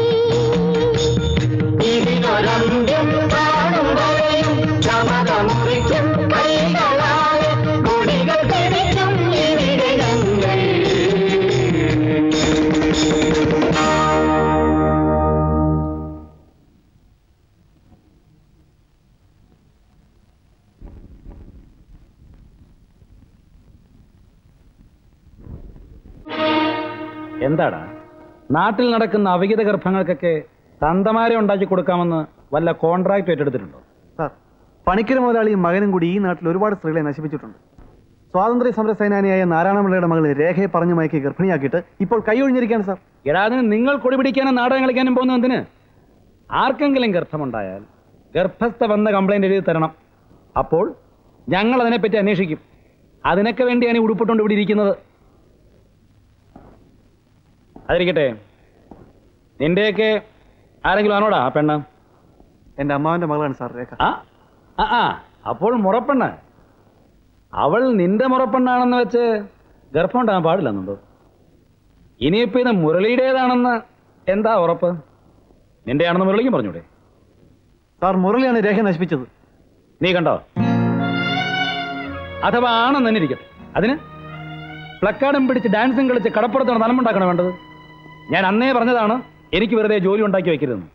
ഇതിനൊരന്ത്യം കാണും വരെയും ചമതമുറിക്കും കൈകളായ കൊടികൾ പിടിക്കും ഇവിടെ ഞങ്ങൾ എന്താടാ നാട്ടിൽ നടക്കുന്ന അവിഹിത ഗർഭങ്ങൾക്കൊക്കെ തന്തമാരെ ഉണ്ടാക്കി കൊടുക്കാമെന്ന് വല്ല കോൺട്രാക്ട് ഏറ്റെടുത്തിട്ടുണ്ടോ സാർ പണിക്കര മുതലാളിയും മകനും കൂടി ഈ നാട്ടിൽ ഒരുപാട് സ്ത്രീകളെ നശിപ്പിച്ചിട്ടുണ്ട് സ്വാതന്ത്ര്യ സമര സേനാനിയായ നാരായണപിള്ളയുടെ മകൾ രേഖയെ പറഞ്ഞു മയക്കി ഗർഭിണിയാക്കിയിട്ട് ഇപ്പോൾ കൈയൊഴിഞ്ഞിരിക്കുകയാണ് സാർ എടാ അതിന് നിങ്ങൾ കൊടി പിടിക്കാനും നാടകം കളിക്കാനും പോകുന്ന എന്തിന് ആർക്കെങ്കിലും ഗർഭമുണ്ടായാൽ ഗർഭസ്ഥ വന്ന കംപ്ലൈന്റ് എഴുതി തരണം അപ്പോൾ ഞങ്ങൾ അതിനെപ്പറ്റി അന്വേഷിക്കും അതിനൊക്കെ വേണ്ടിയാണ് ഈ ഉടുപ്പിട്ടുകൊണ്ട് ഇവിടെ ഇരിക്കുന്നത് അതിരിക്കട്ടെ നിന്റെയൊക്കെ ആരെങ്കിലും ആണോടാ ആ പെണ്ണ് എന്റെ അമ്മാവന്റെ മകളാണ് സാർ രേഖ ആ ആ, ആ അപ്പോൾ മുറപ്പെണ്ണ് അവൾ നിന്റെ മുറപ്പെണ്ണാണെന്ന് വെച്ച് ഗർഭം ഉണ്ടാകാൻ പാടില്ലെന്നുണ്ടോ ഇനിയിപ്പോ ഇത് മുരളിയുടേതാണെന്ന് എന്താ ഉറപ്പ് നിന്റെ ആണെന്ന് മുരളിക്കും പറഞ്ഞൂടെ സാർ മുരളിയാണ് രേഖ നശിപ്പിച്ചത് നീ കണ്ടോ അഥവാ ആണെന്ന് തന്നെ ഇരിക്കട്ടെ അതിന് പ്ലക്കാർഡും പിടിച്ച് ഡാൻസും കളിച്ച് കടപ്പുറത്താണ് നനമുണ്ടാക്കണം വേണ്ടത് ഞാൻ അന്നേ പറഞ്ഞതാണ് എനിക്ക് വെറുതെ ജോലി ഉണ്ടാക്കി വെക്കരുതെന്ന്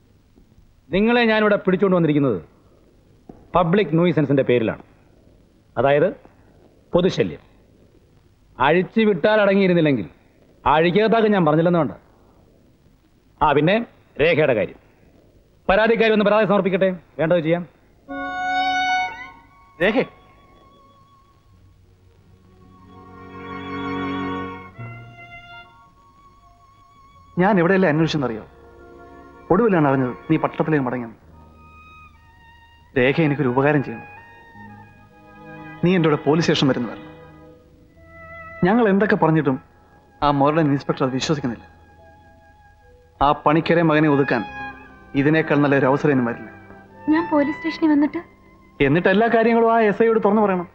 നിങ്ങളെ ഞാനിവിടെ പിടിച്ചുകൊണ്ട് വന്നിരിക്കുന്നത് പബ്ലിക് നൂയിസൻസിന്റെ പേരിലാണ് അതായത് പൊതുശല്യം അഴിച്ചു വിട്ടാൽ അടങ്ങിയിരുന്നില്ലെങ്കിൽ അഴിക്കകത്താക്കും ഞാൻ പറഞ്ഞില്ലെന്ന് വേണ്ട ആ പിന്നെ രേഖയുടെ കാര്യം പരാതിക്കാരി ഒന്ന് പരാതി സമർപ്പിക്കട്ടെ വേണ്ടത് ചെയ്യാം രേഖ ഞാൻ എവിടെയല്ലേ അന്വേഷിച്ചെന്നറിയോ ഒടുവിലാണ് അറിഞ്ഞത് നീ പട്ടണത്തിലേക്ക് മടങ്ങിയത് രേഖ എനിക്കൊരു ഉപകാരം ചെയ്യണം നീ എൻ്റെ കൂടെ പോലീസ് സ്റ്റേഷൻ വരുന്നതല്ല ഞങ്ങൾ എന്തൊക്കെ പറഞ്ഞിട്ടും ആ മോറലൻ ഇൻസ്പെക്ടർ അത് വിശ്വസിക്കുന്നില്ല ആ പണിക്കരെ മകനെ ഒതുക്കാൻ ഇതിനേക്കാൾ നല്ലൊരു അവസരം ഇനി വരില്ല ഞാൻ പോലീസ് സ്റ്റേഷനിൽ വന്നിട്ട് എന്നിട്ട് എല്ലാ കാര്യങ്ങളും ആ എസ് ഐയോട് തുറന്നു പറയണം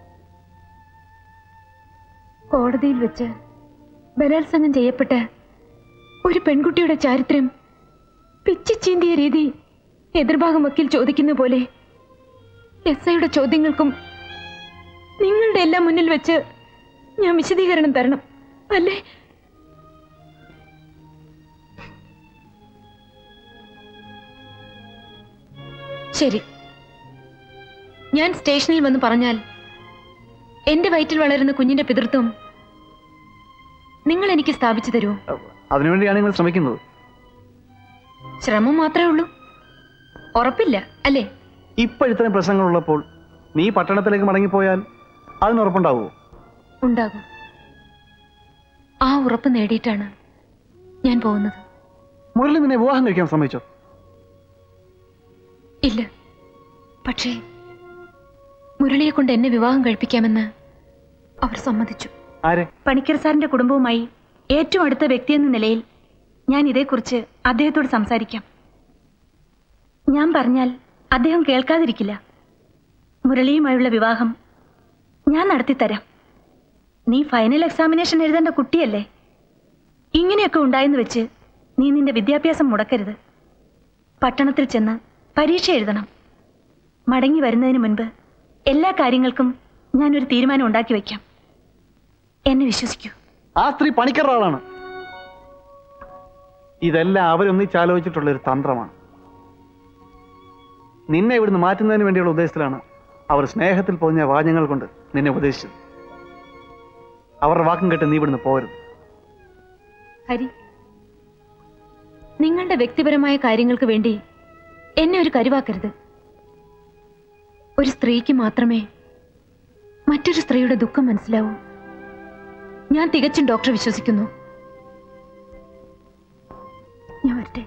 കോടതിയിൽ വെച്ച് ബലാത്സംഗം ചെയ്യപ്പെട്ട ഒരു പെൺകുട്ടിയുടെ ചാരിത്രം പിച്ചിച്ചീന്തിയ രീതി എതിർഭാഗം വക്കീൽ ചോദിക്കുന്ന പോലെ എസ് ഐയുടെ ചോദ്യങ്ങൾക്കും നിങ്ങളുടെ എല്ലാം മുന്നിൽ വെച്ച് ഞാൻ വിശദീകരണം തരണം അല്ലേ ശരി ഞാൻ സ്റ്റേഷനിൽ വന്ന് പറഞ്ഞാൽ എന്റെ വയറ്റിൽ വളരുന്ന കുഞ്ഞിന്റെ പിതൃത്വം നിങ്ങൾ എനിക്ക് സ്ഥാപിച്ചു തരുമോ അതിനുവേണ്ടിയാണ് നിങ്ങൾ ശ്രമിക്കുന്നത് ശ്രമം മാത്രമേ ഉള്ളൂ ഉറപ്പില്ല അല്ലേ ഇപ്പൊ ഇത്രയും പ്രശ്നങ്ങളുള്ളപ്പോൾ നീ പട്ടണത്തിലേക്ക് മടങ്ങിപ്പോയാൽ അതിനുറപ്പുണ്ടാവുമോ ഉണ്ടാകും ആ ഉറപ്പ് നേടിയിട്ടാണ് ഞാൻ പോകുന്നത് മുരളി നിന്നെ വിവാഹം കഴിക്കാൻ സമ്മതിച്ചോ ഇല്ല പക്ഷേ മുരളിയെ കൊണ്ട് എന്നെ വിവാഹം കഴിപ്പിക്കാമെന്ന് അവർ സമ്മതിച്ചു ആരെ പണിക്കർ സാറിന്റെ കുടുംബവുമായി ഏറ്റവും അടുത്ത വ്യക്തിയെന്ന നിലയിൽ ഞാൻ ഇതേക്കുറിച്ച് അദ്ദേഹത്തോട് സംസാരിക്കാം ഞാൻ പറഞ്ഞാൽ അദ്ദേഹം കേൾക്കാതിരിക്കില്ല മുരളിയുമായുള്ള വിവാഹം ഞാൻ നടത്തിത്തരാം നീ ഫൈനൽ എക്സാമിനേഷൻ എഴുതേണ്ട കുട്ടിയല്ലേ ഇങ്ങനെയൊക്കെ ഉണ്ടായെന്ന് വെച്ച് നീ നിന്റെ വിദ്യാഭ്യാസം മുടക്കരുത് പട്ടണത്തിൽ ചെന്ന് പരീക്ഷ എഴുതണം മടങ്ങി വരുന്നതിന് മുൻപ് എല്ലാ കാര്യങ്ങൾക്കും ഞാനൊരു തീരുമാനം ഉണ്ടാക്കി വയ്ക്കാം എന്നെ വിശ്വസിക്കൂ ആ സ്ത്രീ പണിക്കറുടെ ആളാണ് ഇതെല്ലാം അവരൊന്നിച്ചാലോചിച്ചിട്ടുള്ള ഒരു തന്ത്രമാണ് നിന്നെ ഇവിടുന്ന് മാറ്റുന്നതിന് വേണ്ടിയുള്ള ഉദ്ദേശത്തിലാണ് അവർ സ്നേഹത്തിൽ പൊതിഞ്ഞ വാചകങ്ങൾ കൊണ്ട് നിന്നെ ഉപദേശിച്ചത് അവരുടെ വാക്കും കേട്ട് നീ ഇവിടുന്ന് പോരുത് ഹരി നിങ്ങളുടെ വ്യക്തിപരമായ കാര്യങ്ങൾക്ക് വേണ്ടി എന്നെ ഒരു കരുവാക്കരുത് ഒരു സ്ത്രീക്ക് മാത്രമേ മറ്റൊരു സ്ത്രീയുടെ ദുഃഖം മനസ്സിലാവൂ ഞാൻ തികച്ചും ഡോക്ടറെ വിശ്വസിക്കുന്നു ഞാൻ വരട്ടെ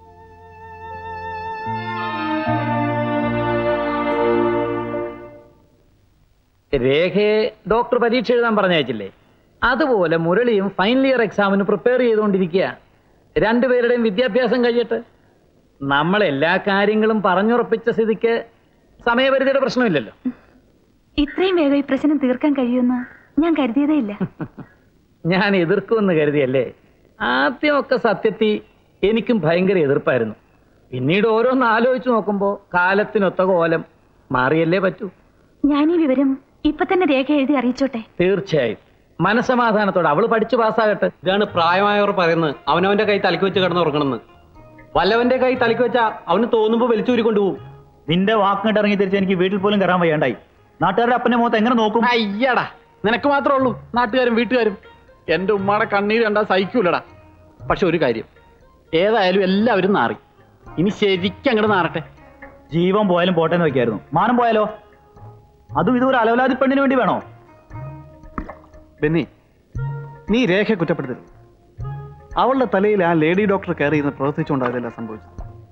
രേഖയെ ഡോക്ടർ പരീക്ഷ എഴുതാൻ പറഞ്ഞയച്ചില്ലേ അതുപോലെ മുരളിയും ഫൈനൽ ഇയർ എക്സാമിന് പ്രിപ്പയർ ചെയ്തുകൊണ്ടിരിക്കുക രണ്ടുപേരുടെയും വിദ്യാഭ്യാസം കഴിയട്ടെ നമ്മൾ എല്ലാ കാര്യങ്ങളും പറഞ്ഞുറപ്പിച്ച സ്ഥിതിക്ക് സമയപരിധിയുടെ പ്രശ്നമില്ലല്ലോ ഇത്രയും വേഗം ഈ പ്രശ്നം തീർക്കാൻ കഴിയുമെന്ന് ഞാൻ കരുതിയതേ ഇല്ല ഞാൻ എതിർക്കുമെന്ന് കരുതിയല്ലേ ആദ്യമൊക്കെ സത്യത്തിൽ എനിക്കും ഭയങ്കര എതിർപ്പായിരുന്നു പിന്നീട് ഓരോന്ന് ആലോചിച്ച് നോക്കുമ്പോൾ കാലത്തിനൊത്ത കോലം മാറിയല്ലേ പറ്റൂ ഞാൻ ഈ വിവരം ഇപ്പൊ തന്നെ രേഖ എഴുതി അറിയിച്ചോട്ടെ തീർച്ചയായും മനസമാധാനത്തോടെ അവള് പഠിച്ചു പാസ്സാകട്ടെ ഇതാണ് പ്രായമായവർ പറയുന്നത് അവനവന്റെ കൈ തലക്ക് വെച്ച് കിടന്ന് ഉറങ്ങണമെന്ന് വല്ലവന്റെ കൈ തലക്ക് വെച്ചാ അവന് തോന്നുമ്പോ വലിച്ചൂരി കൊണ്ടുപോകും നിന്റെ വാക്കിട്ട് ഇറങ്ങി തിരിച്ച് എനിക്ക് വീട്ടിൽ പോലും കയറാൻ വയ്യാണ്ടായി നാട്ടുകാരുടെ അപ്പന്റെ മുഖത്ത് എങ്ങനെ നോക്കും അയ്യടാ നിനക്ക് മാത്രമേ ഉള്ളൂ നാട്ടുകാരും വീട്ടുകാരും എന്റെ ഉമ്മാടെ കണ്ണീര് കണ്ടാ സഹിക്കൂലടാ പക്ഷെ ഒരു കാര്യം ഏതായാലും എല്ലാവരും നാറി ഇനി ശരിക്കും അങ്ങോട്ട് നാറട്ടെ ജീവൻ പോയാലും പോട്ടെന്ന് വെക്കായിരുന്നു മാനം പോയാലോ അതും ഇതൊരു അലവലാതി പെണ്ണിന് വേണ്ടി വേണോ ബെന്നി നീ രേഖ കുറ്റപ്പെടുത്തരുത് അവളുടെ തലയിൽ ആ ലേഡി ഡോക്ടർ കയറി ഇരുന്ന് പ്രവർത്തിച്ചുകൊണ്ടായതെല്ലാം സംഭവിച്ചത്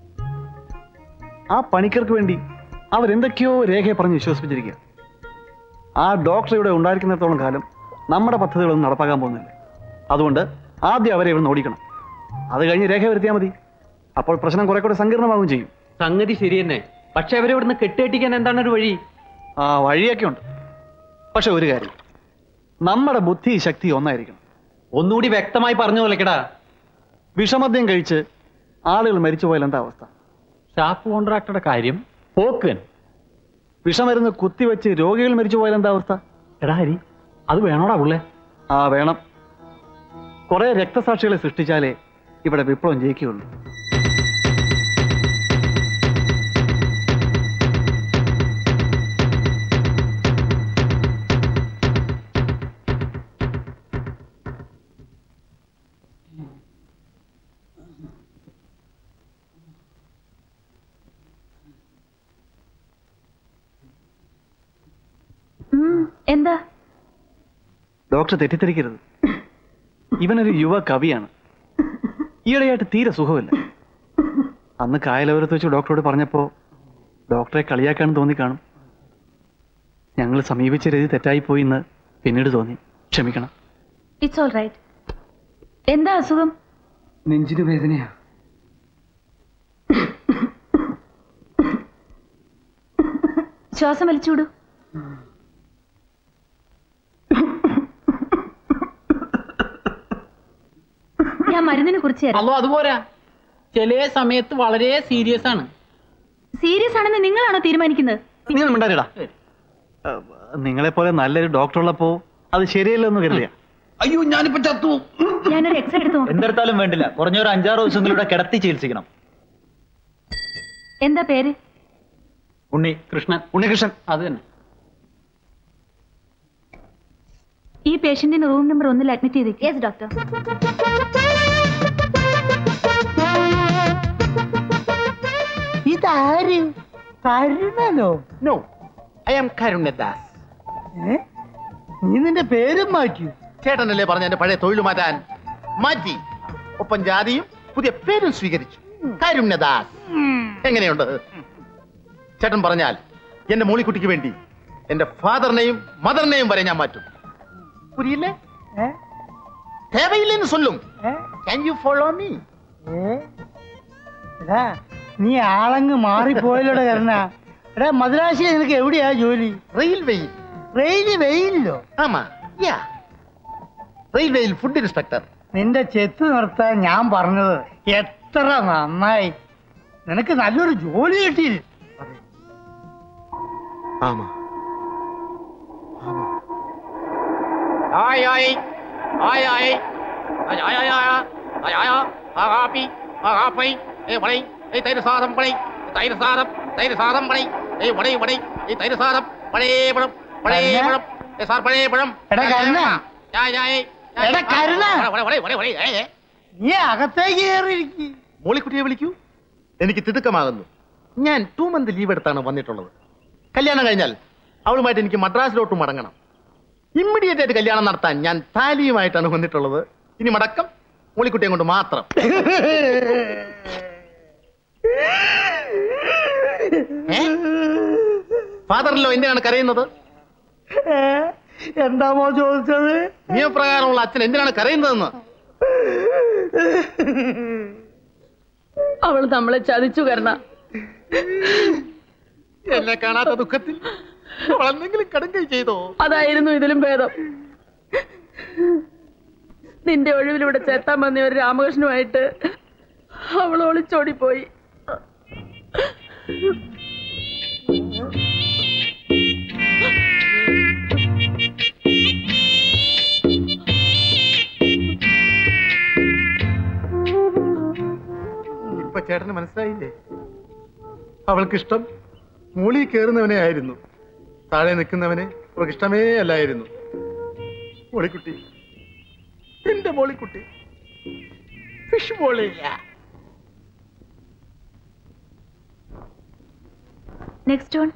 ആ പണിക്കർക്ക് വേണ്ടി അവരെന്തൊക്കെയോ രേഖയെ പറഞ്ഞ് വിശ്വസിപ്പിച്ചിരിക്കുക ആ ഡോക്ടർ ഇവിടെ ഉണ്ടായിരിക്കുന്നിടത്തോളം കാലം നമ്മുടെ പദ്ധതികളൊന്നും നടപ്പാക്കാൻ പോകുന്നില്ല അതുകൊണ്ട് ആദ്യം അവരെ ഇവിടെ ഓടിക്കണം അത് കഴിഞ്ഞ് രേഖ വരുത്തിയാൽ മതി അപ്പോൾ പ്രശ്നം കുറെ കൂടെ സങ്കീർണമാകും ചെയ്യും സംഗതി ശരി തന്നെ പക്ഷെ അവരെ ഇവിടുന്ന് കെട്ടിയട്ടിക്കാൻ എന്താണ് ഒരു വഴി ആ വഴിയൊക്കെ ഉണ്ട് പക്ഷെ ഒരു കാര്യം നമ്മുടെ ബുദ്ധി ശക്തി ഒന്നായിരിക്കണം ഒന്നുകൂടി വ്യക്തമായി പറഞ്ഞു തൊലക്കടാ വിഷമദ്യം കഴിച്ച് ആളുകൾ മരിച്ചു പോയാൽ എന്താ അവസ്ഥ ഷാപ്പ് കോൺട്രാക്ടറുടെ കാര്യം പോക്കൻ വിഷമരുന്ന് കുത്തിവെച്ച് രോഗികൾ മരിച്ചു പോയാൽ എന്താ അവസ്ഥ എടാ ഹരി അത് വേണോടാ പുള്ളേ ആ വേണം കുറെ രക്തസാക്ഷികളെ സൃഷ്ടിച്ചാലേ ഇവിടെ വിപ്ലവം ജയിക്കുകയുള്ളൂ എന്താ ഡോക്ടർ തെറ്റിദ്ധരിക്കരുത് ഇവനൊരു യുവ കവിയാണ് ഈയിടെയായിട്ട് തീരെ സുഖമില്ല അന്ന് കായലവരത്ത് വെച്ച് ഡോക്ടറോട് പറഞ്ഞപ്പോൾ ഡോക്ടറെ കളിയാക്കാണെന്ന് തോന്നിക്കാണും ഞങ്ങൾ സമീപിച്ച രീതി തെറ്റായിപ്പോയി എന്ന് പിന്നീട് തോന്നി ക്ഷമിക്കണം ഇറ്റ്സ് ഓൾ റൈറ്റ് എന്താ അസുഖം നെഞ്ചിന് വേദനയാ ശ്വാസം വലിച്ചുവിടൂ ഞാൻ മരുന്നിനെ കുറിച്ച് തരാം അല്ലോ അതുപോരാ ചില സമയത്ത് വളരെ സീരിയസ് ആണ് സീരിയസ് ആണെന്ന് നിങ്ങളാണോ തീരുമാനിക്കുന്നത് നിങ്ങൾ മിണ്ടാരിടാ നിങ്ങളെപ്പോലെ നല്ലൊരു ഡോക്ടർ ഉള്ളപ്പോ അത് ശരിയല്ലെന്ന് കരുതിയ അയ്യോ ഞാനിപ്പോ ചത്തു ഞാനൊരു എക്സ്റേ എടുത്ത് നോക്കാം എന്തെടുത്താലും വേണ്ടില്ല കുറഞ്ഞ ഒരു അഞ്ചാറ് ദിവസമെങ്കിലും ഇവിടെ കിടത്തി ചികിത്സിക്കണം എന്താ പേര് ഉണ്ണി കൃഷ്ണൻ ഉണ്ണികൃഷ്ണൻ അത് തന്നെ ഈ പേഷ്യന്റിന് റൂം നമ്പർ ഒന്നിൽ അഡ്മിറ്റ് ചെയ്തേക്ക് യെസ് ഡോക്ടർ ഇതാര് കരുണനോ നോ ഐ ആം കരുണ്യദാസ് ഏ? നീ നിന്റെ പേരും മാറ്റി ചേട്ടനല്ലേ പറഞ്ഞ എന്റെ പഴയ തൊഴിൽ മാറ്റാൻ മാറ്റി ഒപ്പം ജാതിയും പുതിയ പേരും സ്വീകരിച്ചു കരുണ്യദാസ് എങ്ങനെയുണ്ട് ചേട്ടൻ പറഞ്ഞാൽ എന്റെ മോളിക്കുട്ടിക്ക് വേണ്ടി എന്റെ ഫാദറിനെയും മദറിനെയും വരെ ഞാൻ മാറ്റും പുരിയില്ലേ தேவையில்லைன்னு சொல்லும் can you follow me ഏ? എടാ നീ ആളങ്ങ് മാറിപ്പോയല്ലോടെ കരുണ എടാ മദ്രാശിയിൽ നിനക്ക് എവിടെയാ ജോലി റെയിൽവേയിൽ റെയിൽവേയില്ലോ ആമാ യാ റെയിൽവേയിൽ ഫുഡ് ഇൻസ്പെക്ടർ നിന്റെ ചെത്ത് നിർത്താൻ ഞാൻ പറഞ്ഞത് എത്ര നന്നായി നിനക്ക് നല്ലൊരു ജോലി കിട്ടി ആമാ ai ai ai ai ai ai ai ai ai ai api api eh வடை eh தயிர் சாதம் வடை தயிர் சாதம் தயிர் சாதம் வடை eh வடை வடை eh தயிர் சாதம் வடை பழம் வடை பழம் eh சார் வடை பழம் എടാ കരുണ யா யா എടാ കരുണ വട വട വട വട ഏ നീ അകത്തേക്ക് കയറിയിരിക്കും മോളിക്കുട്ടിയെ വിളിക്കൂ എനിക്ക് തിടുക്കമാകുന്നു ഞാൻ ടു മന്ത് ലീവ് എടുത്താണ് വന്നിട്ടുള്ളത് കല്യാണം കഴിഞ്ഞാൽ അവളുമായിട്ട് എനിക്ക് മദ്രാസിലോട്ട് മടങ്ങണം ഇമ്മീഡിയറ്റ് ആയിട്ട് കല്യാണം നടത്താൻ ഞാൻ താലിയുമായിട്ടാണ് വന്നിട്ടുള്ളത് ഇനി മടക്കം മോളിക്കുട്ടിയെ കൊണ്ട് മാത്രം ഫാദറിലോ എന്തിനാണ് കരയുന്നത് എന്താമോ ചോദിച്ചത് നിയമപ്രകാരമുള്ള അച്ഛൻ എന്തിനാണ് കരയുന്നതെന്ന് അവൾ നമ്മളെ ചതിച്ചു കരണ എന്നെ കാണാത്ത ദുഃഖത്തിൽ അവൾ എന്തെങ്കിലും കടുങ്കൈ ചെയ്തോ അതായിരുന്നു ഇതിലും ഭേദം നിന്റെ ഒഴിവിലൂടെ ചേത്താൻ വന്ന ഒരു രാമകൃഷ്ണനുമായിട്ട് അവൾ ഒളിച്ചോടിപ്പോയി ഇപ്പൊ ചേട്ടന് മനസ്സിലായില്ലേ അവൾക്കിഷ്ടം മൂളി കയറുന്നവനെ ആയിരുന്നു താഴെ നിൽക്കുന്നവനെ അവൾക്ക് ഇഷ്ടമേ അല്ലായിരുന്നു മോളിക്കുട്ടി എന്റെ മോളിക്കുട്ടി ഫിഷ് മോളില്ല നെക്സ്റ്റ് വൺ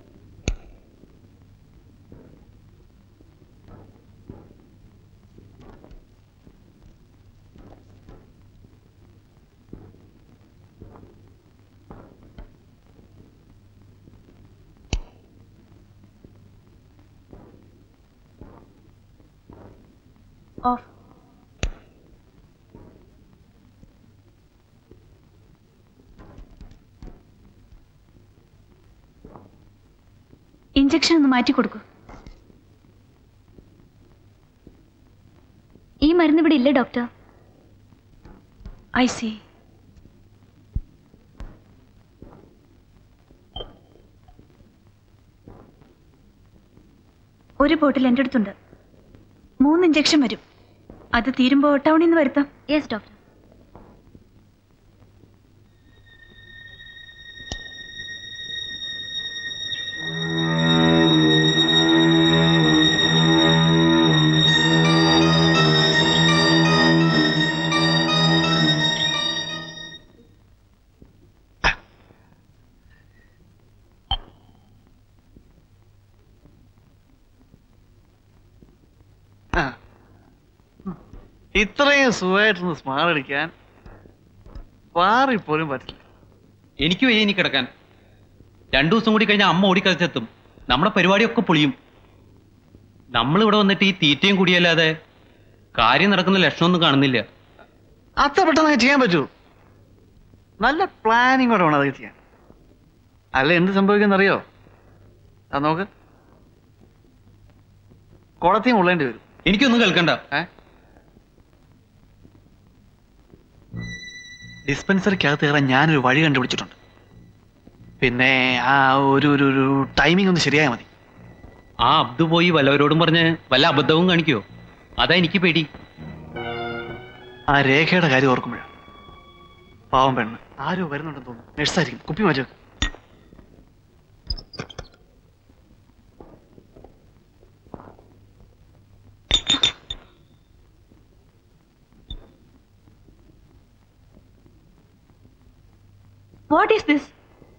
ഓഫ് ഇഞ്ചക്ഷൻ ഒന്ന് മാറ്റി കൊടുക്കൂ ഈ മരുന്ന് ഇവിടെ ഇല്ല ഡോക്ടർ ഐ സി ഒരു ബോട്ടിൽ എൻ്റെ അടുത്തുണ്ട് മൂന്ന് ഇഞ്ചക്ഷൻ വരും അത് തീരുമ്പോൾ ടൗണിൽ നിന്ന് വരുത്താം യെസ് ഡോക്ടർ ഇത്രയും സുഖമായിട്ടൊന്ന് സ്മാർട്ട് അടിക്കാൻ പാറിപ്പോലും പറ്റില്ല എനിക്ക് വയ്യ ഇനി കിടക്കാൻ രണ്ടു ദിവസം കൂടി കഴിഞ്ഞാൽ അമ്മ ഓടിക്കളിച്ചെത്തും നമ്മുടെ പരിപാടിയൊക്കെ പൊളിയും നമ്മൾ ഇവിടെ വന്നിട്ട് ഈ തീറ്റയും കൂടിയല്ലാതെ കാര്യം നടക്കുന്ന ലക്ഷണമൊന്നും കാണുന്നില്ല അത്ര പെട്ടെന്ന് അങ്ങ് ചെയ്യാൻ പറ്റൂ നല്ല പ്ലാനിങ് കൂടെ വേണം അത് ചെയ്യാൻ അല്ല എന്ത് സംഭവിക്കുന്നറിയോ അത് നോക്ക് കുളത്തിയും ഉള്ളേണ്ടി വരും എനിക്കൊന്നും കേൾക്കണ്ട ഡിസ്പെൻസറിക്കകത്ത് കയറാൻ ഞാനൊരു വഴി കണ്ടുപിടിച്ചിട്ടുണ്ട് പിന്നെ ആ ഒരു ഒരു ഒരു ടൈമിംഗ് ഒന്ന് ശരിയായാൽ മതി ആ അബ്ദു പോയി വല്ലവരോടും പറഞ്ഞ് വല്ല അബദ്ധവും കാണിക്കോ അതാ എനിക്ക് പേടി ആ രേഖയുടെ കാര്യം ഓർക്കുമ്പോഴാണ് പാവം പെണ്ണ് ആരോ വരുന്നുണ്ടെന്ന് തോന്നുന്നു നഴ്സായിരിക്കും കുപ്പി മാറ്റി വെക്ക്. വാട്ട് ഈസ് ദിസ്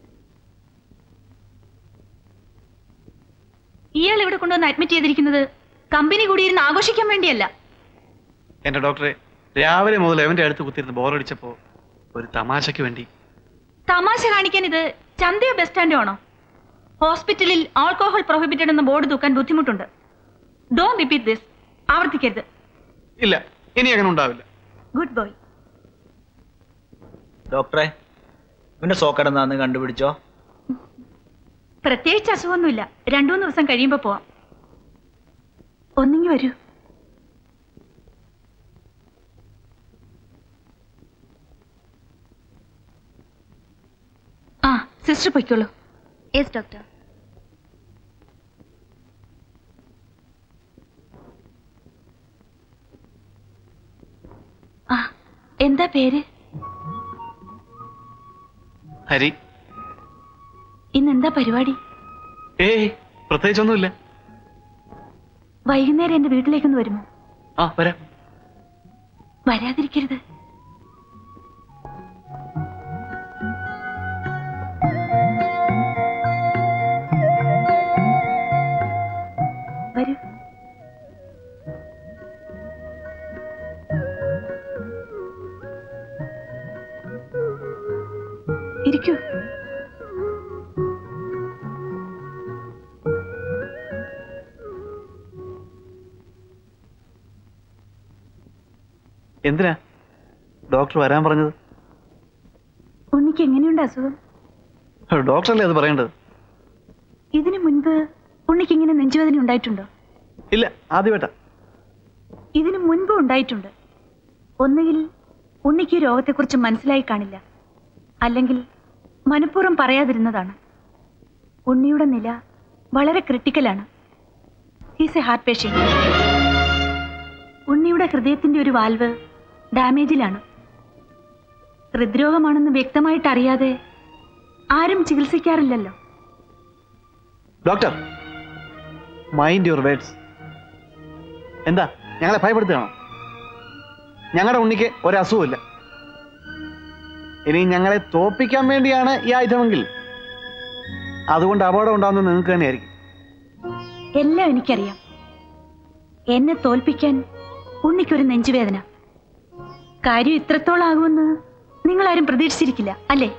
ഇയാൾ ഇവിടെ കൊണ്ടുവന്ന് അഡ്മിറ്റ് ചെയ്തിരിക്കുന്നത് കമ്പനി കൂടിയിരുന്ന് ആഘോഷിക്കാൻ വേണ്ടിയല്ല എന്റെ ഡോക്ടറെ രാവിലെ മുതൽ എവന്റെ അടുത്ത് കുത്തിയിരുന്ന് ബോറടിച്ചപ്പോ ഒരു തമാശയ്ക്ക് വേണ്ടി തമാശ കാണിക്കാൻ ഇത് ചന്തയോ ബസ് സ്റ്റാൻഡോ ആണോ ഹോസ്പിറ്റലിൽ ആൾക്കോഹോൾ പ്രൊഹിബിറ്റഡ് എന്ന ബോർഡ് തൂക്കാൻ ബുദ്ധിമുട്ടുണ്ട് ഡോൺ റിപ്പീറ്റ് ദിസ് ആവർത്തിക്കരുത് ഇല്ല ഇനി അങ്ങനെ ഉണ്ടാവില്ല ഗുഡ് ബോയ് ഡോക്ടറെ ഇവന്റെ സോക്കടെന്നാന്ന് കണ്ടുപിടിച്ചോ പ്രത്യേകിച്ച് അസുഖമൊന്നുമില്ല രണ്ടു മൂന്ന് ദിവസം കഴിയുമ്പോ പോവാം ഒന്നിങ്ങി വരൂ ആ സിസ്റ്റർ പൊയ്ക്കോളൂ യെസ് ഡോക്ടർ ആ എന്താ പേര് ഹരി ഇന്നെന്താ പരിപാടി ഏയ് പ്രത്യേകിച്ചൊന്നുമില്ല വൈകുന്നേരം എന്റെ വീട്ടിലേക്കൊന്ന് വരുമോ ആ വരാം വരാതിരിക്കരുത് വരൂ ഇരിക്കൂ എന്തിനാ ഡോക്ടർ വരാൻ പറഞ്ഞത് ഉണ്ണിക്ക് എങ്ങനെയുണ്ട് അസുഖം ഡോക്ടറല്ലേ അത് പറയേണ്ടത് ഇതിനു മുൻപ് ഉണ്ണിക്ക് ഇങ്ങനെ നെഞ്ചുവേദന ഉണ്ടായിട്ടുണ്ടോ ഇല്ല ആദ്യമായിട്ടാ ഇതിനു മുൻപ് ഉണ്ടായിട്ടുണ്ട് ഒന്നുകിൽ ഉണ്ണിക്ക് ഈ രോഗത്തെക്കുറിച്ച് മനസ്സിലായി കാണില്ല അല്ലെങ്കിൽ മനഃപൂർവ്വം പറയാതിരുന്നതാണ് ഉണ്ണിയുടെ നില വളരെ ക്രിട്ടിക്കലാണ് ഹീസ് എ ഹാർട്ട് പേഷ്യന്റ് ഉണ്ണിയുടെ ഹൃദയത്തിന്റെ ഒരു വാൽവ് ഡാമേജിലാണ് ഹൃദ്രോഗമാണെന്ന് വ്യക്തമായിട്ട് അറിയാതെ ആരും ചികിത്സിക്കാറില്ലല്ലോ ഡോക്ടർ മൈൻഡ് യുവർ വേർഡ്സ് എന്താ ഞങ്ങളെ ഭയപ്പെടുത്തുകയാണോ ഞങ്ങളുടെ ഉണ്ണിക്ക് ഒരസുഖമില്ല ഇനി ഞങ്ങളെ തോപ്പിക്കാൻ വേണ്ടിയാണ് ഈ ആയുധമെങ്കിൽ അതുകൊണ്ട് അപകടം ഉണ്ടാകുന്നത് നിങ്ങൾക്ക് തന്നെയായിരിക്കും എല്ലാം എനിക്കറിയാം എന്നെ തോൽപ്പിക്കാൻ ഉണ്ണിക്കൊരു നെഞ്ചുവേദന കാര്യം ഇത്രത്തോളാകുമെന്ന് നിങ്ങളാരും പ്രതീക്ഷിച്ചിരിക്കില്ല അല്ലേ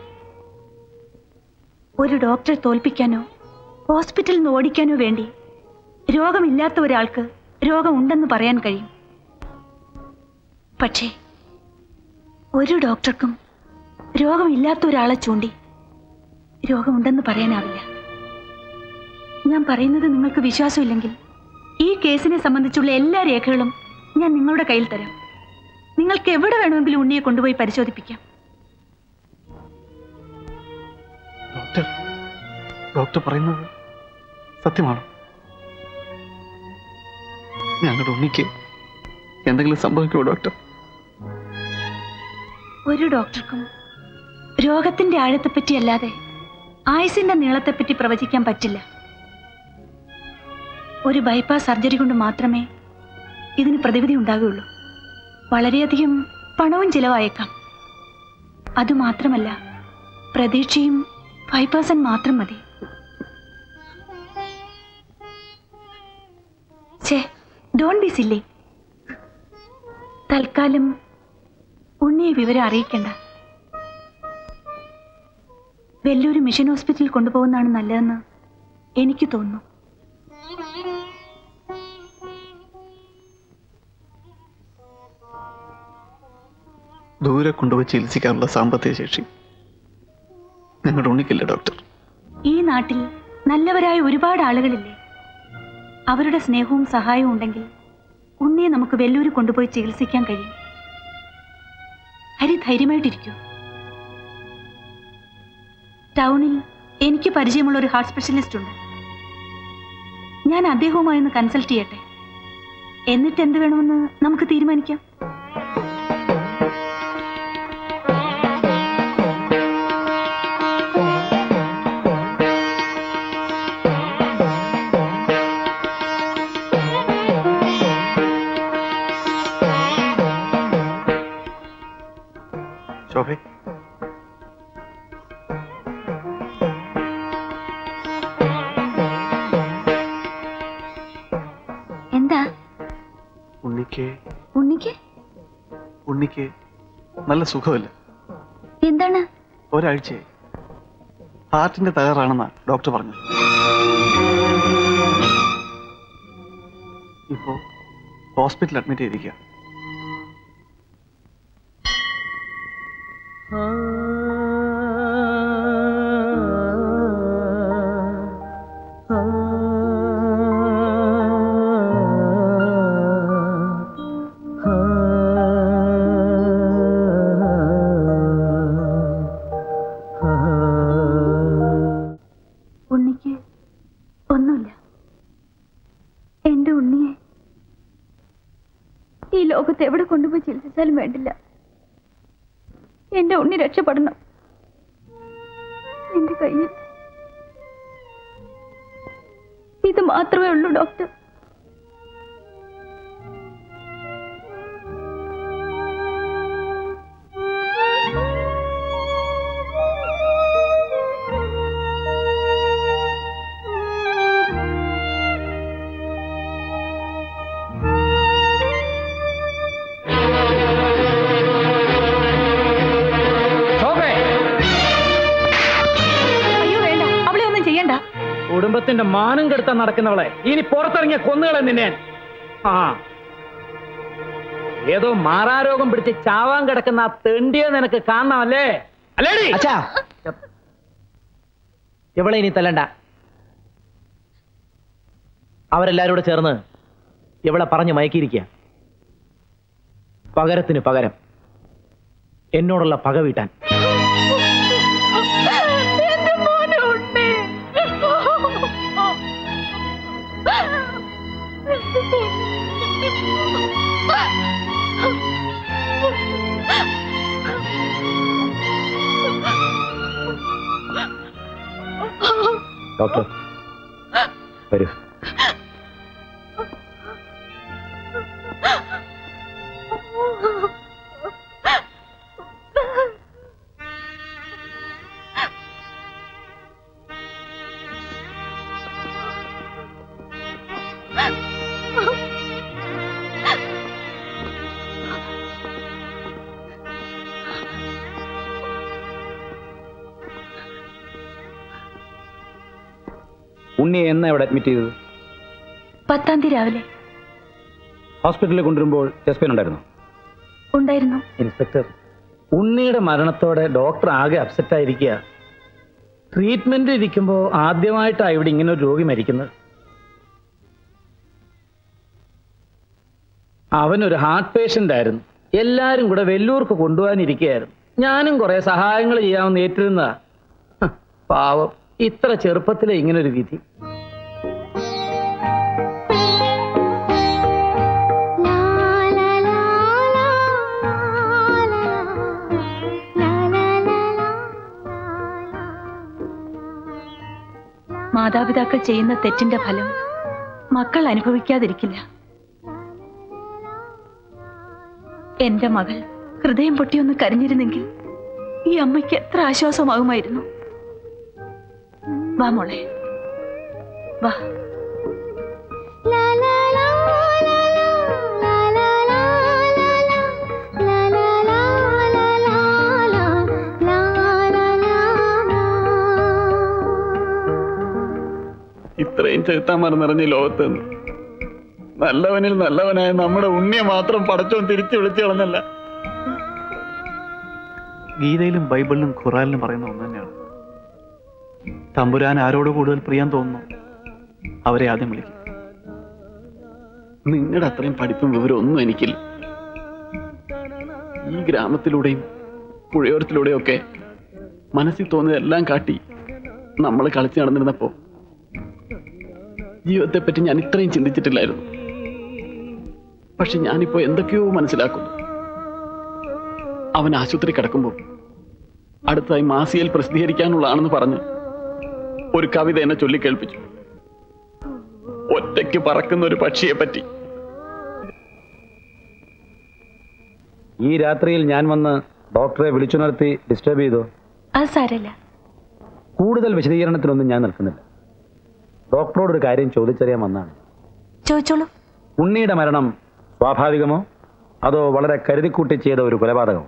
ഒരു ഡോക്ടറെ തോൽപ്പിക്കാനോ ഹോസ്പിറ്റലിൽ നിന്ന് ഓടിക്കാനോ വേണ്ടി രോഗമില്ലാത്ത ഒരാൾക്ക് രോഗമുണ്ടെന്ന് പറയാൻ കഴിയും പക്ഷേ ഒരു ഡോക്ടർക്കും രോഗമില്ലാത്ത ഒരാളെ ചൂണ്ടി രോഗമുണ്ടെന്ന് പറയാനാവില്ല ഞാൻ പറയുന്നത് നിങ്ങൾക്ക് വിശ്വാസമില്ലെങ്കിൽ ഈ കേസിനെ സംബന്ധിച്ചുള്ള എല്ലാ രേഖകളും ഞാൻ നിങ്ങളുടെ കയ്യിൽ തരാം നിങ്ങൾക്ക് എവിടെ വേണമെങ്കിലും ഉണ്ണിയെ കൊണ്ടുപോയി പരിശോധിപ്പിക്കാം ഡോക്ടർ ഡോക്ടർ പറയുന്നത് സത്യമാണോ ഞങ്ങളുടെ ഉണ്ണിക്ക് എന്തെങ്കിലും സംഭവിക്കുമോ ഡോക്ടർ ഒരു ഡോക്ടർക്കും രോഗത്തിന്റെ ആഴത്തെപ്പറ്റി അല്ലാതെ ആയുസിന്റെ നീളത്തെപ്പറ്റി പ്രവചിക്കാൻ പറ്റില്ല ഒരു ബൈപ്പാസ് സർജറി കൊണ്ട് മാത്രമേ ഇതിന് പ്രതിവിധി ഉണ്ടാകുകയുള്ളൂ വളരെയധികം പണവും ചിലവായേക്കാം അതുമാത്രമല്ല പ്രതീക്ഷയും ഫൈവ് പേഴ്സൻറ്റ് മാത്രം മതി ഛേ ഡോൺ ബി സില്ലി തൽക്കാലം ഉണ്ണിയെ വിവരം അറിയിക്കണ്ട വെല്ലൂര് മിഷൻ ഹോസ്പിറ്റലിൽ കൊണ്ടുപോകുന്നതാണ് നല്ലതെന്ന് എനിക്ക് തോന്നുന്നു ദൂരെ കൊണ്ടുപോയി ചികിത്സിക്കാനുള്ള സാമ്പത്തിക ശേഷി ഞങ്ങളുടെ ഉണ്ണിക്കില്ല ഡോക്ടർ ഈ നാട്ടിൽ നല്ലവരായ ഒരുപാട് ആളുകളില്ലേ അവരുടെ സ്നേഹവും സഹായവും ഉണ്ടെങ്കിൽ ഉണ്ണിയെ നമുക്ക് വെല്ലൂര് കൊണ്ടുപോയി ചികിത്സിക്കാൻ കഴിയും ഹരി ധൈര്യമായിട്ടിരിക്കൂ ടൗണിൽ എനിക്ക് പരിചയമുള്ള ഒരു ഹാർട്ട് സ്പെഷ്യലിസ്റ്റ് ഉണ്ട് ഞാൻ അദ്ദേഹവുമായി ഒന്ന് കൺസൾട്ട് ചെയ്യട്ടെ എന്നിട്ട് എന്ത് വേണമെന്ന് നമുക്ക് തീരുമാനിക്കാം ശോഭേ എന്താ ഉണ്ണിക്ക് ഉണ്ണിക്ക് ഉണ്ണിക്ക് നല്ല സുഖമില്ല എന്താണ് ഒരാഴ്ചയായി ഹാർട്ടിന്റെ തകരാറാണെന്നാ ഡോക്ടർ പറഞ്ഞു ഇപ്പോ ഹോസ്പിറ്റലിൽ അഡ്മിറ്റ് ചെയ്തിരിക്കുക ഉണ്ണിക്ക് ഒന്നുമില്ല എന്റെ ഉണ്ണിയെ ഈ ലോകത്ത് എവിടെ കൊണ്ടുപോയി ചികിത്സിച്ചാലും വേണ്ടില്ല എന്റെ ഉണ്ണി രക്ഷപ്പെടണം എന്റെ കയ്യിൽ ഇത് മാത്രമേ ഉള്ളൂ ഡോക്ടർ അയ്യോ വേണ്ട അവളെ ഒന്നും ചെയ്യണ്ട കുടുംബത്തിന്റെ മാനം കെടുത്താൻ നടക്കുന്നവളെ ഇനി പുറത്തിറങ്ങിയ കൊന്നുകളെ നിന്നെ ആ ഏതോ മാറാരോഗം പിടിച്ച് ചാവാൻ കിടക്കുന്ന ആ തെണ്ടിയെ നിനക്ക് കാണാമല്ലേ അല്ലേടി അച്ഛാ ഇവളെ ഇനി തല്ലണ്ട അവരെല്ലാരും കൂടെ ചേർന്ന് ഇവളെ പറഞ്ഞു മയക്കിയിരിക്കുക പകരത്തിന് പകരം എന്നോടുള്ള പക വീട്ടാൻ എന്റെ മോനെ ഉണ്ണി ഡോക്ടർ വരൂ ഉണ്ണിയെ എന്നാ ഇവിടെ അഡ്മിറ്റ് ചെയ്തത് പത്താം തീയതി രാവിലെ ഹോസ്പിറ്റലിൽ കൊണ്ടുവരുമ്പോൾ ചെസ്റ്റ് പെയിൻ ഉണ്ടായിരുന്നു ഉണ്ടായിരുന്നു ഇൻസ്പെക്ടർ ഉണ്ണിയുടെ മരണത്തോടെ ഡോക്ടർ ആകെ അപ്സെറ്റ് ആയിരിക്കുക ട്രീറ്റ്മെന്റ് ഇരിക്കുമ്പോൾ ആദ്യമായിട്ടാണ് ഇവിടെ ഇങ്ങനെ ഒരു രോഗി മരിക്കുന്നത് അവനൊരു ഹാർട്ട് പേഷ്യന്റ് ആയിരുന്നു എല്ലാരും കൂടെ വെല്ലൂർക്ക് കൊണ്ടുപോകാനിരിക്കുകയായിരുന്നു ഞാനും കുറെ സഹായങ്ങൾ ചെയ്യാമെന്ന് ഏറ്റിരുന്നതാ ഹ്, പാവം ഇത്ര ചെറുപ്പത്തിലെ ഇങ്ങനൊരു വിധി മാതാപിതാക്കൾ ചെയ്യുന്ന തെറ്റിന്റെ ഫലം മക്കൾ അനുഭവിക്കാതിരിക്കില്ല എന്റെ മകൾ ഹൃദയം പൊട്ടിയൊന്ന് കരഞ്ഞിരുന്നെങ്കിൽ ഈ അമ്മയ്ക്ക് എത്ര ആശ്വാസമാകുമായിരുന്നു വാ മോളെ വാ ഇത്രയും ചെറുത്താന്മാർ നിറഞ്ഞ ഈ ലോകത്ത് നിന്ന് നല്ലവനിൽ നല്ലവനായ നമ്മുടെ ഉണ്ണിയെ മാത്രം പടച്ചോൻ തിരിച്ചു വിളിച്ചു കളഞ്ഞല്ല ഗീതയിലും ബൈബിളിലും ഖുറാനിലും പറയുന്ന ഒന്ന് തന്നെയാണ് തമ്പുരാൻ ആരോട് കൂടുതൽ പ്രിയം തോന്നുന്നു അവരെ ആദ്യം വിളിക്കും നിങ്ങളുടെ അത്രയും പഠിപ്പും വിവരം ഒന്നും എനിക്കില്ല ഈ ഗ്രാമത്തിലൂടെയും പുഴയോരത്തിലൂടെയും ഒക്കെ മനസ്സിൽ തോന്നിയതെല്ലാം കാട്ടി നമ്മൾ കളിച്ച് നടന്നിരുന്നപ്പോ ജീവിതത്തെപ്പറ്റി ഞാൻ ഇത്രയും ചിന്തിച്ചിട്ടില്ലായിരുന്നു പക്ഷെ ഞാനിപ്പോ എന്തൊക്കെയോ മനസ്സിലാക്കുന്നു അവൻ ആശുപത്രി കിടക്കുമ്പോൾ അടുത്തായി മാസികയിൽ പ്രസിദ്ധീകരിക്കാനുള്ളതാണെന്ന് പറഞ്ഞ് ഒരു കവിത എന്നെ ചൊല്ലിക്കേൾപ്പിച്ചു ഒറ്റയ്ക്ക് പറക്കുന്ന ഒരു പക്ഷിയെ പറ്റി ഈ രാത്രിയിൽ ഞാൻ വന്ന് ഡോക്ടറെ വിളിച്ചുണർത്തി ഡിസ്റ്റർബ് ചെയ്തോ അത് സാരമില്ല കൂടുതൽ വിശദീകരണത്തിനൊന്നും ഞാൻ നിൽക്കുന്നില്ല ഡോക്ടറോട് ഒരു കാര്യം ചോദിച്ചറിയാൻ വന്നാണ് ചോദിച്ചോളൂ ഉണ്ണിയുടെ മരണം സ്വാഭാവികമോ അതോ വളരെ കരുതിക്കൂട്ടി ചെയ്ത ഒരു കൊലപാതകമോ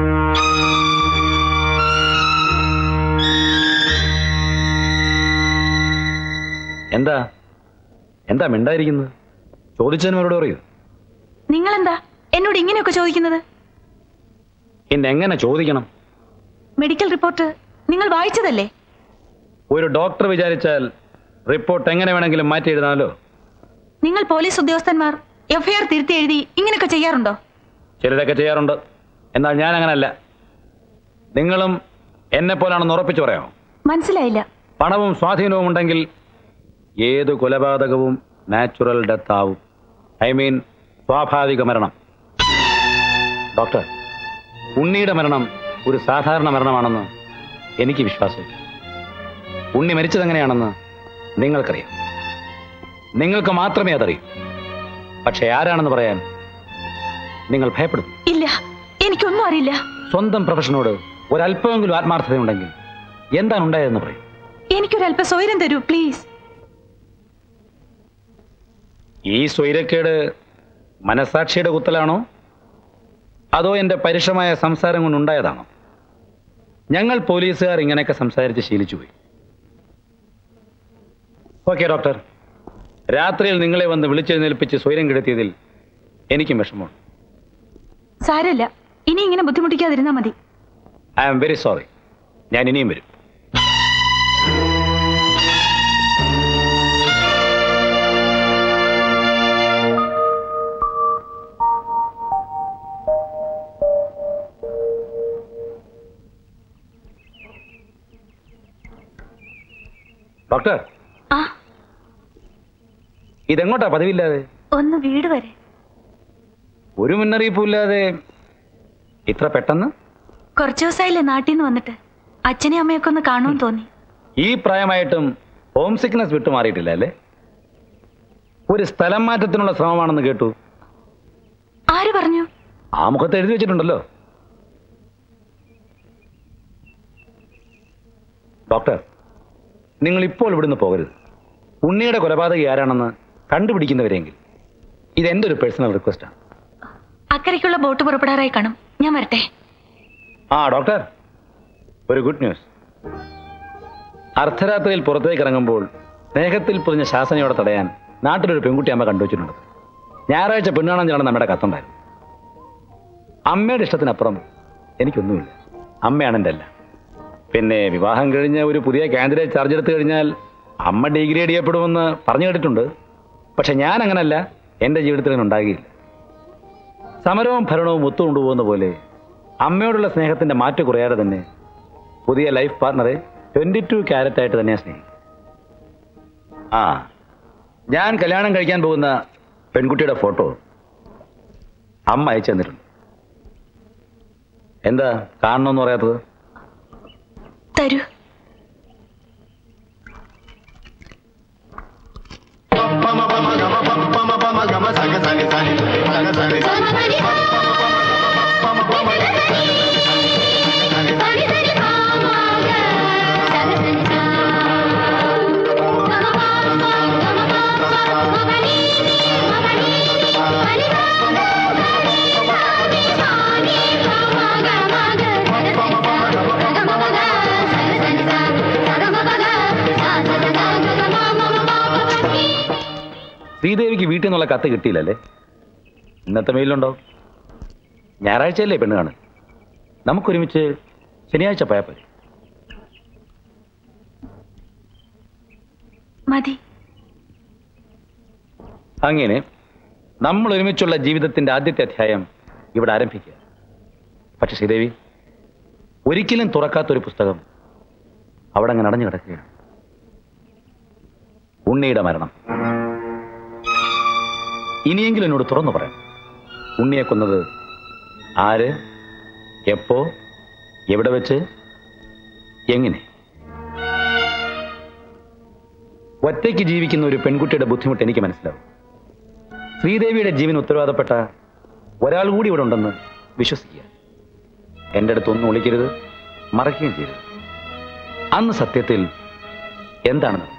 എന്താ എന്താ മിണ്ടായിരിക്കുന്നത് ചോദിച്ചതിനോട് പറയൂ നിങ്ങളെന്താ എന്നോട് ഇങ്ങനെയൊക്കെ ചോദിക്കുന്നത് പിന്നെ എങ്ങനെ ചോദിക്കണം മെഡിക്കൽ റിപ്പോർട്ട് നിങ്ങൾ വായിച്ചതല്ലേ ഒരു ഡോക്ടർ വിചാരിച്ചാൽ റിപ്പോർട്ട് എങ്ങനെ വേണമെങ്കിലും മാറ്റി എഴുതാമല്ലോ നിങ്ങൾ പോലീസ് ഉദ്യോഗസ്ഥന്മാർ എഫ്ഐആർ തിരുത്തി എഴുതി ഇങ്ങനെയൊക്കെ ചെയ്യാറുണ്ടോ ചിലരൊക്കെ ചെയ്യാറുണ്ട് എന്നാൽ ഞാൻ അങ്ങനല്ല നിങ്ങളും എന്നെ പോലാണെന്ന് ഉറപ്പിച്ചു പറയാമോ മനസ്സിലായില്ല പണവും സ്വാധീനവും ഉണ്ടെങ്കിൽ ഏത് കൊലപാതകവും നാച്ചുറൽ ഡെത്ത് ആവും ഐ മീൻ സ്വാഭാവിക മരണം ഡോക്ടർ ഉണ്ണിയുടെ മരണം ഒരു സാധാരണ മരണമാണെന്ന് എനിക്ക് വിശ്വാസമില്ല ഉണ്ണി മരിച്ചത് എങ്ങനെയാണെന്ന് നിങ്ങൾക്കറിയാം നിങ്ങൾക്ക് മാത്രമേ അതറിയൂ പക്ഷെ ആരാണെന്ന് പറയാൻ നിങ്ങൾ ഭയപ്പെടും ഇല്ല എനിക്കൊന്നും അറിയില്ല സ്വന്തം പ്രൊഫഷനോട് ഒരല്പമെങ്കിലും ആത്മാർത്ഥതയുണ്ടെങ്കിൽ എന്താണ് ഉണ്ടായതെന്ന് പറയും എനിക്കൊരല്പ സ്വൈരം തരൂ പ്ലീസ് ഈ സ്വൈരക്കേട് മനസാക്ഷിയുടെ കുത്തലാണോ അതോ എൻ്റെ പരുഷമായ സംസാരം കൊണ്ടുണ്ടായതാണോ ഞങ്ങൾ പോലീസുകാർ ഇങ്ങനെയൊക്കെ സംസാരിച്ച് ശീലിച്ചു പോയി ഓക്കെ ഡോക്ടർ രാത്രിയിൽ നിങ്ങളെ വന്ന് വിളിച്ചെഴുന്നേൽപ്പിച്ച് സ്വൈരം കെടുത്തിയതിൽ എനിക്കും വിഷമമുണ്ട് സാരമില്ല ഇനി ഇങ്ങനെ ബുദ്ധിമുട്ടിക്കാതിരുന്നാ മതി ഐ ആം വെരി സോറി ഞാൻ ഇനിയും വരും ഡോക്ടർ ആ ഇതെങ്ങോട്ടാ പതിവില്ലാതെ ഒന്ന് വീട് വരെ ഒരു മുന്നറിയിപ്പും ഇല്ലാതെ ഇത്ര പെട്ടെന്ന് കുറച്ചു ദിവസമായില്ലേ നാട്ടിൽ നിന്ന് വന്നിട്ട് അച്ഛനെയും അമ്മയൊക്കെ ഒന്ന് കാണുമെന്ന് തോന്നി ഈ പ്രായമായിട്ടും ഹോം സിക്നസ് വിട്ടുമാറിയിട്ടില്ല അല്ലേ ഒരു സ്ഥലം മാറ്റത്തിനുള്ള ശ്രമമാണെന്ന് കേട്ടു ആര് പറഞ്ഞു ആ മുഖത്ത് എഴുതി വെച്ചിട്ടുണ്ടല്ലോ ഡോക്ടർ നിങ്ങൾ ഇപ്പോൾ ഇവിടുന്ന് പോകരുത് ഉണ്ണിയുടെ കൊലപാതകി ആരാണെന്ന് കണ്ടുപിടിക്കുന്നവരെങ്കിൽ ഇത് എൻ്റെ ഒരു പേഴ്സണൽ റിക്വസ്റ്റാണ് അക്കരയ്ക്കുള്ള ബോട്ട് പുറപ്പെടാറായി കാണും ഞാൻ വരട്ടെ ആ ഡോക്ടർ ഒരു ഗുഡ് ന്യൂസ് അർദ്ധരാത്രിയിൽ പുറത്തേക്ക് ഇറങ്ങുമ്പോൾ സ്നേഹത്തിൽ പൊതിഞ്ഞ ശാസനയോടെ തടയാൻ നാട്ടിലൊരു പെൺകുട്ടി അമ്മ കണ്ടുവച്ചിട്ടുണ്ട് ഞായറാഴ്ച പെണ്ണാണെന്ന് ചെല്ലണം നമ്മുടെ കത്തുണ്ടായിരുന്നു അമ്മയുടെ ഇഷ്ടത്തിനപ്പുറം എനിക്കൊന്നുമില്ല അമ്മയാണ് എൻ്റെ എല്ലാം പിന്നെ വിവാഹം കഴിഞ്ഞ് ഒരു പുതിയ കാൻഡിഡേറ്റ് ചാർജ് എടുത്തു കഴിഞ്ഞാൽ അമ്മ ഡിഗ്രേഡ് ചെയ്യപ്പെടുമെന്ന് പറഞ്ഞു കേട്ടിട്ടുണ്ട് പക്ഷെ ഞാൻ അങ്ങനല്ല എൻ്റെ ജീവിതത്തിൽ അങ്ങനെ ഉണ്ടാകിയില്ല സമരവും ഭരണവും ഒത്തുകൊണ്ടുപോകുന്ന പോലെ അമ്മയോടുള്ള സ്നേഹത്തിന്റെ മാറ്റ് കുറയാതെ തന്നെ പുതിയ ലൈഫ് പാർട്ണറെ ട്വന്റി ടു ക്യാരറ്റ് ആയിട്ട് തന്നെയാണ് സ്നേഹിക്കും ആ ഞാൻ കല്യാണം കഴിക്കാൻ പോകുന്ന പെൺകുട്ടിയുടെ ഫോട്ടോ അമ്മ അയച്ചു തന്നിട്ടുണ്ട് എന്താ കാണണമെന്ന് പറയാത്തത് തരൂ Thank you. നിന്നുള്ള കത്ത് കിട്ടിയില്ലല്ലേ ഇന്നത്തെ മെയിലുണ്ടോ ഞായറാഴ്ചയല്ലേ പെണ്ണ് കാണും നമുക്കൊരുമിച്ച് ശനിയാഴ്ച പോയാൽ പോരെ മതി അങ്ങനെ നമ്മൾ ഒരുമിച്ചുള്ള ജീവിതത്തിന്റെ ആദ്യത്തെ അധ്യായം ഇവിടെ ആരംഭിക്കുക പക്ഷെ ശ്രീദേവി ഒരിക്കലും തുറക്കാത്തൊരു പുസ്തകം അവിടെ അങ്ങ് അടഞ്ഞു കിടക്കുകയാണ് ഉണ്ണിയുടെ മരണം ഇനിയെങ്കിലും എന്നോട് തുറന്നു പറയാം ഉണ്ണിയെ കൊന്നത് ആര് എപ്പോ എവിടെ വെച്ച് എങ്ങനെ ഒറ്റയ്ക്ക് ജീവിക്കുന്ന ഒരു പെൺകുട്ടിയുടെ ബുദ്ധിമുട്ട് എനിക്ക് മനസ്സിലാവും ശ്രീദേവിയുടെ ജീവൻ ഉത്തരവാദപ്പെട്ട ഒരാൾ കൂടി ഇവിടെ ഉണ്ടെന്ന് വിശ്വസിക്കുക എൻ്റെ അടുത്ത് ഒന്നും ഒളിക്കരുത് മറയ്ക്കുകയും ചെയ്യരുത് അന്ന് സത്യത്തിൽ എന്താണ് നടന്നത്?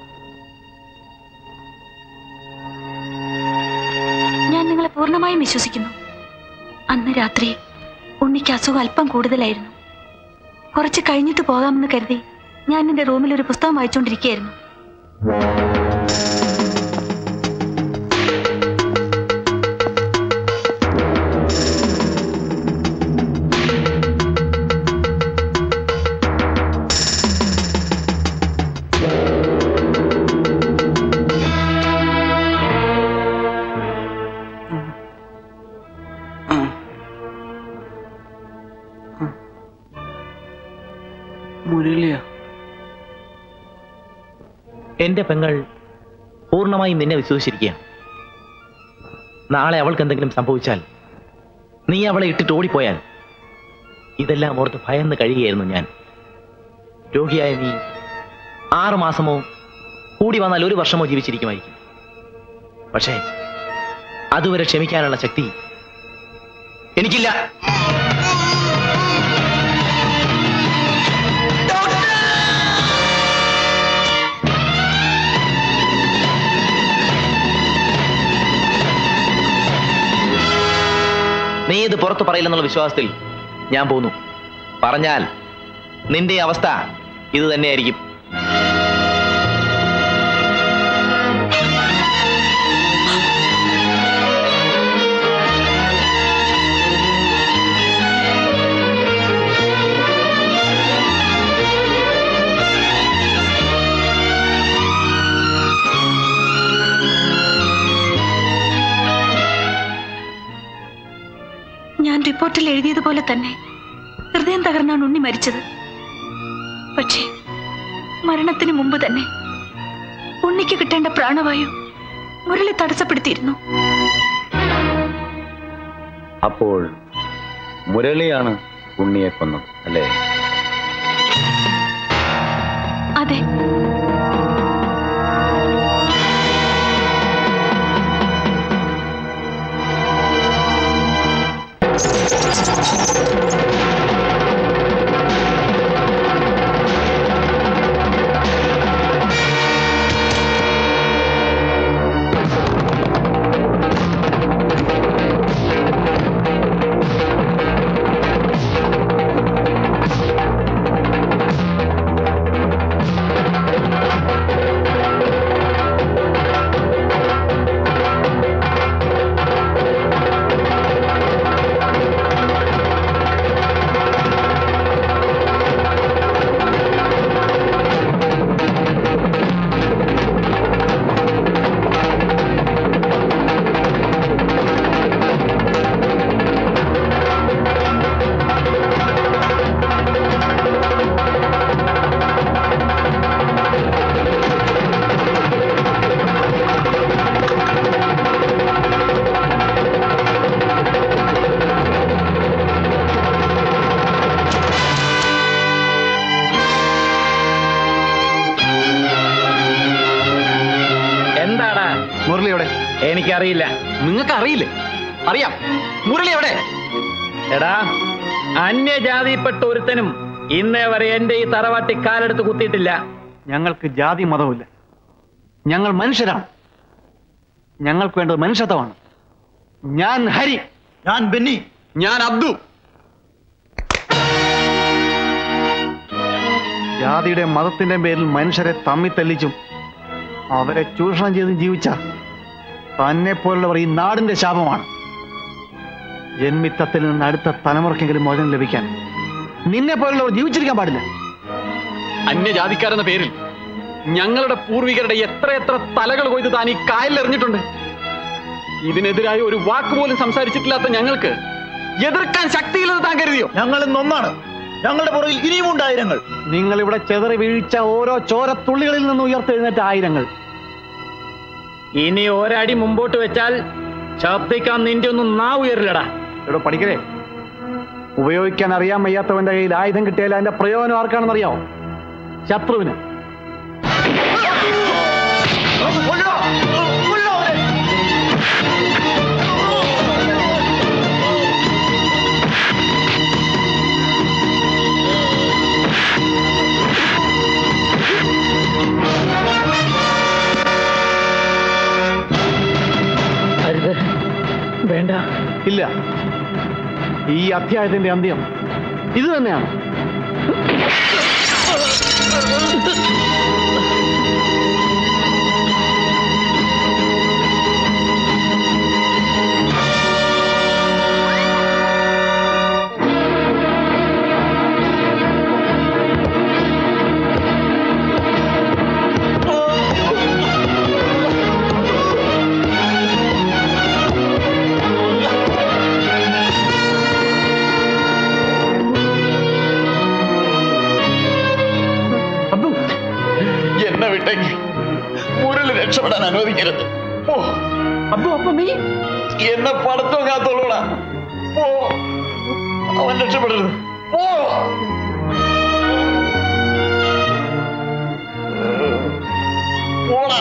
ഞാൻ നിങ്ങളെ പൂർണ്ണമായും വിശ്വസിക്കുന്നു അന്ന് രാത്രി ഉണ്ണിക്ക് അസുഖം അല്പം കൂടുതലായിരുന്നു കുറച്ച് കഴിഞ്ഞിട്ട് പോകാമെന്ന് കരുതി ഞാൻ എന്റെ റൂമിൽ ഒരു പുസ്തകം വായിച്ചുകൊണ്ടിരിക്കുകയായിരുന്നു മുരളിയ എന്റെ പെങ്ങൾ പൂർണ്ണമായും നിന്നെ വിശ്വസിച്ചിരിക്കുകയാണ് നാളെ അവൾക്ക് എന്തെങ്കിലും സംഭവിച്ചാൽ നീ അവളെ ഇട്ടിട്ട് ഓടിപ്പോയാൽ ഇതെല്ലാം ഓർത്ത് ഭയന്ന് കഴിയുകയായിരുന്നു ഞാൻ രോഗിയായ നീ ആറു മാസമോ കൂടി വന്നാൽ ഒരു വർഷമോ ജീവിച്ചിരിക്കുമായിരിക്കും പക്ഷേ അതുവരെ ക്ഷമിക്കാനുള്ള ശക്തി എനിക്കില്ല നീ ഇത് പുറത്തു പറയില്ലെന്നുള്ള വിശ്വാസത്തിൽ ഞാൻ പോന്നു പറഞ്ഞാൽ നിന്റെ അവസ്ഥ ഇത് തന്നെയായിരിക്കും ഞാൻ റിപ്പോർട്ടിൽ എഴുതിയതുപോലെ തന്നെ ഹൃദയം തകർന്നാണ് ഉണ്ണി മരിച്ചത് പക്ഷേ മരണത്തിന് മുമ്പ് തന്നെ ഉണ്ണിക്ക് കിട്ടേണ്ട പ്രാണവായു മുരളി തടസ്സപ്പെടുത്തിയിരുന്നു അപ്പോൾ മുരളിയാണ് ഉണ്ണിയെ കൊന്നത് അല്ലേ അതെ എന്താടാ മുരളി എവിടെ എനിക്കറിയില്ല നിങ്ങൾക്ക് അറിയില്ലേ അറിയാം മുരളി എവിടെ എടാ അന്യജാതിപ്പെട്ട ഒരുത്തനും ഇന്നേ വരെ എന്റെ ഈ തറവാട്ടി കാലെടുത്ത് കുത്തിയിട്ടില്ല ഞങ്ങൾക്ക് ജാതി മതവുമില്ല ഞങ്ങൾ മനുഷ്യരാണ് ഞങ്ങൾക്ക് വേണ്ടത് മനുഷ്യത്വമാണ് ഞാൻ ഹരി ഞാൻ ബെന്നി ഞാൻ അബ്ദു ജാതിയുടെ മതത്തിന്റെ പേരിൽ മനുഷ്യരെ തമ്മിൽ തല്ലിച്ചും അവരെ ചൂഷണം ചെയ്തും ജീവിച്ച തന്നെ പോലുള്ളവർ ഈ നാടിന്റെ ശാപമാണ് ജന്മിത്തത്തിൽ നിന്ന് അടുത്ത തലമുറക്കെങ്കിലും മോചനം ലഭിക്കാൻ നിന്നെ പോലുള്ളവർ ജീവിച്ചിരിക്കാൻ പാടില്ല അന്യജാതിക്കാരെന്ന പേരിൽ ഞങ്ങളുടെ പൂർവികരുടെ എത്രയെത്ര തലകൾ കൊയ്ത് താൻ ഈ കായലിൽ എറിഞ്ഞിട്ടുണ്ട് ഇതിനെതിരായി ഒരു വാക്ക് പോലും സംസാരിച്ചിട്ടില്ലാത്ത ഞങ്ങൾക്ക് എതിർക്കാൻ ശക്തിയില്ലെന്ന് താൻ കരുതിയോ ഞങ്ങൾ ഇന്നൊന്നാണ് ഞങ്ങളുടെ പുറകിൽ ഇനിയും ഉണ്ടായിരങ്ങൾ നിങ്ങൾ ഇവിടെ ചെതറി വീഴ്ച ഓരോ ചോരത്തുള്ളികളിൽ നിന്ന് ഉയർത്തെഴുന്നേറ്റ ആയിരങ്ങൾ ഇനി ഒരടി മുമ്പോട്ട് വെച്ചാൽ ശബ്ദിക്കാൻ നിന്റെ ഒന്നും നാ ഉയരില്ലടാ ഇവിടെ പഠിക്കലേ ഉപയോഗിക്കാൻ അറിയാൻ വയ്യാത്തവന്റെ കയ്യിൽ ആയുധം കിട്ടിയാൽ അതിന്റെ പ്രയോജനം ആർക്കാണെന്ന് അറിയാമോ ശത്രുവിന് അരുത് വേണ്ട ഇല്ല ഈ അധ്യായത്തിന്റെ അന്ത്യം ഇത് തന്നെയാണ് എന്നെ വിട്ടെങ്കിൽ മുരളി രക്ഷപ്പെടാൻ അനുവദിക്കരുത് ഓ അപ്പൊ അപ്പൊ നീ എന്നെ പടത്തോ കാത്തോളൂടാ ഓ അവൻ രക്ഷപ്പെടരുത് ഓ പോടാ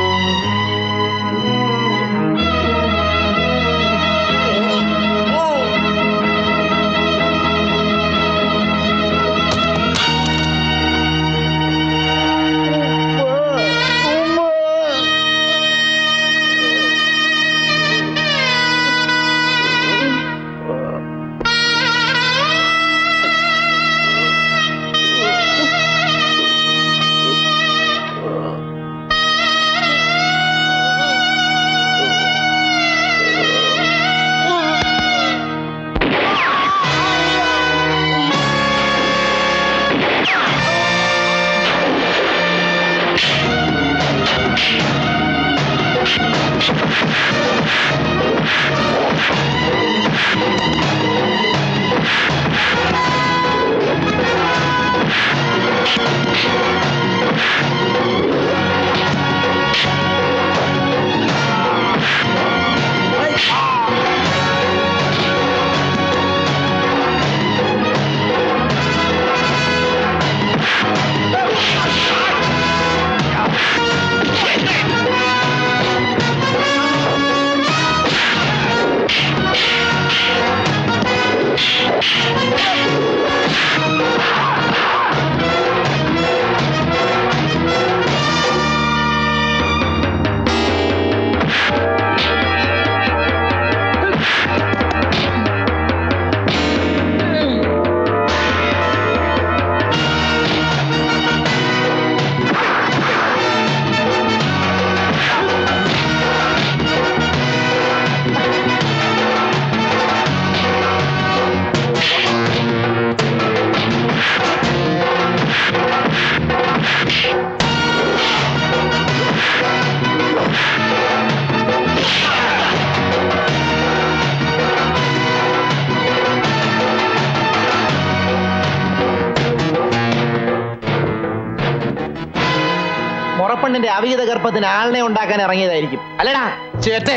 മുറപ്പെണ്ണിന്റെ അവിഹിത ഗർഭത്തിന് ആളിനെ ഉണ്ടാക്കാൻ ഇറങ്ങിയതായിരിക്കും അല്ലടാ ചേട്ടേ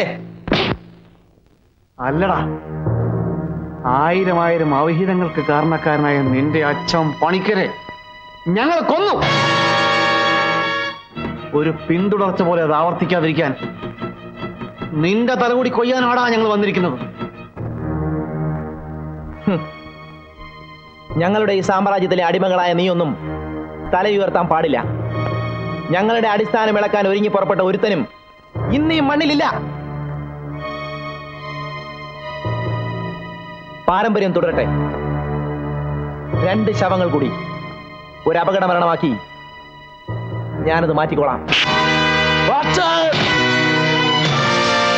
അല്ലടാ ആയിരം ആയിരം അവിഹിതങ്ങൾക്ക് കാരണക്കാരനായ നിന്റെ അച്ഛൻ പണിക്കരെ ഞങ്ങൾ കൊന്നു ഒരു പിന്തുടർച്ച പോലെ അത് ആവർത്തിക്കാതിരിക്കാൻ നിന്റെ തലകൂടി കൊയ്യാനാടാ ഞങ്ങൾ വന്നിരിക്കുന്നത് ഞങ്ങളുടെ ഈ സാമ്രാജ്യത്തിലെ അടിമകളായ നീയൊന്നും തലയുയർത്താൻ പാടില്ല ഞങ്ങളുടെ അടിസ്ഥാനം ഇളക്കാൻ ഒരുങ്ങി പുറപ്പെട്ട ഒരുത്തനും ഇന്ന് ഈ മണ്ണിലില്ല പാരമ്പര്യം തുടരട്ടെ രണ്ട് ശവങ്ങൾ കൂടി ഒരു അപകട മരണമാക്കി ഞാനത് മാറ്റിക്കോളാം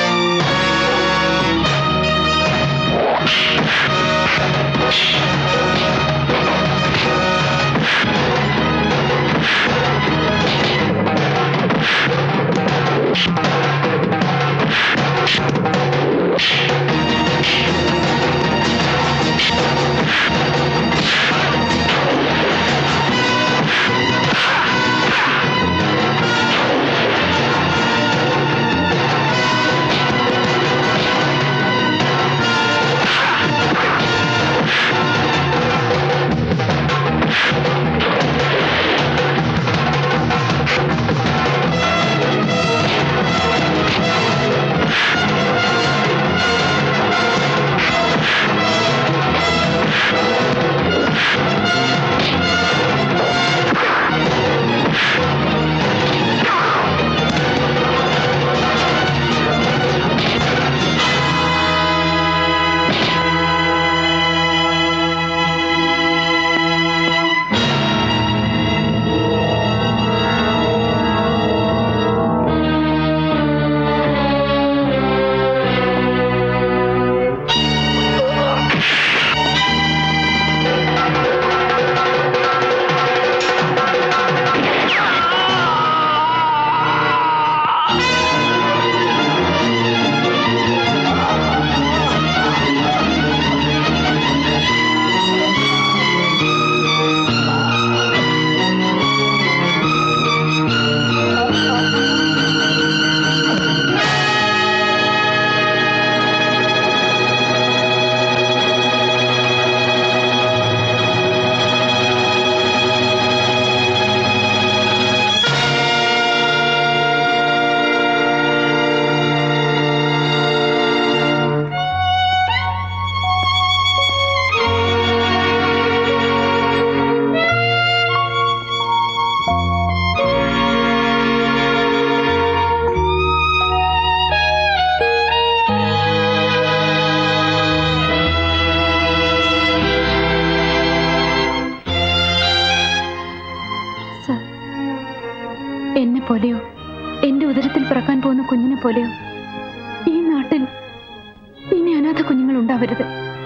എന്നെ പോലെയോ എന്റെ ഉദരത്തിൽ പിറക്കാൻ പോകുന്ന കുഞ്ഞിനെ പോലെയോ ഈ നാട്ടിൽ ഇനി അനാഥ കുഞ്ഞുങ്ങൾ ഉണ്ടാവരുത്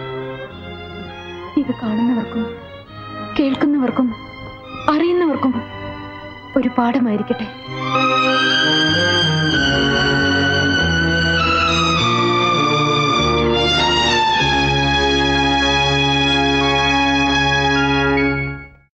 ഇത് കാണുന്നവർക്കും കേൾക്കുന്നവർക്കും അറിയുന്നവർക്കും ഒരു പാഠമായിരിക്കട്ടെ